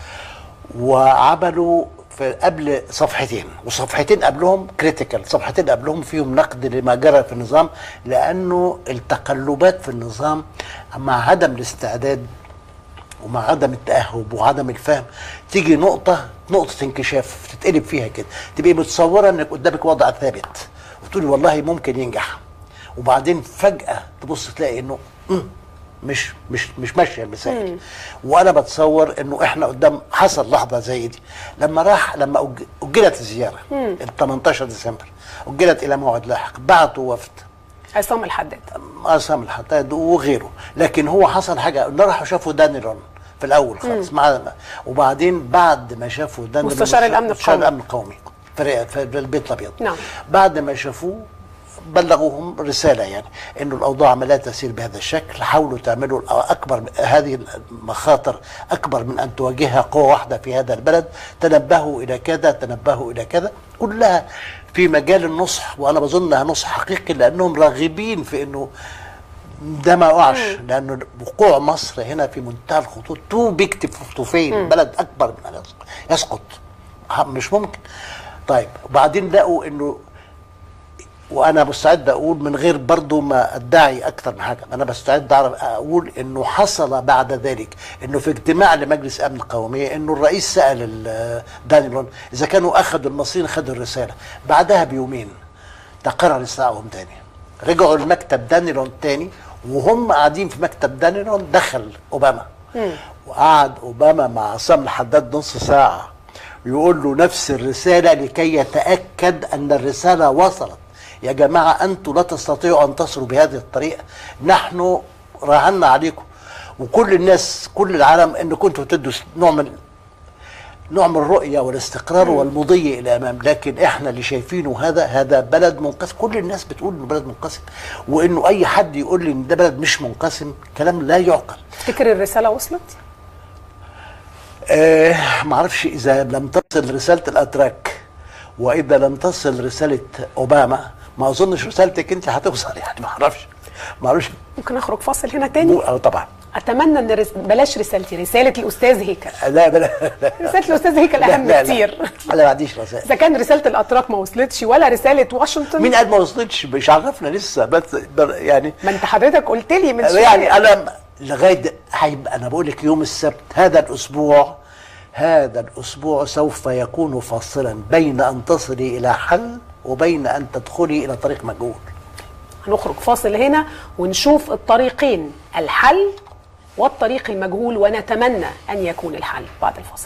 B: وعملوا في قبل صفحتين وصفحتين قبلهم كريتيكال صفحتين قبلهم فيهم نقد لما جرى في النظام لانه التقلبات في النظام مع عدم الاستعداد ومع عدم التأهب وعدم الفهم تيجي نقطة نقطة انكشاف تتقلب فيها كده تبقي متصورة انك قدامك وضع ثابت وتقولي والله ممكن ينجح وبعدين فجأة تبص تلاقي انه مم، مش مش مش ماشية المسائل وانا بتصور انه احنا قدام حصل لحظة زي دي لما راح لما أج- اجلت الزيارة ال 18 ديسمبر اجلت الى موعد لاحق بعتوا وفد
A: عصام الحداد
B: عصام الحداد وغيره لكن هو حصل حاجه إنه راحوا شافوا دانيلون في الاول خالص مع وبعدين بعد ما شافوا دانيلون
A: مستشار الأمن
B: مستشار
A: القومي.
B: الامن القومي في في البيت الابيض
A: نعم.
B: بعد ما شافوه بلغوهم رساله يعني انه الاوضاع لا تسير بهذا الشكل حاولوا تعملوا اكبر هذه المخاطر اكبر من ان تواجهها قوه واحده في هذا البلد تنبهوا الى كذا تنبهوا الى كذا كلها في مجال النصح وانا بظنها نصح حقيقي لانهم راغبين في انه ده ما وقعش لانه وقوع مصر هنا في منتهى الخطوط تو بيج تو فين بلد اكبر من ان يسقط- يسقط ها، مش ممكن طيب وبعدين لقوا انه وانا مستعد اقول من غير برضو ما ادعي اكثر من حاجه انا مستعد اعرف اقول انه حصل بعد ذلك انه في اجتماع لمجلس امن القوميه انه الرئيس سال ال- دانيلون اذا كانوا اخذوا المصريين خدوا الرساله بعدها بيومين تقرر استدعائهم تاني رجعوا المكتب دانيلون تاني وهم قاعدين في مكتب دانيلون دخل اوباما وقعد اوباما مع عصام الحداد نص ساعه يقول له نفس الرساله لكي يتاكد ان الرساله وصلت يا جماعه انتم لا تستطيعوا ان تصلوا بهذه الطريقه نحن راهنا عليكم وكل الناس كل العالم ان كنتوا تدوا نوع من نوع من الرؤية والاستقرار والمضي إلى الأمام لكن إحنا اللي شايفينه هذا هذا بلد منقسم كل الناس بتقول إنه بلد منقسم وإنه أي حد يقول لي إن ده بلد مش منقسم كلام لا يعقل
A: تفتكر الرساله وصلت
B: آه معرفش إذا لم تصل رسالة الأتراك وإذا لم تصل رسالة أوباما ما أظنش رسالتك أنت هتوصل يعني معرفش معرفش
A: ممكن اخرج فاصل هنا تاني
B: مو أو طبعا
A: اتمنى ان رس... بلاش رسالتي رساله الاستاذ هيكل
B: لا بلا لا
A: رساله الاستاذ هيكل اهم
B: لا
A: كتير
B: لا, لا ما عنديش رسائل
A: اذا كان رساله الاتراك ما وصلتش ولا رساله واشنطن
B: مين قال ما وصلتش مش عرفنا لسه بس بر- يعني
A: ما انت حضرتك قلت لي من شويه
B: يعني انا لغايه د- هيبقى انا بقول لك يوم السبت هذا الاسبوع هذا الاسبوع سوف يكون فاصلا بين ان تصلي الى حل وبين ان تدخلي الى طريق مجهول
A: هنخرج فاصل هنا ونشوف الطريقين الحل والطريق المجهول ونتمنى ان يكون الحل بعد الفاصل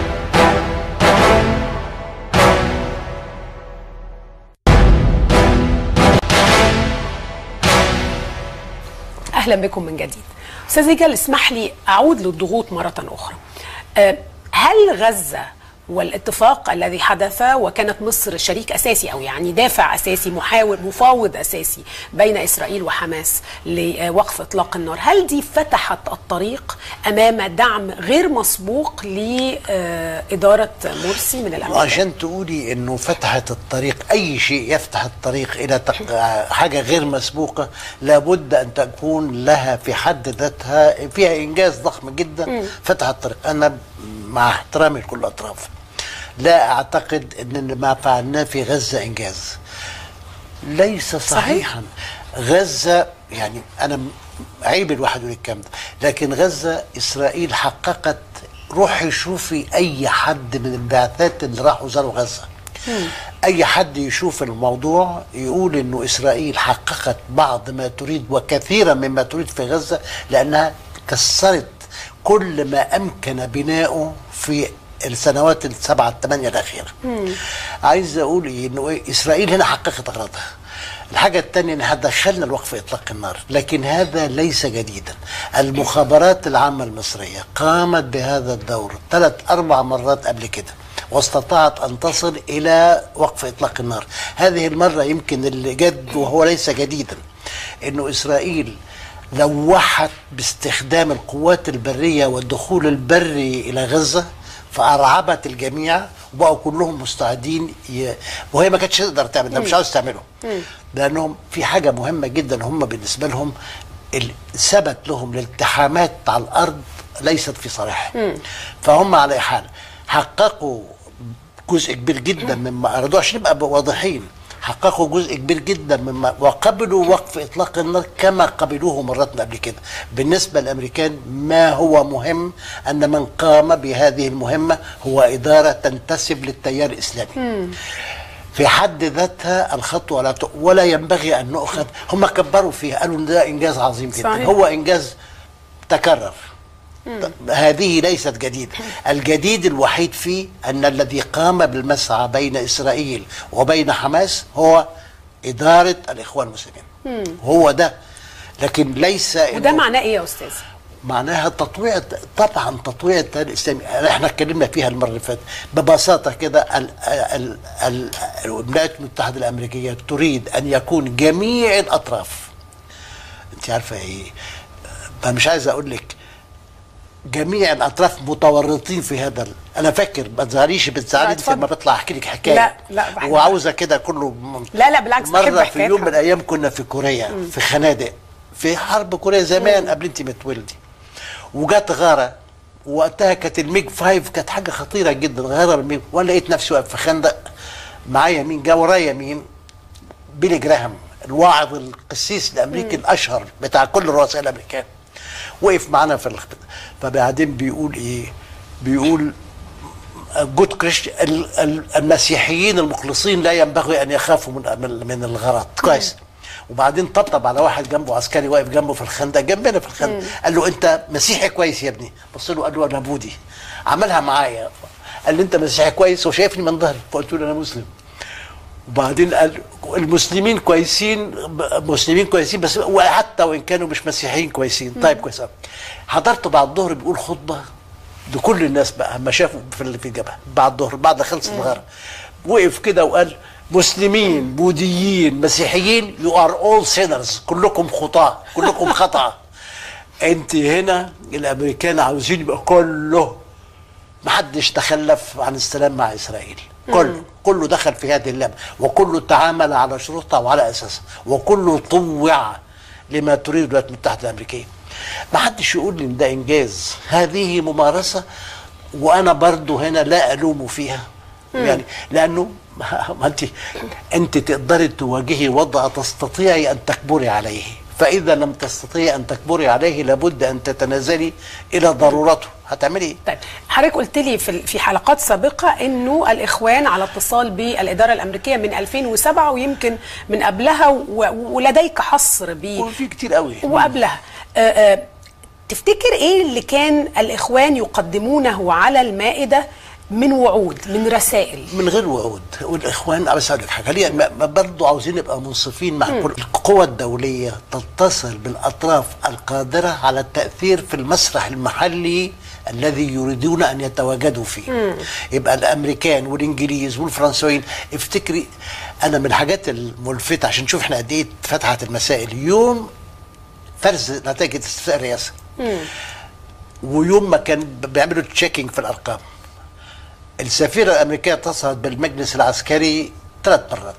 A: اهلا بكم من جديد استاذ هيكل اسمح لي اعود للضغوط مره اخرى أه، هل غزه والاتفاق الذي حدث وكانت مصر شريك اساسي او يعني دافع اساسي محاور مفاوض اساسي بين اسرائيل وحماس لوقف اطلاق النار، هل دي فتحت الطريق امام دعم غير مسبوق لاداره مرسي من الامن؟
B: عشان تقولي انه فتحت الطريق اي شيء يفتح الطريق الى تق... حاجه غير مسبوقه لابد ان تكون لها في حد ذاتها فيها انجاز ضخم جدا فتح الطريق انا مع احترامي لكل الاطراف لا اعتقد ان ما فعلناه في غزه انجاز ليس صحيحا غزه يعني انا م- عيب الواحد يقول الكلام ده لكن غزه اسرائيل حققت روحي شوفي اي حد من البعثات اللي راحوا زاروا غزه اي حد يشوف الموضوع يقول انه اسرائيل حققت بعض ما تريد وكثيرا مما تريد في غزه لانها كسرت كل ما امكن بناؤه في السنوات السبعه الثمانيه الاخيره. عايز اقول إيه؟ انه إيه؟ اسرائيل هنا حققت اغراضها. الحاجة الثانية انها دخلنا الوقف اطلاق النار، لكن هذا ليس جديدا. المخابرات العامة المصرية قامت بهذا الدور ثلاث اربع مرات قبل كده. واستطاعت ان تصل الى وقف اطلاق النار، هذه المرة يمكن اللي جد وهو ليس جديدا. انه اسرائيل لوحت باستخدام القوات البريه والدخول البري الى غزه فارعبت الجميع وبقوا كلهم مستعدين ي... وهي ما كانتش تقدر تعمل ده مش عاوز تعمله لانهم في حاجه مهمه جدا هم بالنسبه لهم ال- ثبت لهم الالتحامات على الارض ليست في صالحهم فهم على أي حال حققوا جزء كبير جدا مما ارادوه عشان نبقى واضحين حققوا جزء كبير جدا مما وقبلوا وقف اطلاق النار كما قبلوه مرات قبل كده بالنسبه للامريكان ما هو مهم ان من قام بهذه المهمه هو اداره تنتسب للتيار الاسلامي في حد ذاتها الخطوه لا ت- ولا ينبغي ان نؤخذ هم كبروا فيها قالوا ان ده انجاز عظيم جدا
A: صحيح.
B: هو انجاز تكرر هذه ليست جديدة الجديد الوحيد فيه أن الذي قام بالمسعى بين إسرائيل وبين حماس هو إدارة الإخوان المسلمين هو ده لكن ليس
A: وده
B: إنه-
A: معناه ايه يا استاذ
B: معناها تطويع طبعا تطويع التيار الاسلامي احنا اتكلمنا فيها المره اللي فاتت ببساطه كده ال- ال- ال- الولايات المتحده الامريكيه تريد ان يكون جميع الاطراف انت عارفه ايه انا مش عايز اقول لك جميع الاطراف متورطين في هذا ال- انا فاكر ما تزعليش بتزعلي
A: اتفضل.
B: لما بطلع احكي لك حكايه
A: لا، لا، بحب.
B: وعاوزه كده كله م-
A: لا، لا، بالعكس، بحب
B: مره في
A: حكايات
B: يوم من
A: حضرتك.
B: الايام كنا في كوريا في خنادق في حرب كوريا زمان قبل انت ما تولدي وجت غاره وقتها كانت الميج فايف كانت حاجه خطيره جدا غاره الميج وانا لقيت نفسي واقف في خندق معايا مين جا ورايا مين بيلي جراهام الواعظ القسيس الامريكي الاشهر بتاع كل الرؤساء الامريكان وقف معانا في الخ... فبعدين بيقول ايه بيقول جود كريش المسيحيين المخلصين لا ينبغي ان يخافوا من من, من الغلط كويس وبعدين طبطب على واحد جنبه عسكري واقف جنبه في الخندق جنبنا في الخندق قال له انت مسيحي كويس يا ابني بص له قال له انا بودي عملها معايا قال لي انت مسيحي كويس وشايفني من ظهري فقلت له انا مسلم وبعدين قال المسلمين كويسين مسلمين كويسين بس وحتى وان كانوا مش مسيحيين كويسين طيب كويس أوي. حضرت بعد الظهر بيقول خطبه لكل الناس بقى اما شافوا في ال- في الجبهه بعد الظهر بعد ما خلصت الغرب وقف كده وقال مسلمين بوذيين مسيحيين يو ار اول سينرز كلكم خطاه كلكم خطا انت هنا الامريكان عاوزين يبقى كله محدش تخلف عن السلام مع اسرائيل كله كله دخل في هذه اللعبه وكله تعامل على شروطها وعلى اساسها وكله طوع لما تريد الولايات المتحده الامريكيه ما حدش يقول لي ان ده انجاز هذه ممارسه وانا برضو هنا لا الوم فيها يعني لانه ما انت انت تقدري تواجهي وضع تستطيعي ان تكبري عليه فاذا لم تستطيعي ان تكبري عليه لابد ان تتنازلي الى ضرورته هتعملي ايه
A: طيب حضرتك قلت لي في في حلقات سابقه انه الاخوان على اتصال بالاداره الامريكيه من 2007 ويمكن من قبلها و- ولديك حصر ب
B: وفي كتير قوي
A: وقبلها آه، آه، تفتكر ايه اللي كان الاخوان يقدمونه على المائده من وعود من رسائل
B: من غير وعود والاخوان بس اقول لك حاجه ليه ما- ما برضه عاوزين نبقى منصفين مع كل القوى الدوليه تتصل بالاطراف القادره على التاثير في المسرح المحلي الذي يريدون ان يتواجدوا فيه يبقى الامريكان والانجليز والفرنسويين افتكري انا من الحاجات الملفته عشان نشوف احنا قد ايه فتحت المسائل يوم فرز نتائج استفتاء الرئاسه ويوم ما كان بيعملوا تشيكينج في الارقام السفيرة الأمريكية اتصلت بالمجلس العسكري ثلاث مرات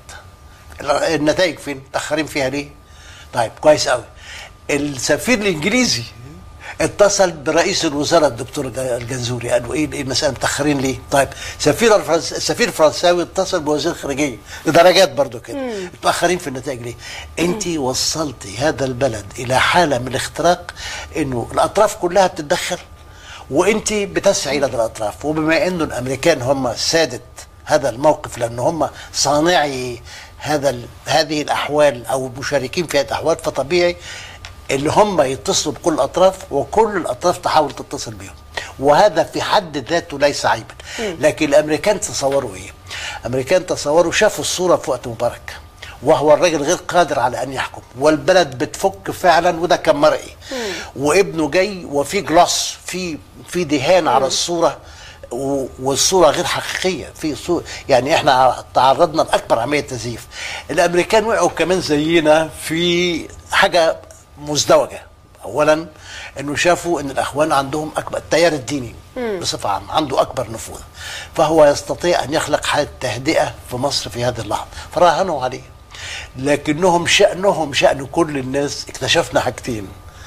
B: النتائج فين؟ متأخرين فيها ليه؟ طيب كويس قوي السفير الإنجليزي اتصل برئيس الوزراء الدكتور الجنزوري قال له ايه ايه المسألة متأخرين ليه؟ طيب سفير الفرنس... السفير الفرنساوي اتصل بوزير الخارجية درجات برضو كده متأخرين في النتائج ليه؟ انت وصلتي هذا البلد إلى حالة من الاختراق انه الأطراف كلها بتتدخل وانت بتسعي لدى الاطراف وبما انه الامريكان هم ساده هذا الموقف لان هم صانعي هذا ال- هذه الاحوال او مشاركين في هذه الاحوال فطبيعي اللي هم يتصلوا بكل الاطراف وكل الاطراف تحاول تتصل بهم وهذا في حد ذاته ليس عيبا لكن الامريكان تصوروا ايه الامريكان تصوروا شافوا الصوره في وقت مبارك وهو الراجل غير قادر على ان يحكم والبلد بتفك فعلا وده كان مرئي وابنه جاي وفي جلاس في في دهان على الصوره و- والصوره غير حقيقيه في صورة يعني احنا تعرضنا لاكبر عمليه تزييف الامريكان وقعوا كمان زينا في حاجه مزدوجه اولا انه شافوا ان الاخوان عندهم اكبر التيار الديني بصفه عامه عنده اكبر نفوذ فهو يستطيع ان يخلق حاله تهدئه في مصر في هذه اللحظه فراهنوا عليه لكنهم شانهم شان كل الناس اكتشفنا حاجتين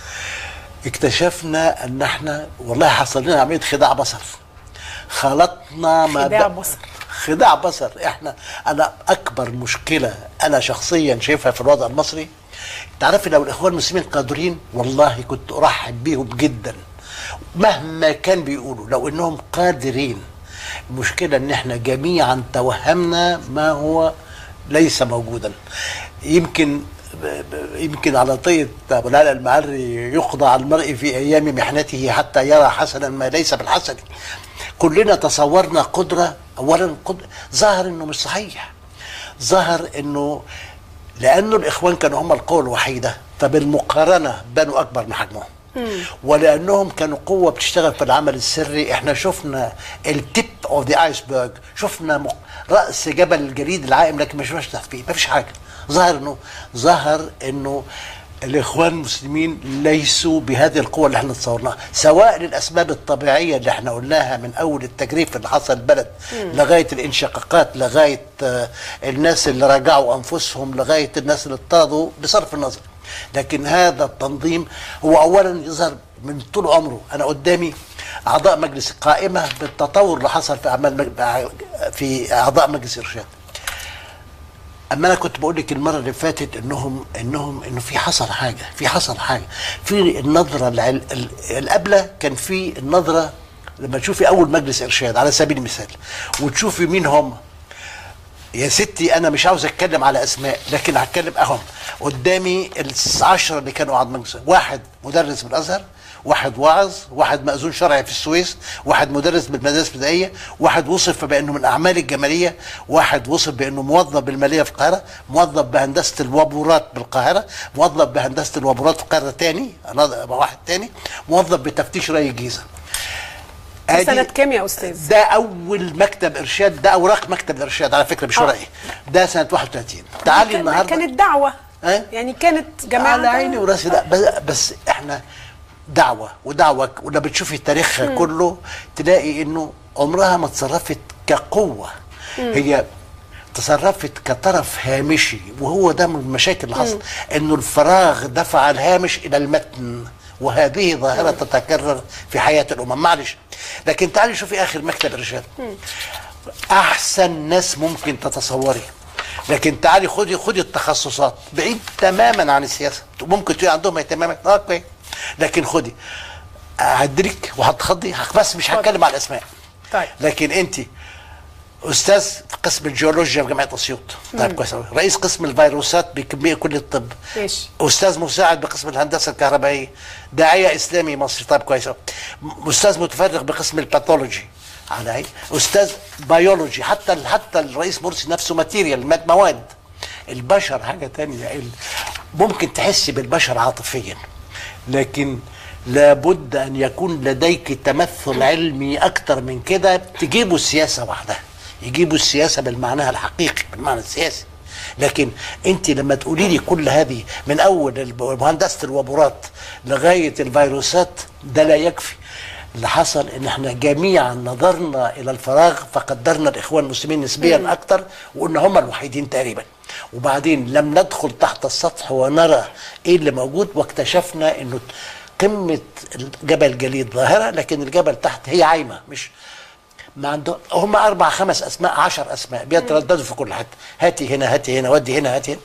B: اكتشفنا ان احنا والله حصل لنا عمليه خداع بصر خلطنا ما
A: خداع
B: ب-
A: بصر.
B: خداع بصر احنا انا اكبر مشكله انا شخصيا شايفها في الوضع المصري تعرفي لو الاخوان المسلمين قادرين والله كنت ارحب بيهم جدا مهما كان بيقولوا لو انهم قادرين المشكله ان احنا جميعا توهمنا ما هو ليس موجودا يمكن ب- ب- يمكن على طية ابو العلاء المعري يقضى على المرء في ايام محنته حتى يرى حسنا ما ليس بالحسن كلنا تصورنا قدره اولا قدرة ظهر انه مش صحيح ظهر انه لانه الاخوان كانوا هم القوه الوحيده فبالمقارنه بانوا اكبر من حجمهم ولانهم كانوا قوه بتشتغل في العمل السري احنا شفنا التيب اوف ذا ايسبرج شفنا مق- راس جبل الجليد العائم لكن ما شفناش تحت فيه ما فيش حاجه ظهر انه ظهر انه الاخوان المسلمين ليسوا بهذه القوه اللي احنا تصورناها سواء للاسباب الطبيعيه اللي احنا قلناها من اول التجريف اللي حصل البلد لغايه الانشقاقات لغايه آه، الناس اللي راجعوا انفسهم لغايه الناس اللي اضطروا بصرف النظر لكن هذا التنظيم هو اولا يظهر من طول عمره انا قدامي اعضاء مجلس قائمه بالتطور اللي حصل في اعمال مج- في اعضاء مجلس الارشاد اما انا كنت بقول لك المره اللي فاتت انهم انهم انه في حصل حاجه في حصل حاجه في النظره العل... ال- القبله كان في النظره لما تشوفي اول مجلس ارشاد على سبيل المثال وتشوفي مين هم يا ستي انا مش عاوز اتكلم على اسماء لكن هتكلم اهم قدامي العشره اللي كانوا قاعد مجلس واحد مدرس بالازهر واحد واعظ واحد مأذون شرعي في السويس واحد مدرس بالمدارس الابتدائيه واحد وصف بانه من اعمال الجماليه واحد وصف بانه موظف بالماليه في القاهره موظف بهندسه الوابورات بالقاهره موظف بهندسه الوابورات في القاهره تاني أنا- واحد تاني موظف بتفتيش ري الجيزه
A: في
B: آدي-
A: سنة كام يا أستاذ؟
B: ده اول مكتب ارشاد ده اوراق مكتب الارشاد على فكره مش
A: آه.
B: ورقي ده سنه 31 تعالي
A: كان-
B: النهارده
A: كانت دعوة
B: إيه؟
A: يعني كانت جماعة
B: على عيني وراسي لا بس, بس احنا دعوه ودعوه ولما بتشوفي تاريخها كله تلاقي انه عمرها ما تصرفت كقوه هي تصرفت كطرف هامشي وهو ده من المشاكل اللي حصل انه الفراغ دفع الهامش الى المتن وهذه ظاهرة تتكرر في حياة الأمم معلش لكن تعالي شوفي آخر مكتب إرشاد أحسن ناس ممكن تتصوري لكن تعالي خدي خدي التخصصات بعيد تماما عن السياسة ممكن تلاقي عندهم اهتمامات اه كويس لكن خدي هدرك وهتخضي بس مش هتكلم على الأسماء
A: طيب
B: لكن انت استاذ في قسم الجيولوجيا في جامعه اسيوط طيب كويس أوي. رئيس قسم الفيروسات بكميه كليه الطب
A: ماشي
B: استاذ مساعد بقسم الهندسه الكهربائيه داعيه اسلامي مصري طيب كويس أوي. م- استاذ متفرغ بقسم الباثولوجي على ايه استاذ بيولوجي حتى ال- حتى الرئيس مرسي نفسه ماتيريال ماد- مواد البشر حاجه تانية ال- ممكن تحسي بالبشر عاطفيا لكن لابد ان يكون لديك تمثل علمي اكتر من كده تجيبوا السياسه وحدها يجيبوا السياسه بالمعنى الحقيقي بالمعنى السياسي لكن انت لما تقولي لي كل هذه من اول الب- مهندسه الوابورات لغايه الفيروسات ده لا يكفي اللي حصل ان احنا جميعا نظرنا الى الفراغ فقدرنا الاخوان المسلمين نسبيا اكتر وان هم الوحيدين تقريبا وبعدين لم ندخل تحت السطح ونرى ايه اللي موجود واكتشفنا انه قمه جبل جليد ظاهره لكن الجبل تحت هي عايمه مش ما عندهم هم اربع خمس اسماء عشر اسماء بيترددوا في كل حته هاتي هنا هاتي هنا ودي هنا هاتي هنا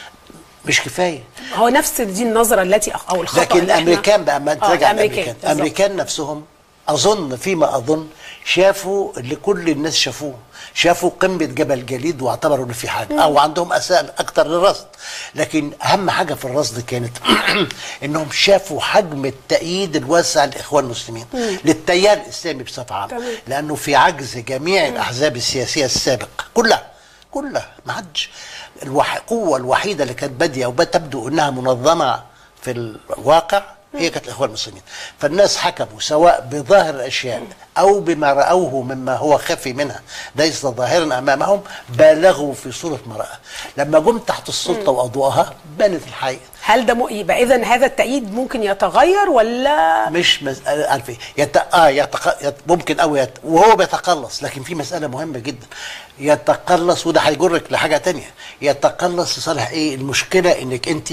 B: مش كفايه
A: هو نفس دي النظرة التي أخ- أو الخطأ
B: لكن
A: اللي إحنا-
B: الامريكان بقى ما
A: آه،
B: تراجع
A: الأمريكان
B: الامريكان
A: بالظبط.
B: الامريكان نفسهم اظن فيما اظن شافوا اللي كل الناس شافوه شافوا قمه جبل جليد واعتبروا ان في حاجه او عندهم اسئله اكتر للرصد لكن اهم حاجه في الرصد كانت انهم شافوا حجم التأييد الواسع للاخوان المسلمين للتيار الاسلامي بصفه عامه
A: تمام.
B: لانه في عجز جميع الاحزاب السياسيه السابقه كلها كلها ما حدش الوح... القوه الوحيده اللي كانت باديه وتبدو انها منظمه في الواقع هي كانت الاخوان المسلمين فالناس حكموا سواء بظاهر الاشياء او بما راوه مما هو خفي منها ليس ظاهرا امامهم بالغوا في صوره ما راى لما جم تحت السلطه واضواءها بانت الحقيقه
A: هل ده م... يبقى اذا هذا التأييد ممكن يتغير ولا
B: مش مسألة عارف ايه يت... اه يتق... يت... ممكن قوي يت... وهو بيتقلص لكن في مسألة مهمة جدا يتقلص وده هيجرك لحاجة تانية يتقلص لصالح ايه المشكلة انك انت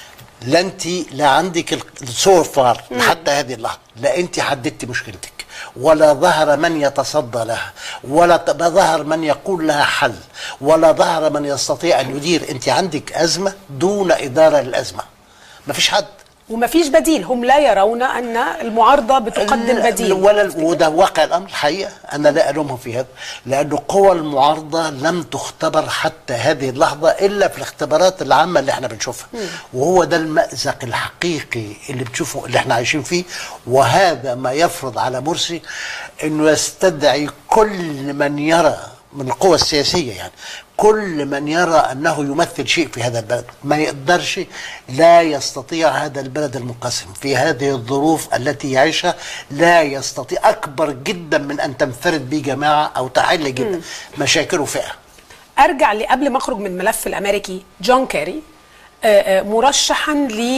B: لا انت لا عندك السور فار لحتى هذه اللحظة لا انت حددت مشكلتك ولا ظهر من يتصدى لها ولا ت- ظهر من يقول لها حل ولا ظهر من يستطيع ان يدير انت عندك ازمة دون ادارة للازمة مفيش حد
A: ومفيش بديل هم لا يرون ان المعارضة بتقدم
B: لا-
A: بديل
B: ولا وده واقع الامر الحقيقه انا لا الومهم في هذا لانه قوى المعارضه لم تختبر حتى هذه اللحظه الا في الاختبارات العامه اللي احنا بنشوفها وهو ده المازق الحقيقي اللي بتشوفه اللي احنا عايشين فيه وهذا ما يفرض على مرسي انه يستدعي كل من يرى من القوى السياسيه يعني كل من يرى انه يمثل شيء في هذا البلد ما يقدرش لا يستطيع هذا البلد المنقسم في هذه الظروف التي يعيشها لا يستطيع اكبر جدا من ان تنفرد به جماعه او تحل جدا مشاكله فئه
A: ارجع لقبل ما اخرج من الملف الامريكي جون كيري آه، آه، مرشحا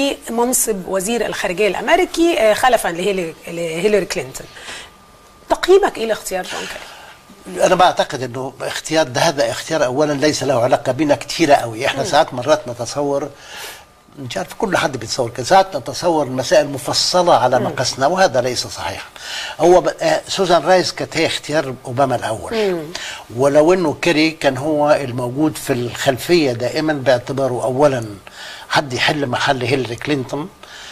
A: لمنصب وزير الخارجيه الامريكي آه، خلفا لهيلاري لهيلاري كلينتون تقييمك ايه لاختيار جون كيري
B: انا بعتقد انه اختيار ده هذا اختيار اولا ليس له علاقه بنا كثيره قوي احنا ساعات مرات نتصور مش عارف كل حد بيتصور كده ساعات نتصور المسائل مفصله على مقاسنا وهذا ليس صحيحا هو ب... آه، سوزان رايس كانت هي اختيار اوباما الاول ولو انه كيري كان هو الموجود في الخلفيه دائما باعتباره اولا حد يحل محل هيلاري كلينتون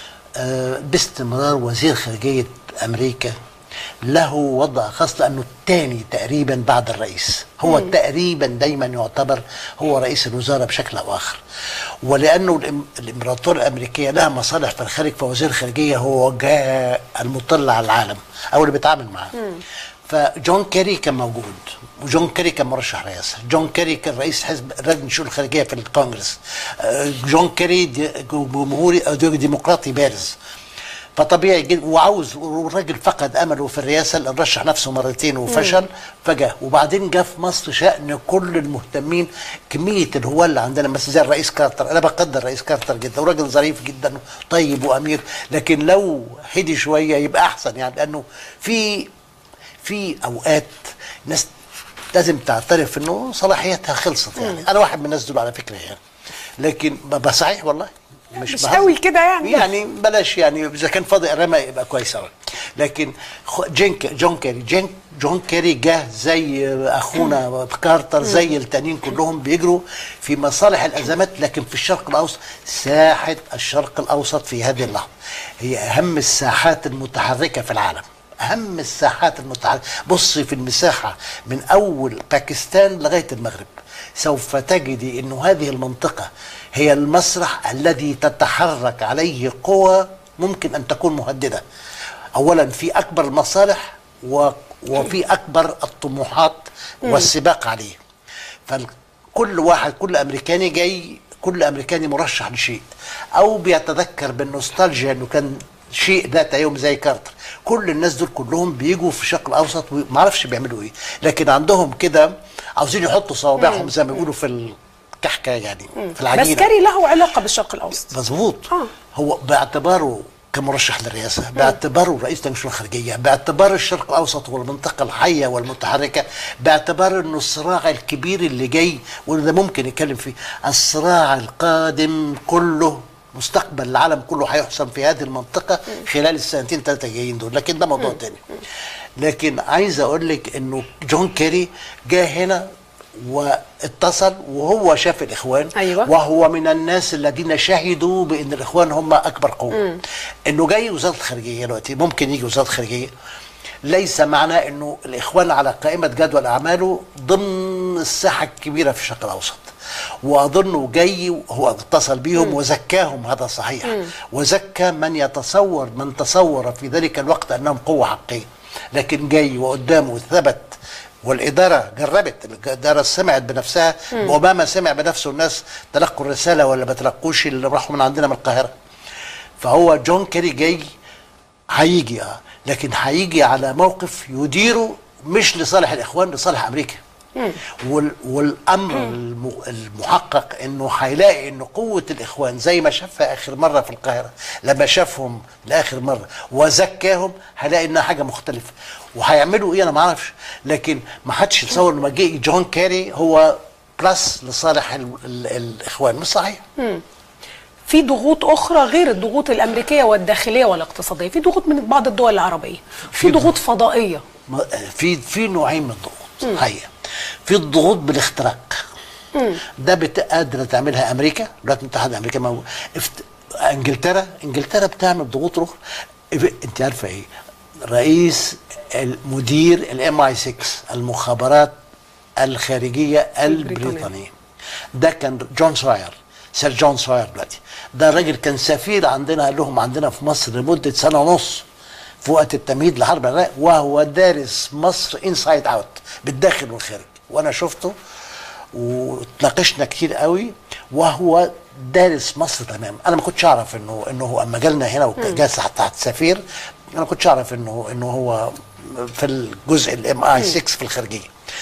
B: آه، باستمرار وزير خارجيه امريكا له وضع خاص لانه الثاني تقريبا بعد الرئيس هو تقريبا دايما يعتبر هو رئيس الوزراء بشكل او اخر ولانه الإم- الامبراطوريه الامريكيه لها مصالح في الخارج فوزير الخارجيه هو جاء المطلع على العالم او اللي بيتعامل معاه فجون كيري كان موجود وجون كيري كان مرشح رئاسه جون كيري كان رئيس حزب لجنه الشؤون الخارجيه في الكونغرس آه، جون كيري دي- جمهوري آه، ديمقراطي بارز فطبيعي جدا وعاوز والراجل فقد امله في الرئاسه لان رشح نفسه مرتين وفشل فجاه وبعدين جه في مصر شان كل المهتمين كميه الهواه اللي عندنا مثلا زي الرئيس كارتر انا بقدر الرئيس كارتر جدا وراجل ظريف جدا طيب وامير لكن لو هدي شويه يبقى احسن يعني لانه في في اوقات ناس لازم تعترف انه صلاحيتها خلصت يعني انا واحد من الناس دول على فكره يعني لكن ب- صحيح والله
A: مش
B: بهزر.
A: قوي كده يعني.
B: يعني بلاش يعني اذا كان فاضي رمى يبقى كويس قوي لكن خ- جين جون كيري جين جون كيري جه زي اخونا كارتر زي التانيين كلهم بيجروا في مصالح الازمات لكن في الشرق الاوسط ساحه الشرق الاوسط في هذه اللحظه هي اهم الساحات المتحركه في العالم اهم الساحات المتحركه بصي في المساحه من اول باكستان لغايه المغرب سوف تجدي انه هذه المنطقه هي المسرح الذي تتحرك عليه قوى ممكن ان تكون مهدده اولا في اكبر المصالح و- وفي اكبر الطموحات والسباق عليه فكل واحد كل امريكاني جاي كل امريكاني مرشح لشيء او بيتذكر بالنوستالجيا انه كان شيء ذات يوم زي كارتر كل الناس دول كلهم بيجوا في الشرق الاوسط وما اعرفش بيعملوا ايه لكن عندهم كده عاوزين يحطوا صوابعهم زي ما بيقولوا في الكحكه يعني في
A: بس
B: العجينه
A: كيري له علاقه بالشرق الاوسط
B: مظبوط
A: آه.
B: هو باعتباره كمرشح للرئاسه باعتباره رئيس لجنه الشؤون الخارجيه باعتبار الشرق الاوسط والمنطقه الحيه والمتحركه باعتبار انه الصراع الكبير اللي جاي وده ممكن يتكلم فيه الصراع القادم كله مستقبل العالم كله هيحسم في هذه المنطقه خلال السنتين ثلاثه جايين دول لكن ده موضوع تاني لكن عايز اقول لك انه جون كيري جاء هنا واتصل وهو شاف الاخوان
A: أيوة.
B: وهو من الناس الذين شهدوا بان الاخوان هم اكبر قوه انه جاي وزاره الخارجيه دلوقتي ممكن يجي وزاره الخارجيه ليس معناه انه الاخوان على قائمه جدول اعماله ضمن الساحه الكبيره في الشرق الاوسط واظنه جاي هو اتصل بهم وزكاهم هذا صحيح وزكى من يتصور من تصور في ذلك الوقت انهم قوه حقيقيه لكن جاي وقدامه ثبت والاداره جربت الاداره سمعت بنفسها اوباما سمع بنفسه الناس تلقوا الرساله ولا ما تلقوش اللي راحوا من عندنا من القاهره فهو جون كيري جاي هيجي اه لكن هيجي على موقف يديره مش لصالح الاخوان لصالح امريكا وال والامر الم- المحقق انه هيلاقي ان قوه الاخوان زي ما شافها اخر مره في القاهره لما شافهم لاخر مره وزكاهم هيلاقي انها حاجه مختلفه وهيعملوا ايه انا ما اعرفش لكن ما حدش يتصور لما جه جون كاري هو بلس لصالح ال ال الاخوان مش صحيح
A: في ضغوط اخرى غير الضغوط الامريكيه والداخليه والاقتصاديه في ضغوط من بعض الدول العربيه في
B: في
A: ضغوط فضائيه
B: ما- في في نوعين من الضغوط حقيقه في الضغوط بالاختراق ده بت- قادره تعملها امريكا الولايات المتحده الامريكيه مو... افت... انجلترا انجلترا بتعمل ضغوط اخرى إف- انت عارفه ايه رئيس المدير الام اي 6 المخابرات الخارجيه البريطانيه ده كان جون سواير سير جون سواير دلوقتي ده راجل كان سفير عندنا قال لهم عندنا في مصر لمده سنه ونص في وقت التمهيد لحرب العراق وهو دارس مصر انسايد اوت بالداخل والخارج وانا شفته وتناقشنا كتير قوي وهو دارس مصر تمام انا ما كنتش اعرف انه انه هو اما جالنا هنا وجالس تحت سفير انا ما كنتش اعرف انه انه هو في الجزء الام اي 6 في الخارجيه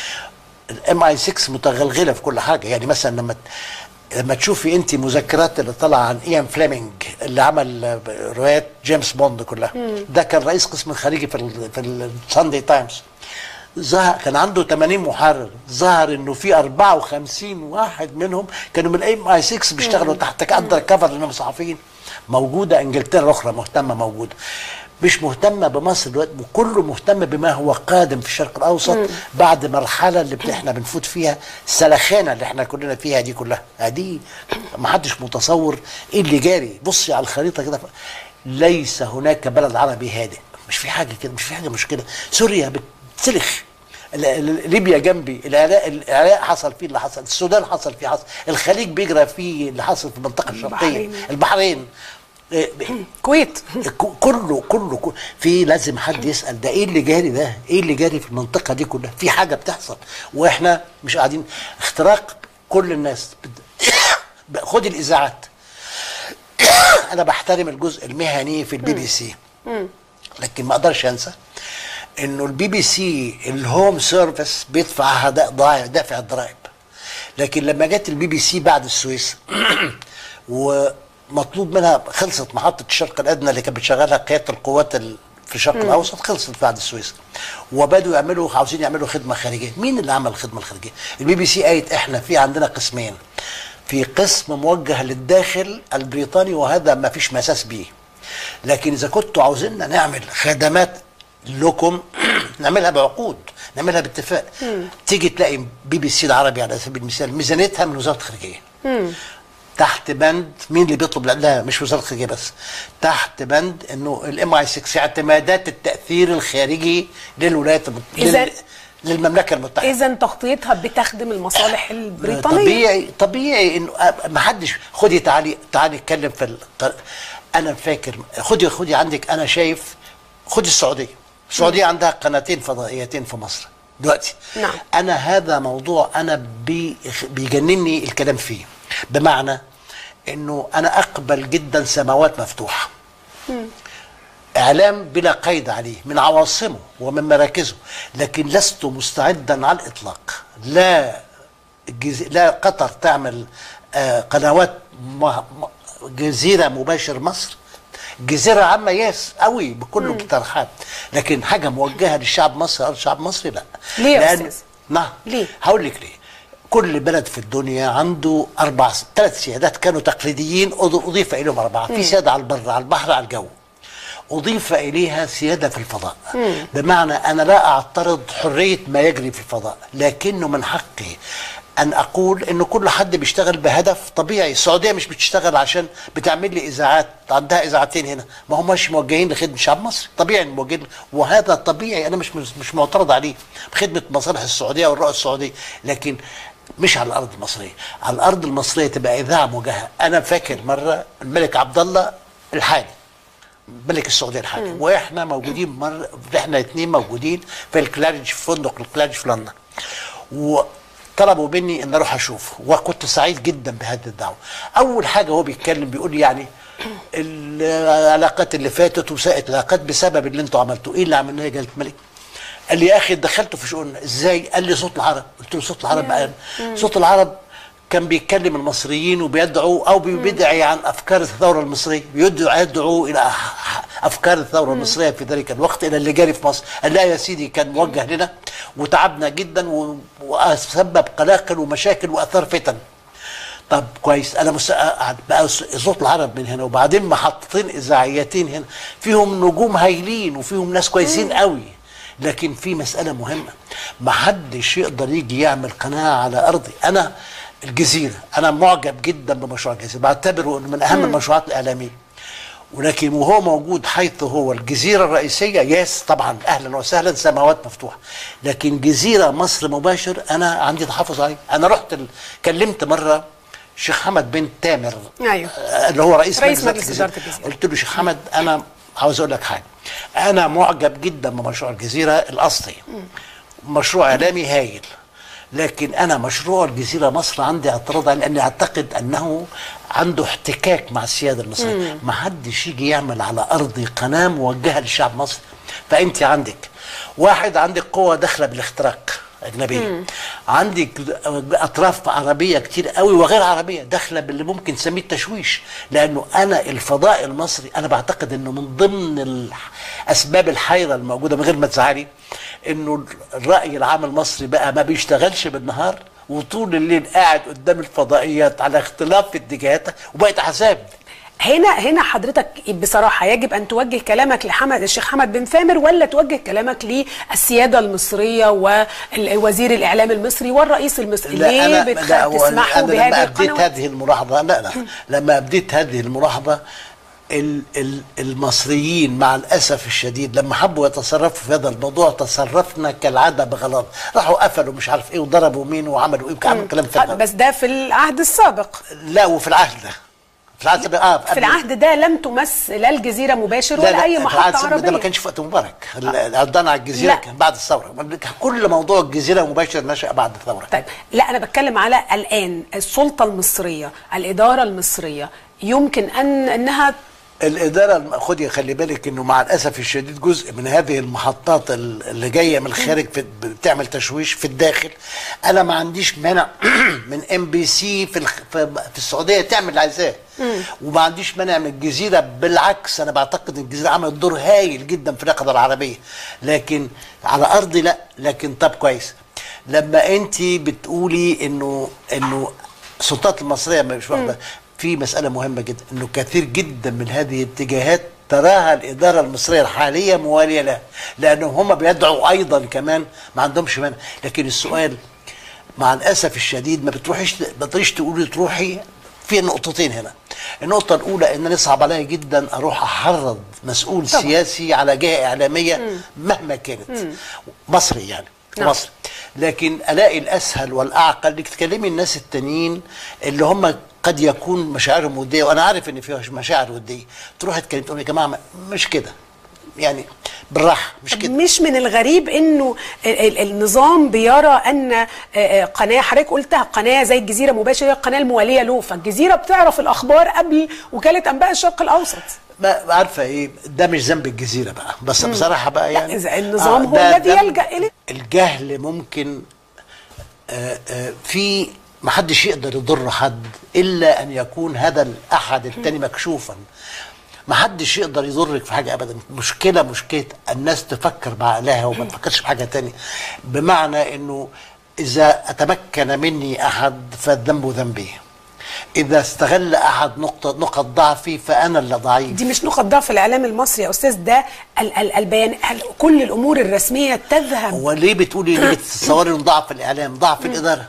B: الام اي 6 متغلغله في كل حاجه يعني مثلا لما لما تشوفي انت مذكرات اللي طلع عن ايان فليمنج اللي عمل روايات جيمس بوند كلها ده كان رئيس قسم الخارجي في ال في الساندي تايمز ظهر كان عنده 80 محرر ظهر انه في 54 واحد منهم كانوا من الام اي 6 بيشتغلوا تحت اندر كفر لانهم صحفيين موجوده انجلترا اخرى مهتمه موجوده مش مهتمه بمصر دلوقتي وكله مهتم بما هو قادم في الشرق الاوسط بعد مرحله اللي بت- احنا بنفوت فيها السلخانه اللي احنا كلنا فيها دي كلها دي ما حدش متصور ايه اللي جاري بصي على الخريطه كده ليس هناك بلد عربي هادئ مش في حاجه كده مش في حاجه مشكله سوريا بتسلخ ال- ال- ليبيا جنبي العراق العراق حصل فيه اللي حصل السودان حصل فيه حصل الخليج بيجرى فيه اللي حصل في المنطقه الشرقيه
A: البحرين.
B: البحرين إيه،
A: كويت
B: ك- كله كله كله- في لازم حد يسال ده ايه اللي جاري ده ايه اللي جاري في المنطقه دي كلها في حاجه بتحصل واحنا مش قاعدين اختراق كل الناس بت- خد الاذاعات انا بحترم الجزء المهني في البي بي سي لكن ما اقدرش انسى انه البي بي سي الهوم سيرفيس بيدفع هداء ضايع دافع الضرائب لكن لما جت البي بي سي بعد السويس ومطلوب منها خلصت محطه الشرق الادنى اللي كانت بتشغلها قياده القوات ال- في الشرق الاوسط خلصت بعد السويس وبدوا يعملوا عاوزين يعملوا خدمه خارجيه مين اللي عمل الخدمه الخارجيه البي بي سي قالت احنا في عندنا قسمين في قسم موجه للداخل البريطاني وهذا ما فيش مساس بيه لكن اذا كنتوا عاوزيننا نعمل خدمات لكم نعملها بعقود نعملها باتفاق تيجي تلاقي بي بي سي العربي على سبيل المثال ميزانيتها من وزاره الخارجيه تحت بند مين اللي بيطلب لا مش وزاره الخارجيه بس تحت بند انه الام اي 6 اعتمادات التاثير الخارجي للولايات المت...
A: إذا-
B: لل... للمملكه المتحده
A: اذا تغطيتها بتخدم المصالح البريطانيه
B: طبيعي طبيعي انه ما حدش خدي تعالي تعالي اتكلم في الط- انا فاكر خدي خدي عندك انا شايف خدي السعوديه السعوديه عندها قناتين فضائيتين في مصر دلوقتي
A: نعم.
B: انا هذا موضوع انا بي بيجنني الكلام فيه بمعنى انه انا اقبل جدا سماوات مفتوحه اعلام بلا قيد عليه من عواصمه ومن مراكزه لكن لست مستعدا على الاطلاق لا جز... لا قطر تعمل آه قنوات م... م... جزيره مباشر مصر جزيرة عامة ياس قوي بكل الترحاب لكن حاجة موجهة للشعب المصري أو الشعب المصري لا
A: ليه يا
B: لأن-
A: أستاذ؟
B: نعم
A: ليه؟
B: هقول لك ليه كل بلد في الدنيا عنده أربع ثلاث سيادات كانوا تقليديين أض- أضيف إليهم أربعة في سيادة على البر على البحر على الجو أضيف إليها سيادة في الفضاء بمعنى أنا لا أعترض حرية ما يجري في الفضاء لكنه من حقي أن أقول إنه كل حد بيشتغل بهدف طبيعي السعودية مش بتشتغل عشان بتعمل لي إذاعات عندها إذاعتين هنا ما هماش موجهين لخدمة الشعب المصري طبيعي موجهين وهذا طبيعي أنا مش مش معترض عليه بخدمة مصالح السعودية والرؤى السعودية لكن مش على الارض المصريه على الارض المصريه تبقى اذاعه موجهه انا فاكر مره الملك عبد الله الحالي ملك السعوديه الحالي واحنا موجودين مره احنا الاثنين موجودين في الكلارج في فندق الكلارج في لندن وطلبوا مني ان اروح اشوفه وكنت سعيد جدا بهذه الدعوه اول حاجه هو بيتكلم بيقول لي يعني العلاقات اللي فاتت وساءت العلاقات بسبب اللي انتوا عملتوه ايه اللي عملناه يا جلاله الملك قال لي يا اخي دخلته في شؤوننا ازاي قال لي صوت العرب قلت له صوت العرب بقى صوت العرب كان بيتكلم المصريين وبيدعو او بيدعي عن افكار الثوره المصريه بيدعو يدعو الى افكار الثوره المصريه في ذلك الوقت الى اللي جاري في مصر قال لا يا سيدي كان موجه لنا وتعبنا جدا و- وسبب قلاقل ومشاكل واثار فتن طب كويس انا مس... قاعد بقى صوت العرب من هنا وبعدين محطتين اذاعيتين هنا فيهم نجوم هايلين وفيهم ناس كويسين قوي لكن في مساله مهمه ما حدش يقدر يجي يعمل قناه على ارضي انا الجزيره انا معجب جدا بمشروع الجزيره بعتبره انه من اهم المشروعات الاعلاميه ولكن وهو موجود حيث هو الجزيرة الرئيسية يس طبعا أهلا وسهلا سماوات مفتوحة لكن جزيرة مصر مباشر أنا عندي تحفظ عليه أنا رحت ال... كلمت مرة شيخ حمد بن تامر
A: أيوه.
B: آه، اللي هو رئيس,
A: رئيس
B: مجلس
A: مجلس
B: الجزيرة.
A: إدارة الجزيرة.
B: قلت له شيخ حمد أنا عاوز أقول لك حاجة أنا معجب جدا بمشروع الجزيرة الأصلي مشروع إعلامي هايل لكن انا مشروع الجزيره مصر عندي اعتراض عليه لاني اعتقد انه عنده احتكاك مع السياده المصريه ما حدش يجي يعمل على ارضي قناه موجهه للشعب المصري فانت عندك واحد عندك قوه داخله بالاختراق اجنبيه عندك اطراف عربيه كتير قوي وغير عربيه داخله باللي ممكن تسميه التشويش لانه انا الفضاء المصري انا بعتقد انه من ضمن ال- اسباب الحيره الموجوده من غير ما تزعلي انه الراي العام المصري بقى ما بيشتغلش بالنهار وطول الليل قاعد قدام الفضائيات على اختلاف في اتجاهاتها وبقت احزاب
A: هنا هنا حضرتك بصراحه يجب ان توجه كلامك لحمد الشيخ حمد بن ثامر ولا توجه كلامك للسياده المصريه ووزير الاعلام المصري والرئيس المصري ليه بتخ...
B: لا، هو
A: تسمحوا
B: أنا لما
A: بهذه
B: أبديت
A: القنوات
B: هذه الملاحظة لا لا لما أبديت هذه الملاحظة ال ال المصريين مع الأسف الشديد لما حبوا يتصرفوا في هذا الموضوع تصرفنا كالعادة بغلط راحوا قفلوا مش عارف إيه وضربوا مين وعملوا إيه وعملوا كلام
A: آه،
B: فارغ
A: بس ده في العهد السابق
B: لا وفي العهد ده في العهد ده آه
A: في العهد ده لم تمس لا الجزيره مباشر
B: لا
A: ولا
B: لا
A: اي
B: في
A: محطه
B: العهد ده ما
A: عربيه
B: كانش في وقت مبارك العدوان على الجزيرة
A: لا.
B: كان بعد الثورة كل موضوع الجزيرة مباشر نشأ بعد الثورة
A: طيب لا انا بتكلم على الان السلطه المصريه الاداره المصريه يمكن ان انها
B: الإدارة الم- خدي خلي بالك إنه مع الأسف الشديد جزء من هذه المحطات ال- اللي جاية من الخارج في بتعمل تشويش في الداخل أنا ما عنديش مانع من ام بي سي في الخ- في في السعودية تعمل اللي عايزاه وما عنديش مانع من الجزيرة بالعكس أنا بعتقد إن الجزيرة عملت دور هايل جدا في الرقابة العربية لكن على أرضي لا لكن طب كويس لما أنت بتقولي إنه إنه السلطات المصرية مش واخدة في مسألة مهمة جدا انه كثير جدا من هذه الاتجاهات تراها الإدارة المصرية الحالية موالية لها لأنهم هم بيدعوا أيضا كمان ما عندهمش مانع لكن السؤال مع الأسف الشديد ما بتروحيش ما تقدريش تقولي تروحي في نقطتين هنا النقطة الأولى إن أنا صعب عليا جدا أروح أحرض مسؤول
A: طبعا.
B: سياسي على جهة إعلامية مهما كانت مصري يعني في
A: نعم.
B: مصر لكن الاقي الاسهل والاعقل انك تكلمي الناس التانيين اللي هم قد يكون مشاعرهم وديه وانا عارف ان فيها مشاعر وديه تروح تكلم تقول يا جماعه ما- مش كده يعني بالراحه مش كده
A: مش من الغريب انه ال- ال- النظام بيرى ان آه، آه، قناه حضرتك قلتها قناه زي الجزيره مباشر هي القناه المواليه له فالجزيره بتعرف الاخبار قبل وكاله انباء الشرق الاوسط
B: ما عارفه ايه ده مش ذنب الجزيره بقى بس بصراحه بقى يعني
A: إذا النظام هو
B: ده
A: الذي
B: ذنب
A: يلجأ إليه.
B: الجهل ممكن آه، آه، في ما حدش يقدر يضر حد الا ان يكون هذا الاحد التاني مكشوفا ما حدش يقدر يضرك في حاجه ابدا مشكله مشكله الناس تفكر بعقلها وما تفكرش في حاجه تانية بمعنى انه اذا اتمكن مني احد فالذنب ذنبي اذا استغل احد نقطه نقط ضعفي فانا اللي ضعيف
A: دي مش نقط ضعف الاعلام المصري يا استاذ ده ال- ال- البيان هل- كل الامور الرسميه تذهب
B: هو ليه بتقولي ليه بتتصوري انه ضعف الاعلام ضعف الاداره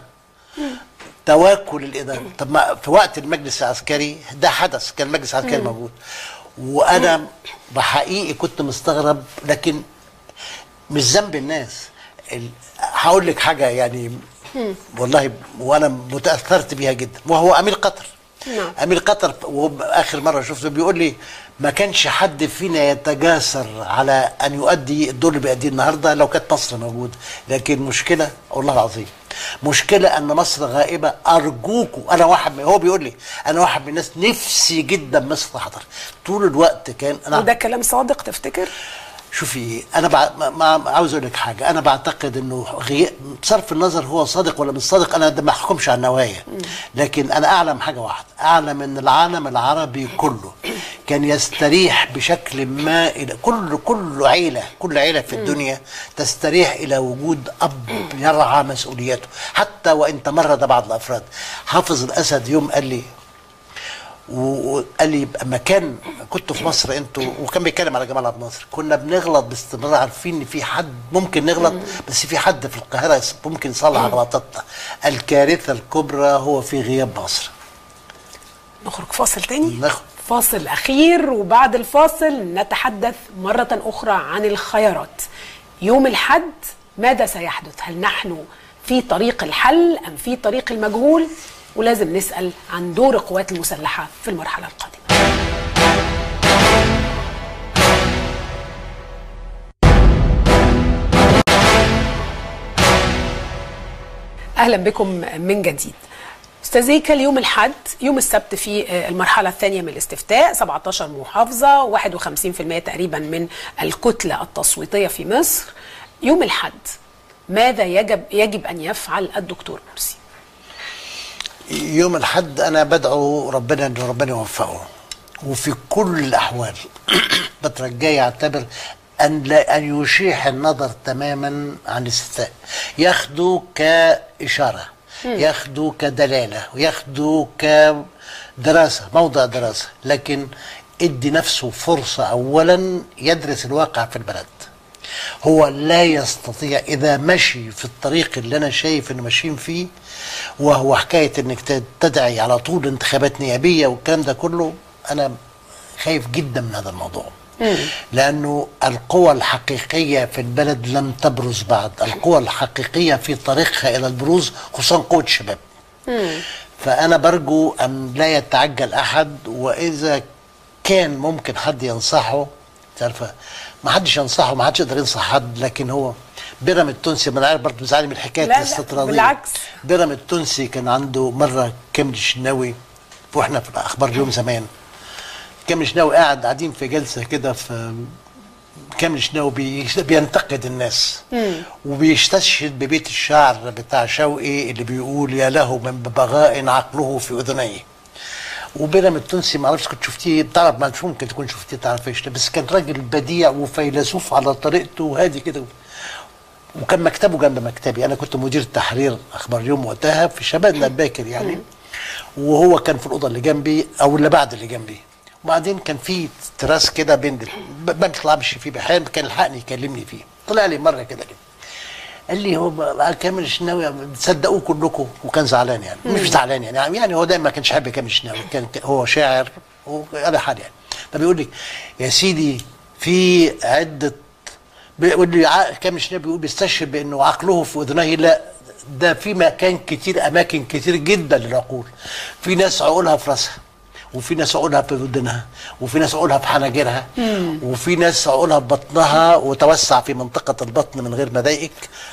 B: تواكل الاداره طب ما في وقت المجلس العسكري ده حدث كان المجلس العسكري موجود وانا بحقيقي كنت مستغرب لكن مش ذنب الناس ال- هقول لك حاجه يعني والله وانا متاثرت بيها جدا وهو امير قطر
A: نعم.
B: امير قطر وهو اخر مره شفته بيقول لي ما كانش حد فينا يتجاسر على ان يؤدي الدور اللي بيأديه النهارده لو كانت مصر موجوده لكن مشكله والله العظيم مشكله ان مصر غائبه ارجوكوا انا واحد من هو بيقول لي انا واحد من الناس نفسي جدا مصر تحضر طول الوقت كان انا
A: وده كلام صادق تفتكر
B: شوفي انا بع... ما... ما عاوز اقول لك حاجه انا بعتقد انه غي... صرف النظر هو صادق ولا مش صادق انا ده ما احكمش على النوايا لكن انا اعلم حاجه واحده اعلم ان العالم العربي كله كان يستريح بشكل ما الى كل كل عيله كل عيله في الدنيا تستريح الى وجود اب يرعى مسؤوليته حتى وان تمرد بعض الافراد حافظ الاسد يوم قال لي و- وقال لي اما كان كنت في مصر انتوا وكان بيتكلم على جمال عبد الناصر كنا بنغلط باستمرار عارفين ان في حد ممكن نغلط بس في حد في القاهره ممكن يصلح غلطاتنا الكارثه الكبرى هو في غياب مصر
A: نخرج فاصل تاني
B: ناخد
A: فاصل أخير وبعد الفاصل نتحدث مرة أخرى عن الخيارات يوم الحد ماذا سيحدث هل نحن في طريق الحل أم في طريق المجهول ولازم نسأل عن دور القوات المسلحة في المرحلة القادمة اهلا بكم من جديد استاذ هيكل يوم الاحد يوم السبت في آه، المرحله الثانيه من الاستفتاء 17 محافظه 51% تقريبا من الكتله التصويتيه في مصر يوم الاحد ماذا يجب يجب ان يفعل الدكتور مرسي
B: يوم الحد انا بدعو ربنا ان ربنا يوفقه وفي كل الاحوال بترجاه يعتبر ان لا ان يشيح النظر تماما عن الاستفتاء ياخده كاشاره ياخده كدلاله وياخده كدراسه موضع دراسه لكن ادي نفسه فرصه اولا يدرس الواقع في البلد هو لا يستطيع اذا مشي في الطريق اللي انا شايف انه ماشيين فيه وهو حكايه انك ت- تدعي على طول انتخابات نيابيه والكلام ده كله انا خايف جدا من هذا الموضوع لانه القوى الحقيقيه في البلد لم تبرز بعد القوى الحقيقيه في طريقها الى البروز خصوصا قوه الشباب فانا برجو ان لا يتعجل احد واذا كان ممكن حد ينصحه تعرفه ما حدش ينصحه ما حدش يقدر ينصح حد لكن هو بيرام التونسي ما انا عارف برضه بيزعلني من حكايه
A: لا، لا،
B: الاستطراديه
A: بالعكس.
B: بيرام التونسي كان عنده مره كامل الشناوي واحنا في الاخبار اليوم زمان كامل الشناوي قاعد قاعدين في جلسه كده في كامل شناوي بي- بينتقد الناس وبيستشهد ببيت الشعر بتاع شوقي اللي بيقول يا له من ببغاء عقله في اذنيه وبيرام التونسي ما اعرفش كنت شفتيه بتعرف ما مش ممكن تكون شفتيه تعرفيش بس كان راجل بديع وفيلسوف على طريقته وهادي كده وكان مكتبه جنب مكتبي انا كنت مدير تحرير اخبار اليوم وقتها في شبابنا الباكر يعني وهو كان في الاوضه اللي جنبي او اللي بعد اللي جنبي وبعدين كان في تراس كده بين ب- بطلع امشي فيه بحال كان يلحقني يكلمني فيه طلع لي مره كده كده قال لي هو بقى كامل الشناوي تصدقوه كلكم وكان زعلان يعني مش زعلان يعني يعني هو دايما ما كانش حابب كامل الشناوي كان هو شاعر وعلى حال يعني فبيقول لي يا سيدي في عده بيقول لي ع- كامل الشناوي بيقول بيستشهد بانه عقله في اذنيه لا ده في مكان كتير اماكن كتير جدا للعقول في ناس عقولها في راسها وفي ناس عقولها في ودنها وفي ناس عقولها في حناجرها وفي ناس عقولها في بطنها وتوسع في منطقة البطن من غير ما اضايقك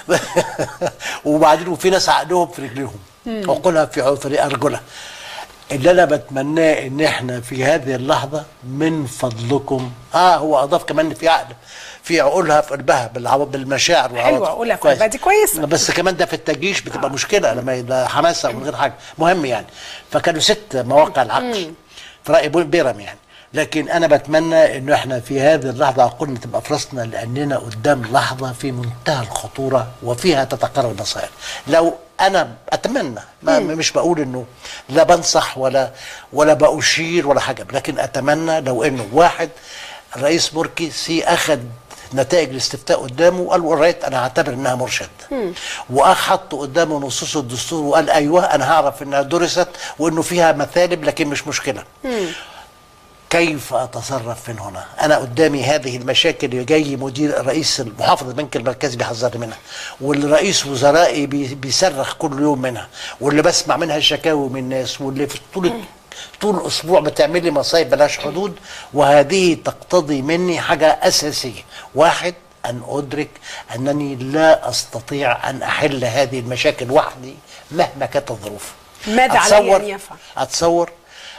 B: وبعدين وفي ناس عقلهم في رجليهم عقولها في عو- في ارجلها اللي انا بتمناه ان احنا في هذه اللحظه من فضلكم اه هو اضاف كمان إن في عقل في عقولها في قلبها بالعو... بالمشاعر والعواطف.
A: عقولها في
B: كويس.
A: قلبها دي كويسة.
B: بس كمان ده في التجيش بتبقى مشكله لما يبقى حماسه من غير حاجه مهم يعني فكانوا ست مواقع العقل في راي بول- بيرم يعني لكن انا بتمنى انه احنا في هذه اللحظه عقولنا تبقى في راسنا لاننا قدام لحظه في منتهى الخطوره وفيها تتقرر المصائر لو انا اتمنى ما مش بقول انه لا بنصح ولا ولا باشير ولا حاجه لكن اتمنى لو انه واحد الرئيس مركي اخذ نتائج الاستفتاء قدامه وقال وريت انا هعتبر انها مرشد واخ حط قدامه نصوص الدستور وقال ايوه انا هعرف انها درست وانه فيها مثالب لكن مش مشكله كيف اتصرف من هنا؟ انا قدامي هذه المشاكل اللي جاي مدير رئيس محافظ البنك المركزي بيحذرني منها واللي رئيس وزرائي بي- بيصرخ كل يوم منها واللي بسمع منها شكاوي من الناس واللي في طول طول الاسبوع بتعمل لي مصايب بلاش حدود وهذه تقتضي مني حاجه اساسيه واحد ان ادرك انني لا استطيع ان احل هذه المشاكل وحدي مهما كانت الظروف
A: ماذا علي أن يفعل؟
B: اتصور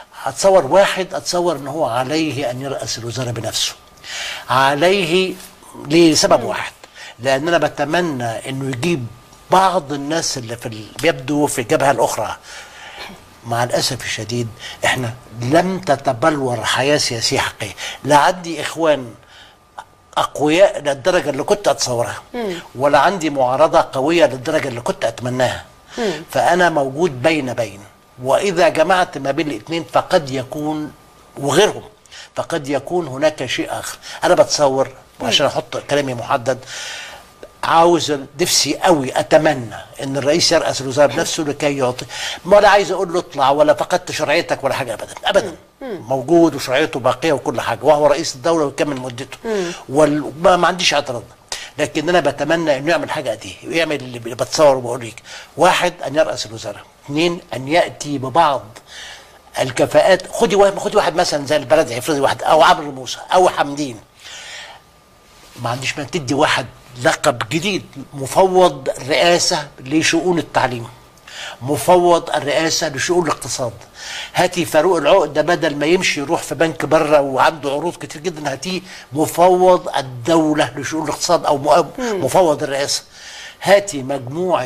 B: اتصور واحد اتصور ان هو عليه ان يرأس الوزراء بنفسه عليه لسبب واحد لان انا بتمنى انه يجيب بعض الناس اللي في ال- بيبدو في الجبهه الاخرى مع الاسف الشديد احنا لم تتبلور حياه سياسيه حقيقيه لا عندي اخوان اقوياء للدرجه اللي كنت اتصورها ولا عندي معارضه قويه للدرجه اللي كنت اتمناها فانا موجود بين بين واذا جمعت ما بين الاثنين فقد يكون وغيرهم فقد يكون هناك شيء اخر انا بتصور وعشان احط كلامي محدد عاوز نفسي قوي اتمنى ان الرئيس يرأس الوزراء بنفسه لكي يعطي ما لا عايز اقول له اطلع ولا فقدت شرعيتك ولا حاجه ابدا ابدا موجود وشرعيته باقيه وكل حاجه وهو رئيس الدوله ويكمل مدته وما ما عنديش اعتراض لكن انا بتمنى انه يعمل حاجه دي ويعمل اللي بتصور وبقول لك واحد ان يرأس الوزراء اثنين ان ياتي ببعض الكفاءات خدي واحد خدي واحد مثلا زي البلدي افرضي واحد او عمرو موسى او حمدين ما عنديش ما تدي واحد لقب جديد مفوض رئاسة لشؤون التعليم مفوض الرئاسة لشؤون الاقتصاد هاتي فاروق العقدة بدل ما يمشي يروح في بنك بره وعنده عروض كتير جدا هاتيه مفوض الدولة لشؤون الاقتصاد أو مؤ- مفوض الرئاسة هاتي مجموعة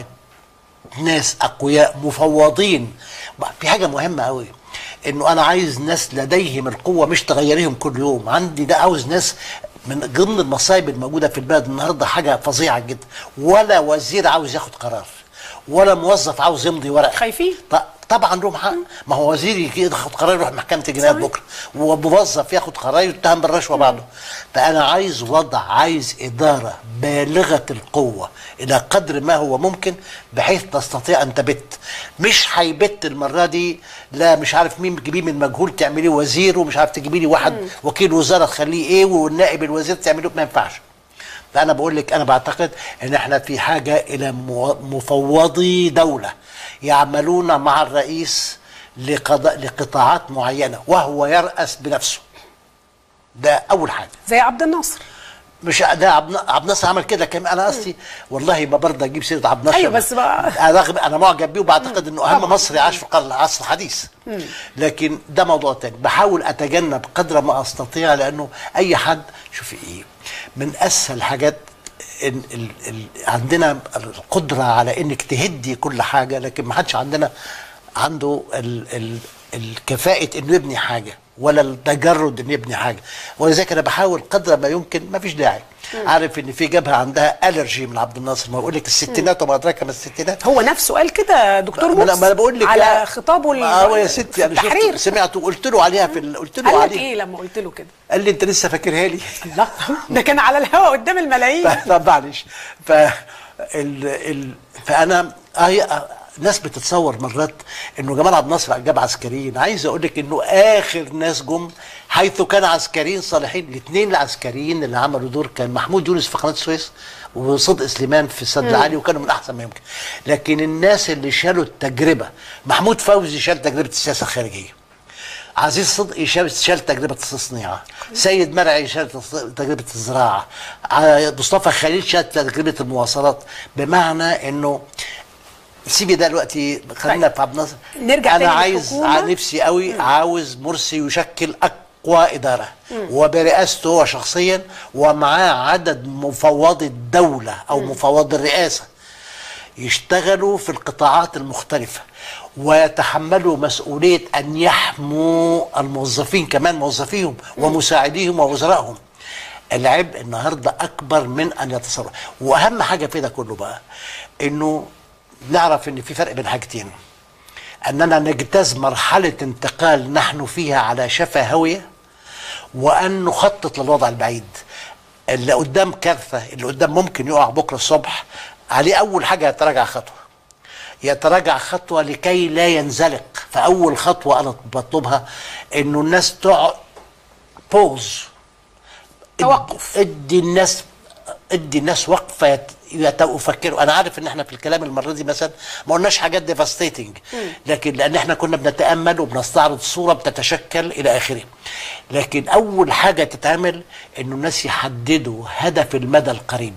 B: ناس اقوياء مفوضين في حاجه مهمه قوي انه انا عايز ناس لديهم القوه مش تغيريهم كل يوم عندي ده عاوز ناس من ضمن المصايب الموجوده في البلد النهارده حاجه فظيعه جدا ولا وزير عاوز ياخد قرار ولا موظف عاوز يمضي ورقه
A: خايفين؟
B: ط- طبعا لهم حق ما هو وزير يجي ياخد قرار يروح محكمه الجنايات
A: صحيح.
B: بكره وموظف ياخد قرار يتهم بالرشوه بعده فانا عايز وضع عايز اداره بالغه القوه الى قدر ما هو ممكن بحيث تستطيع ان تبت مش هيبت المره دي لا مش عارف مين تجيبيه من مجهول تعمليه وزير ومش عارف تجيبي لي واحد وكيل وزاره تخليه ايه والنائب الوزير تعمله ما ينفعش فانا بقول لك انا بعتقد ان احنا في حاجه الى مو- مفوضي دوله يعملون مع الرئيس لقضاء لقطاعات معينه وهو يراس بنفسه ده اول حاجه
A: زي عبد الناصر
B: مش ده عبد عبد الناصر عمل كده كمان انا قصدي والله ما برضه اجيب سيره عبد الناصر
A: أيوة بس بقى-
B: انا رغم انا معجب بيه وبعتقد انه اهم
A: طبعاً.
B: مصري عاش في القرن العصر الحديث لكن ده موضوع تاني بحاول اتجنب قدر ما استطيع لانه اي حد شوفي ايه من اسهل حاجات إن ال ال عندنا القدره على انك تهدي كل حاجه لكن ما حدش عندنا عنده ال ال الكفاءة انه يبني حاجة ولا التجرد انه يبني حاجة ولذلك انا بحاول قدر ما يمكن ما فيش داعي عارف ان في جبهة عندها الرجي من عبد الناصر ما بقول لك الستينات وما ادراك ما الستينات
A: هو نفسه قال كده دكتور
B: ما انا
A: مرسي
B: ما انا بقول لك
A: على خطابه ال-
B: اه يا ستي
A: في
B: انا شفت
A: التحرير
B: سمعته وقلت له عليها في ال- قلت له
A: قال لك
B: عليها
A: ايه لما قلت له كده
B: قال لي انت لسه فاكرها لي
A: الله ده كان على الهوا قدام الملايين
B: طب معلش ف ال... ال... فانا هي ناس بتتصور مرات انه جمال عبد الناصر جاب عسكريين عايز اقول لك انه اخر ناس جم حيث كان عسكريين صالحين الاثنين العسكريين اللي عملوا دور كان محمود يونس في قناه السويس وصدق سليمان في السد العالي وكانوا من احسن ما يمكن لكن الناس اللي شالوا التجربه محمود فوزي شال تجربه السياسه الخارجيه عزيز صدقي شال شال تجربة التصنيع سيد مرعي شال تص- تجربة الزراعة ع- مصطفى خليل شال تجربة المواصلات بمعنى انه سيبي ده دلوقتي خلينا
A: طيب.
B: في عبد الناصر
A: نرجع
B: انا
A: تاني
B: عايز
A: للحكومة.
B: ع- نفسي قوي عاوز مرسي يشكل اقوى اداره وبرئاسته هو شخصيا ومعاه عدد مفوضي الدوله او مفوضي الرئاسه يشتغلوا في القطاعات المختلفة ويتحملوا مسؤولية أن يحموا الموظفين كمان موظفيهم ومساعديهم ووزرائهم العبء النهاردة أكبر من أن يتصور وأهم حاجة في ده كله بقى إنه نعرف إن في فرق بين حاجتين أننا نجتاز مرحلة انتقال نحن فيها على شفا هوية وأن نخطط للوضع البعيد اللي قدام كارثة اللي قدام ممكن يقع بكرة الصبح عليه أول حاجة يتراجع خطوة يتراجع خطوة لكي لا ينزلق فأول خطوة أنا بطلبها إنه الناس تقعد بوز
A: توقف.
B: ادي الناس ادي الناس وقفه يت- يت- يفكروا انا عارف ان احنا في الكلام المره دي مثلا ما قلناش حاجات ديفاستيتنج لكن لان احنا كنا بنتامل وبنستعرض صوره بتتشكل الى اخره لكن اول حاجه تتعمل انه الناس يحددوا هدف المدى القريب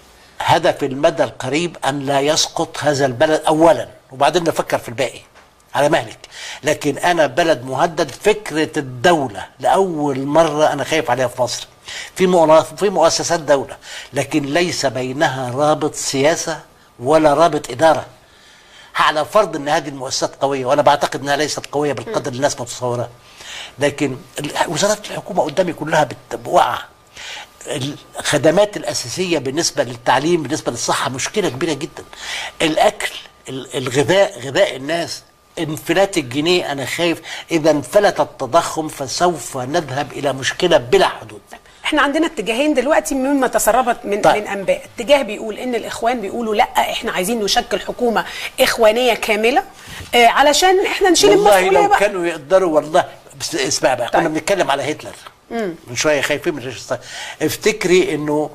B: هدف المدى القريب ان لا يسقط هذا البلد اولا وبعدين نفكر في الباقي على مهلك لكن انا بلد مهدد فكره الدوله لاول مره انا خايف عليها في مصر في مؤ- في مؤسسات دوله لكن ليس بينها رابط سياسه ولا رابط اداره على فرض ان هذه المؤسسات قويه وانا بعتقد انها ليست قويه بالقدر اللي الناس متصوره لكن ال- وزارات الحكومه قدامي كلها بت- واقعه الخدمات الاساسيه بالنسبه للتعليم بالنسبه للصحه مشكله كبيره جدا الاكل ال- الغذاء غذاء الناس انفلات الجنيه انا خايف اذا انفلت التضخم فسوف نذهب الى مشكله بلا حدود
A: احنا عندنا اتجاهين دلوقتي مما تسربت من
B: طيب.
A: من انباء اتجاه بيقول ان الاخوان بيقولوا لا احنا عايزين نشكل حكومه اخوانيه كامله آه علشان احنا نشيل
B: والله
A: المسؤوليه
B: لو
A: بقى
B: كانوا يقدروا والله بس اسمع بقى كنا
A: طيب.
B: بنتكلم على هتلر من شويه خايفين من الرئيس افتكري انه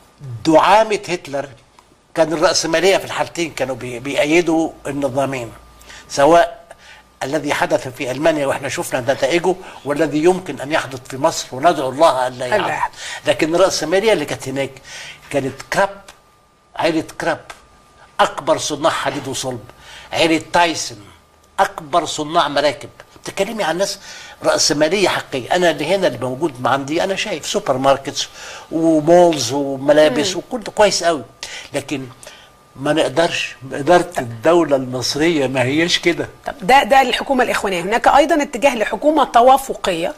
B: دعامه هتلر كان الرأسمالية في الحالتين كانوا بي- بيأيدوا النظامين سواء الذي حدث في ألمانيا وإحنا شفنا نتائجه والذي يمكن أن يحدث في مصر وندعو الله ألا
A: ألا
B: يحدث
A: يحدث.
B: لكن الرأسمالية اللي كانت هناك كانت كراب عيلة كراب أكبر صناع حديد وصلب عيلة تايسون أكبر صناع مراكب بتتكلمي عن ناس رأسمالية حقيقية أنا اللي هنا اللي موجود ما عندي أنا شايف سوبر ماركتس ومولز وملابس وكل ده كويس قوي لكن ما نقدرش إدارة الدولة المصرية ما هياش كده
A: طب ده ده الحكومه الاخوانيه هناك ايضا اتجاه لحكومه توافقيه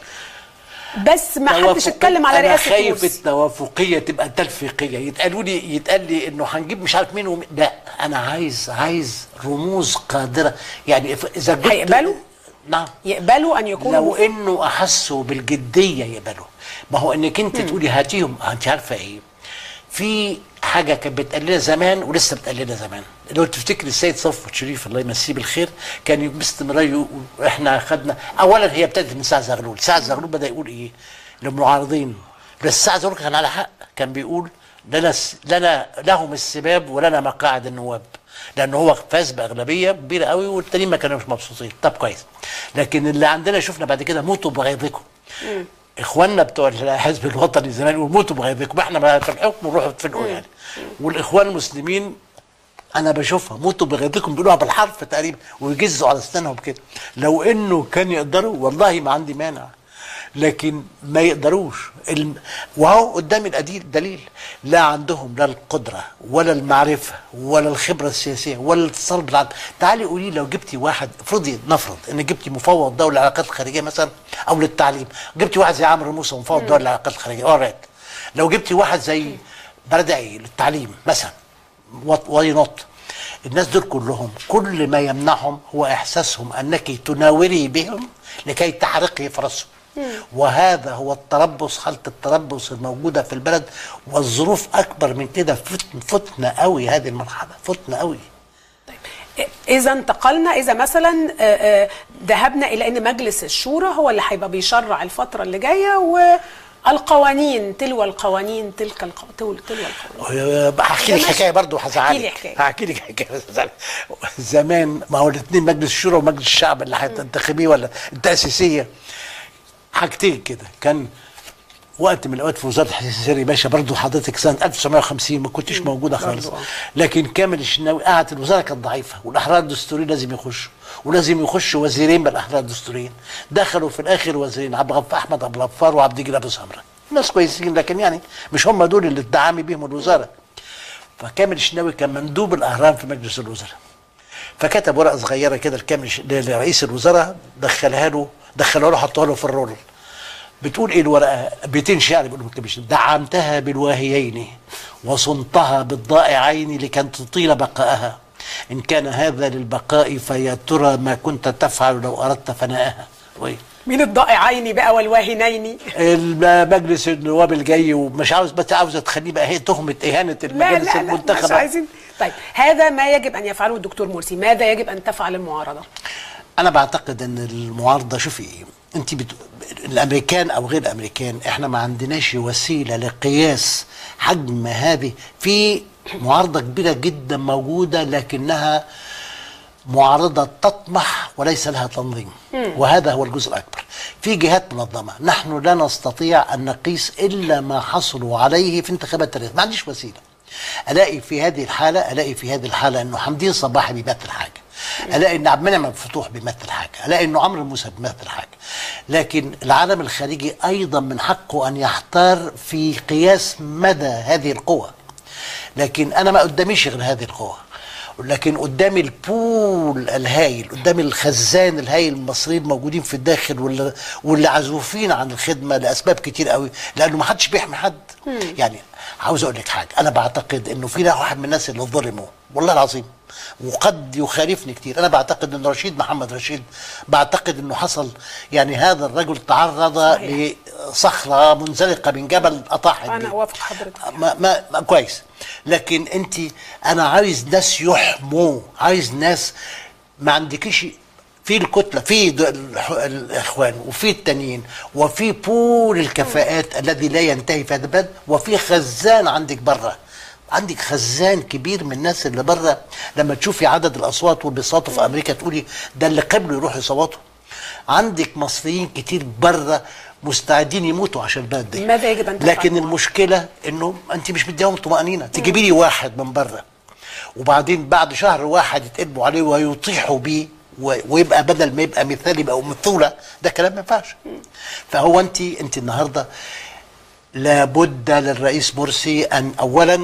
A: بس ما حدش
B: توافقية.
A: اتكلم على
B: أنا
A: رئاسه
B: خايف
A: مرسي
B: التوافقيه تبقى تلفيقيه يتقالوا لي يتقال لي انه هنجيب مش عارف مين ومين لا انا عايز عايز رموز قادره يعني إف- اذا جبت
A: هيقبلوا؟
B: نعم
A: يقبلوا ان يكونوا
B: لو انه احسوا بالجديه يقبلوا ما هو انك انت تقولي هاتيهم انت عارفه ايه في حاجه كانت بتقال لنا زمان ولسه بتقال لنا زمان لو تفتكر السيد صفوت شريف الله يمسيه بالخير كان باستمرار يقول احنا خدنا اولا هي ابتدت من سعد زغلول سعد زغلول بدا يقول ايه للمعارضين بس سعد زغلول كان على حق كان بيقول لنا لنا لهم السباب ولنا مقاعد النواب لان هو فاز باغلبيه كبيره قوي والتانيين ما كانوش مبسوطين طب كويس لكن اللي عندنا شفنا بعد كده موتوا بغيظكم اخواننا بتوع الحزب الوطني زمان يقولوا موتوا بغيظكم احنا ما في الحكم نروحوا تفلقوا يعني والاخوان المسلمين انا بشوفها موتوا بغيظكم بيقولوها بالحرف تقريبا ويجزوا على اسنانهم كده لو انه كان يقدروا والله ما عندي مانع لكن ما يقدروش الم... وهو قدامي الدليل دليل لا عندهم لا القدره ولا المعرفه ولا الخبره السياسيه ولا الاتصال بالعالم تعالي قولي لو جبتي واحد افرضي نفرض ان جبتي مفوض دوله العلاقات الخارجيه مثلا او للتعليم جبتي واحد زي عمرو موسى مفوض دوله العلاقات الخارجيه اوريت لو جبتي واحد زي بردعي للتعليم مثلا واي نوت الناس دول كلهم كل ما يمنعهم هو احساسهم انك تناوري بهم لكي تحرقي فرسهم وهذا هو التربص حاله التربص الموجوده في البلد والظروف اكبر من كده فتن فتنه قوي هذه المرحله فتنه قوي
A: اذا انتقلنا اذا مثلا آه، آه، ذهبنا الى ان مجلس الشورى هو اللي هيبقى بيشرع الفتره اللي جايه والقوانين تلو القوانين تلك القو... تلو تلو القوانين
B: هحكي لك
A: ماشي.
B: حكايه برضه
A: احكي
B: هزعلك
A: لي حكاية.
B: هحكي لك حكايه هزعلك. زمان ما هو الاثنين مجلس الشورى ومجلس الشعب اللي هتنتخبيه ولا التاسيسيه حاجتين كده كان وقت من الاوقات في وزاره الحسين السري باشا برضه حضرتك سنه 1950 ما كنتش موجوده خالص
A: برضو، آه.
B: لكن كامل الشناوي قعدت الوزاره كانت ضعيفه والاحرار الدستوريين لازم يخشوا ولازم يخشوا وزيرين من الاحرار الدستوريين دخلوا في الاخر وزيرين عبد الغفار احمد عبد الغفار وعبد الجليل ابو سمره ناس كويسين لكن يعني مش هم دول اللي ادعامي بيهم الوزاره فكامل الشناوي كان مندوب الاهرام في مجلس الوزراء فكتب ورقه صغيره كده لكامل الش- لرئيس الوزراء دخلها له دخلها له حطها له في الرول بتقول ايه الورقه بيتين شعر بيقولوا ما بتكتبش دعمتها بالواهيين وصنتها بالضائعين لكي تطيل بقاءها ان كان هذا للبقاء فيا ترى ما كنت تفعل لو اردت فناءها وإيه؟
A: مين الضائعين بقى والواهنين
B: المجلس النواب الجاي ومش عاوز بس عاوزه تخليه بقى هي تهمه اهانه
A: لا
B: المجالس
A: لا لا مش
B: المنتخبه
A: عايزين طيب هذا ما يجب ان يفعله الدكتور مرسي ماذا يجب ان تفعل المعارضه
B: انا بعتقد ان المعارضه شوفي ايه انت بت... الامريكان او غير الامريكان احنا ما عندناش وسيله لقياس حجم هذه في معارضه كبيره جدا موجوده لكنها معارضه تطمح وليس لها تنظيم وهذا هو الجزء الاكبر في جهات منظمه نحن لا نستطيع ان نقيس الا ما حصلوا عليه في انتخابات الرئاسه ما عنديش وسيله الاقي في هذه الحاله الاقي في هذه الحاله انه حمدين صباحي بيمثل حاجه الاقي ان عبد المنعم فتوح بيمثل حاجه الاقي انه عمرو موسى بيمثل حاجه لكن العالم الخارجي ايضا من حقه ان يحتار في قياس مدى هذه القوى لكن انا ما قداميش غير هذه القوى لكن قدامي البول الهايل قدامي الخزان الهايل المصريين الموجودين في الداخل واللي, واللي عزوفين عن الخدمه لاسباب كتير قوي لانه ما حدش بيحمي حد يعني عاوز اقول لك حاجه انا بعتقد انه في واحد من الناس اللي ظلموا والله العظيم وقد يخالفني كتير انا بعتقد ان رشيد محمد رشيد بعتقد انه حصل يعني هذا الرجل تعرض
A: صحيح.
B: لصخره منزلقه من جبل اطاح
A: انا
B: البيت.
A: اوافق حضرتك
B: ما, ما, ما كويس لكن انت انا عايز ناس يحموا عايز ناس ما عندكيش في الكتله في د- الح- الاخوان وفي التانيين وفي بول الكفاءات الذي لا ينتهي في هذا البلد وفي خزان عندك بره عندك خزان كبير من الناس اللي بره لما تشوفي عدد الاصوات واللي بيصوتوا في امريكا تقولي ده اللي قبلوا يروحوا يصوتوا عندك مصريين كتير بره مستعدين يموتوا عشان البلد دي
A: ماذا يجب أن تفعل
B: لكن
A: معهم؟
B: المشكله انه انت مش مديهم طمانينه تجيبي لي واحد من بره وبعدين بعد شهر واحد يتقلبوا عليه ويطيحوا بيه و- ويبقى بدل ما يبقى مثال يبقى مثوله ده كلام ما ينفعش فهو انت انت النهارده لابد للرئيس مرسي ان اولا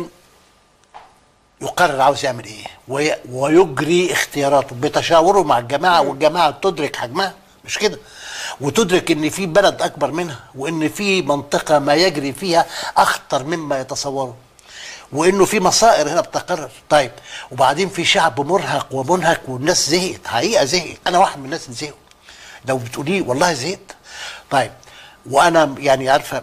B: يقرر عاوز يعمل ايه وي- ويجري اختياراته بتشاوره مع الجماعه والجماعه تدرك حجمها مش كده وتدرك ان في بلد اكبر منها وان في منطقه ما يجري فيها اخطر مما يتصوره وانه في مصائر هنا بتقرر طيب وبعدين في شعب مرهق ومنهك والناس زهقت حقيقه زهقت انا واحد من الناس اللي زهقوا لو بتقولي والله زهقت طيب وانا يعني عارفه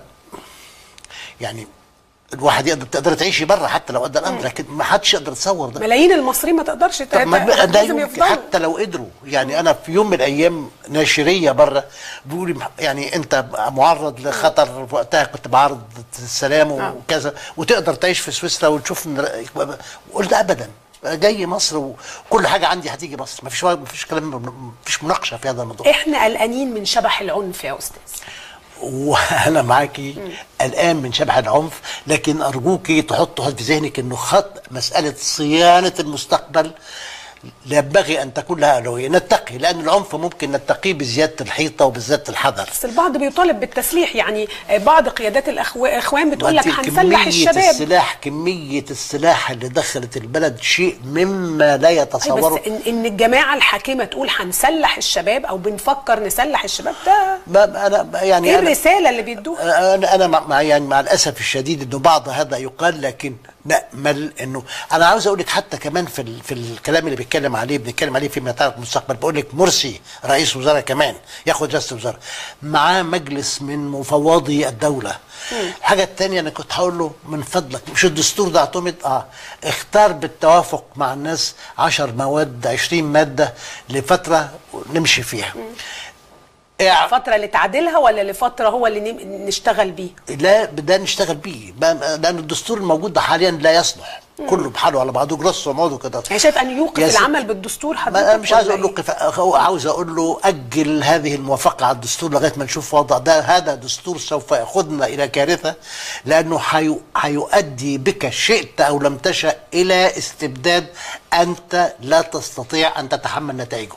B: يعني الواحد يقدر تقدر تعيشي بره حتى لو ادى الامر لكن ما حدش يقدر يتصور ده
A: ملايين المصريين ما تقدرش
B: طب ما
A: تع-
B: لا
A: لازم
B: يمكن
A: يفضلوا
B: حتى لو قدروا يعني انا في يوم من الايام ناشريه بره بيقول لي يعني انت معرض لخطر في وقتها كنت بعرض السلام
A: آه.
B: وكذا وتقدر تعيش في سويسرا ونشوف إن- قلت ابدا جاي مصر وكل حاجه عندي هتيجي مصر ما فيش ما فيش كلام ما فيش مناقشه في هذا الموضوع
A: احنا قلقانين من شبح العنف يا استاذ
B: وانا معاكي الان من شبح العنف لكن ارجوكي تحطوا في ذهنك انه خط مساله صيانه المستقبل ينبغي ان تكون لها اولويه نتقي لان العنف ممكن نتقيه بزياده الحيطه وبزياده الحذر
A: بس البعض بيطالب بالتسليح يعني بعض قيادات الاخوان بتقول لك
B: وأنت
A: هنسلح
B: كمية
A: الشباب
B: السلاح كمية السلاح اللي دخلت البلد شيء مما لا
A: أي
B: يتصوره
A: بس إن, ان الجماعه الحاكمه تقول هنسلح الشباب او بنفكر نسلح الشباب ده
B: ما انا يعني
A: ايه
B: أنا
A: الرساله اللي بيدوها
B: انا انا مع مع- يعني مع الاسف الشديد انه بعض هذا يقال لكن نامل انه انا عاوز اقول لك حتى كمان في ال- في الكلام اللي بيتكلم عليه بنتكلم عليه فيما يتعلق بالمستقبل بقول لك مرسي رئيس وزراء كمان ياخد رئاسه الوزراء معاه مجلس من مفوضي الدوله الحاجه الثانيه انا كنت هقول له من فضلك مش الدستور ده اعتمد اه اختار بالتوافق مع الناس 10 مواد 20 ماده لفتره نمشي فيها اع-
A: فتره لتعديلها ولا لفتره هو اللي نم- نشتغل بيه
B: لا ده نشتغل بيه ما- لان الدستور الموجود ده حاليا لا يصلح كله بحاله على بعضه جرس وموضوع كده
A: يعني شايف ان يوقف
B: يا سيدي.
A: العمل بالدستور حضرتك
B: ما أنا مش عايز
A: ولا
B: اقول له
A: إيه؟
B: قف... هو عاوز اقول له اجل هذه الموافقه على الدستور لغايه ما نشوف وضع ده هذا دستور سوف ياخذنا الى كارثه لانه حي... هيؤدي بك شئت او لم تشأ الى استبداد انت لا تستطيع ان تتحمل نتائجه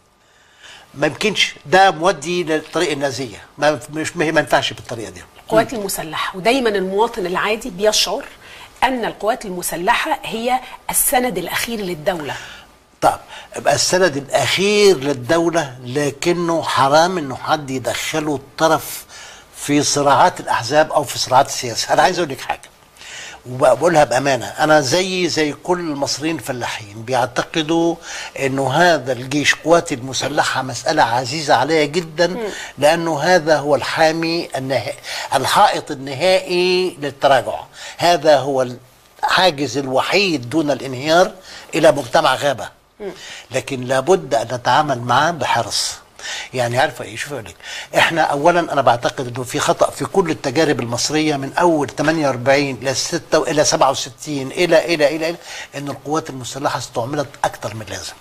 B: ما يمكنش ده مودي للطريق النازيه ما مش ما ينفعش بالطريقه دي
A: القوات المسلحه ودايما المواطن العادي بيشعر ان القوات المسلحه هي السند الاخير للدوله
B: طب يبقى السند الاخير للدوله لكنه حرام انه حد يدخله الطرف في صراعات الاحزاب او في صراعات السياسه انا عايز اقول لك حاجه وبقولها بامانه انا زي زي كل المصريين الفلاحين بيعتقدوا انه هذا الجيش قوات المسلحه مساله عزيزه عليا جدا لانه هذا هو الحامي النهائي الحائط النهائي للتراجع هذا هو الحاجز الوحيد دون الانهيار الى مجتمع غابه لكن لابد ان نتعامل معاه بحرص يعني عارفه ايه شوف اقول لك احنا اولا انا بعتقد انه في خطا في كل التجارب المصريه من اول 48 الى 6 الى 67 الى الى الى, إلى ان القوات المسلحه استعملت اكثر من لازم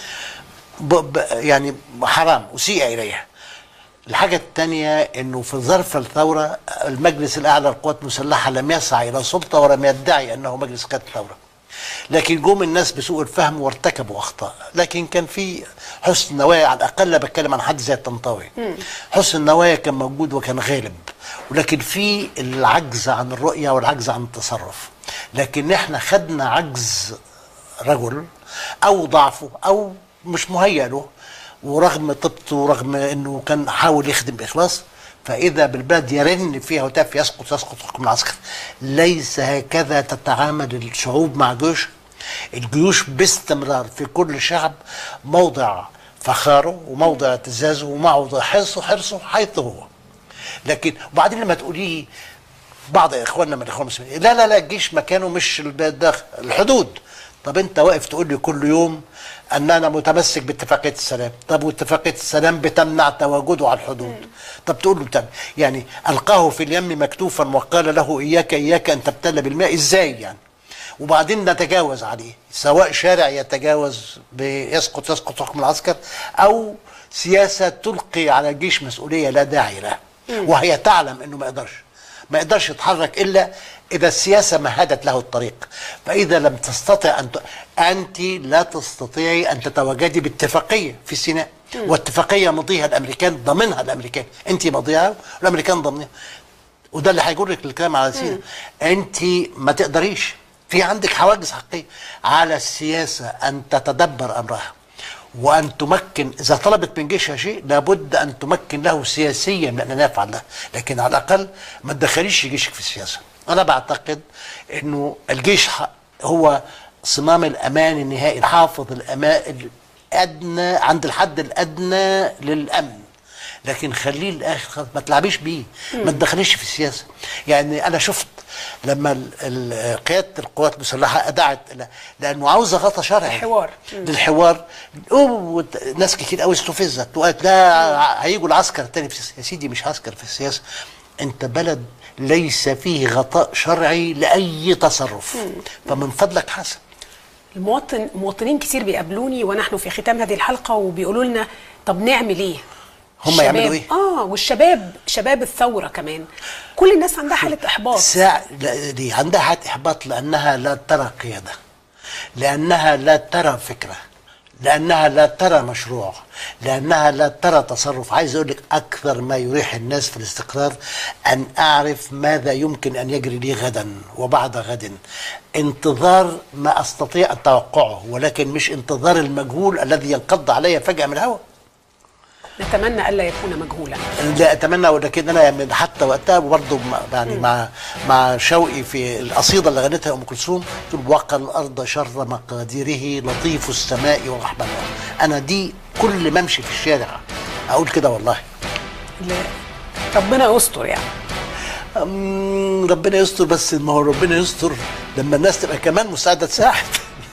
B: ب ب يعني حرام اسيء اليها الحاجة الثانية انه في ظرف الثورة المجلس الاعلى للقوات المسلحة لم يسعى الى سلطة ولم يدعي انه مجلس قيادة الثورة لكن جم الناس بسوء الفهم وارتكبوا اخطاء لكن كان في حسن نوايا على الاقل بتكلم عن حد زي الطنطاوي حسن النوايا كان موجود وكان غالب ولكن في العجز عن الرؤيه والعجز عن التصرف لكن احنا خدنا عجز رجل او ضعفه او مش مهيأ له ورغم طبته ورغم انه كان حاول يخدم باخلاص فاذا بالبلد يرن فيها وتف يسقط يسقط حكم العسكر ليس هكذا تتعامل الشعوب مع جيوش الجيوش باستمرار في كل شعب موضع فخاره وموضع اعتزازه وموضع حرصه حرصه حيث هو لكن وبعدين لما تقولي بعض اخواننا من الاخوان المسلمين لا لا لا الجيش مكانه مش الداخل الحدود طب انت واقف تقول لي كل يوم ان انا متمسك باتفاقيه السلام طب واتفاقيه السلام بتمنع تواجده على الحدود طب تقول له بتعمل يعني القاه في اليم مكتوفا وقال له اياك اياك ان تبتل بالماء ازاي يعني وبعدين نتجاوز عليه سواء شارع يتجاوز بيسقط يسقط حكم العسكر او سياسه تلقي على الجيش مسؤوليه لا داعي لها وهي تعلم انه ما يقدرش ما يقدرش يتحرك الا اذا السياسه مهدت له الطريق فاذا لم تستطع ان ت... انت لا تستطيعي ان تتواجدي باتفاقيه في سيناء واتفاقيه مضيها الامريكان ضمنها الامريكان انت مضيها والامريكان ضمنها وده اللي هيجر لك الكلام على سيناء انت ما تقدريش في عندك حواجز حقيقيه على السياسه ان تتدبر امرها وان تمكن اذا طلبت من جيشها شيء لابد ان تمكن له سياسيا من ان يفعل ده لكن على الاقل ما تدخليش جيشك في السياسه انا بعتقد انه الجيش هو صمام امان النهائي الحافظ الامان الادنى عند الحد الادنى للامن لكن خليه الاخر ما تلعبيش بيه ما تدخليش في السياسه يعني انا شفت لما ال- ال- قياده القوات المسلحه ادعت ل- لانه عاوزه غطا شرعي
A: الحوار.
B: للحوار أوه، ناس كتير قوي استفزت وقالت لا هيجوا العسكر تاني في السياسة. يا سيدي مش عسكر في السياسه انت بلد ليس فيه غطاء شرعي لاي تصرف فمن فضلك حسن
A: المواطن مواطنين كتير بيقابلوني ونحن في ختام هذه الحلقه وبيقولوا لنا طب نعمل ايه؟
B: هم
A: الشباب-
B: يعملوا إيه؟
A: اه والشباب شباب الثوره كمان كل الناس عندها حاله احباط
B: ساعة لا، دي عندها حالة إحباط لأنها لا ترى قيادة لأنها لا ترى فكرة لأنها لا ترى مشروع لأنها لا ترى تصرف عايز أقول لك أكثر ما يريح الناس في الاستقرار أن أعرف ماذا يمكن أن يجري لي غدا وبعد غد انتظار ما أستطيع أن توقعه ولكن مش انتظار المجهول الذي ينقض علي فجأة من الهواء
A: نتمنى الا يكون مجهولا
B: لا اتمنى ولكن انا يعني حتى وقتها برضه يعني مع مع شوقي في القصيده اللي غنتها ام كلثوم تقول وقى الارض شر مقاديره لطيف السماء ورحمن انا دي كل ما امشي في الشارع اقول كده والله
A: لا. ربنا يستر يعني
B: أم، ربنا يستر بس ما هو ربنا يستر لما الناس تبقى كمان مستعده تساعد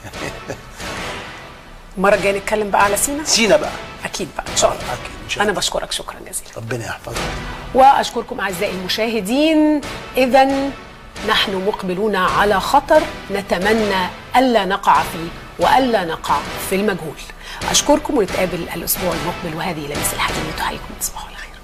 A: المره الجايه نتكلم بقى على سينا
B: سينا بقى
A: اكيد بقى ان شاء الله
B: أكيد إن شاء
A: انا
B: الله.
A: بشكرك شكرا جزيلا
B: ربنا يحفظك
A: واشكركم اعزائي المشاهدين اذا نحن مقبلون على خطر نتمنى الا نقع فيه والا نقع في المجهول اشكركم ونتقابل الاسبوع المقبل وهذه لميس الحديث تحييكم تصبحوا على خير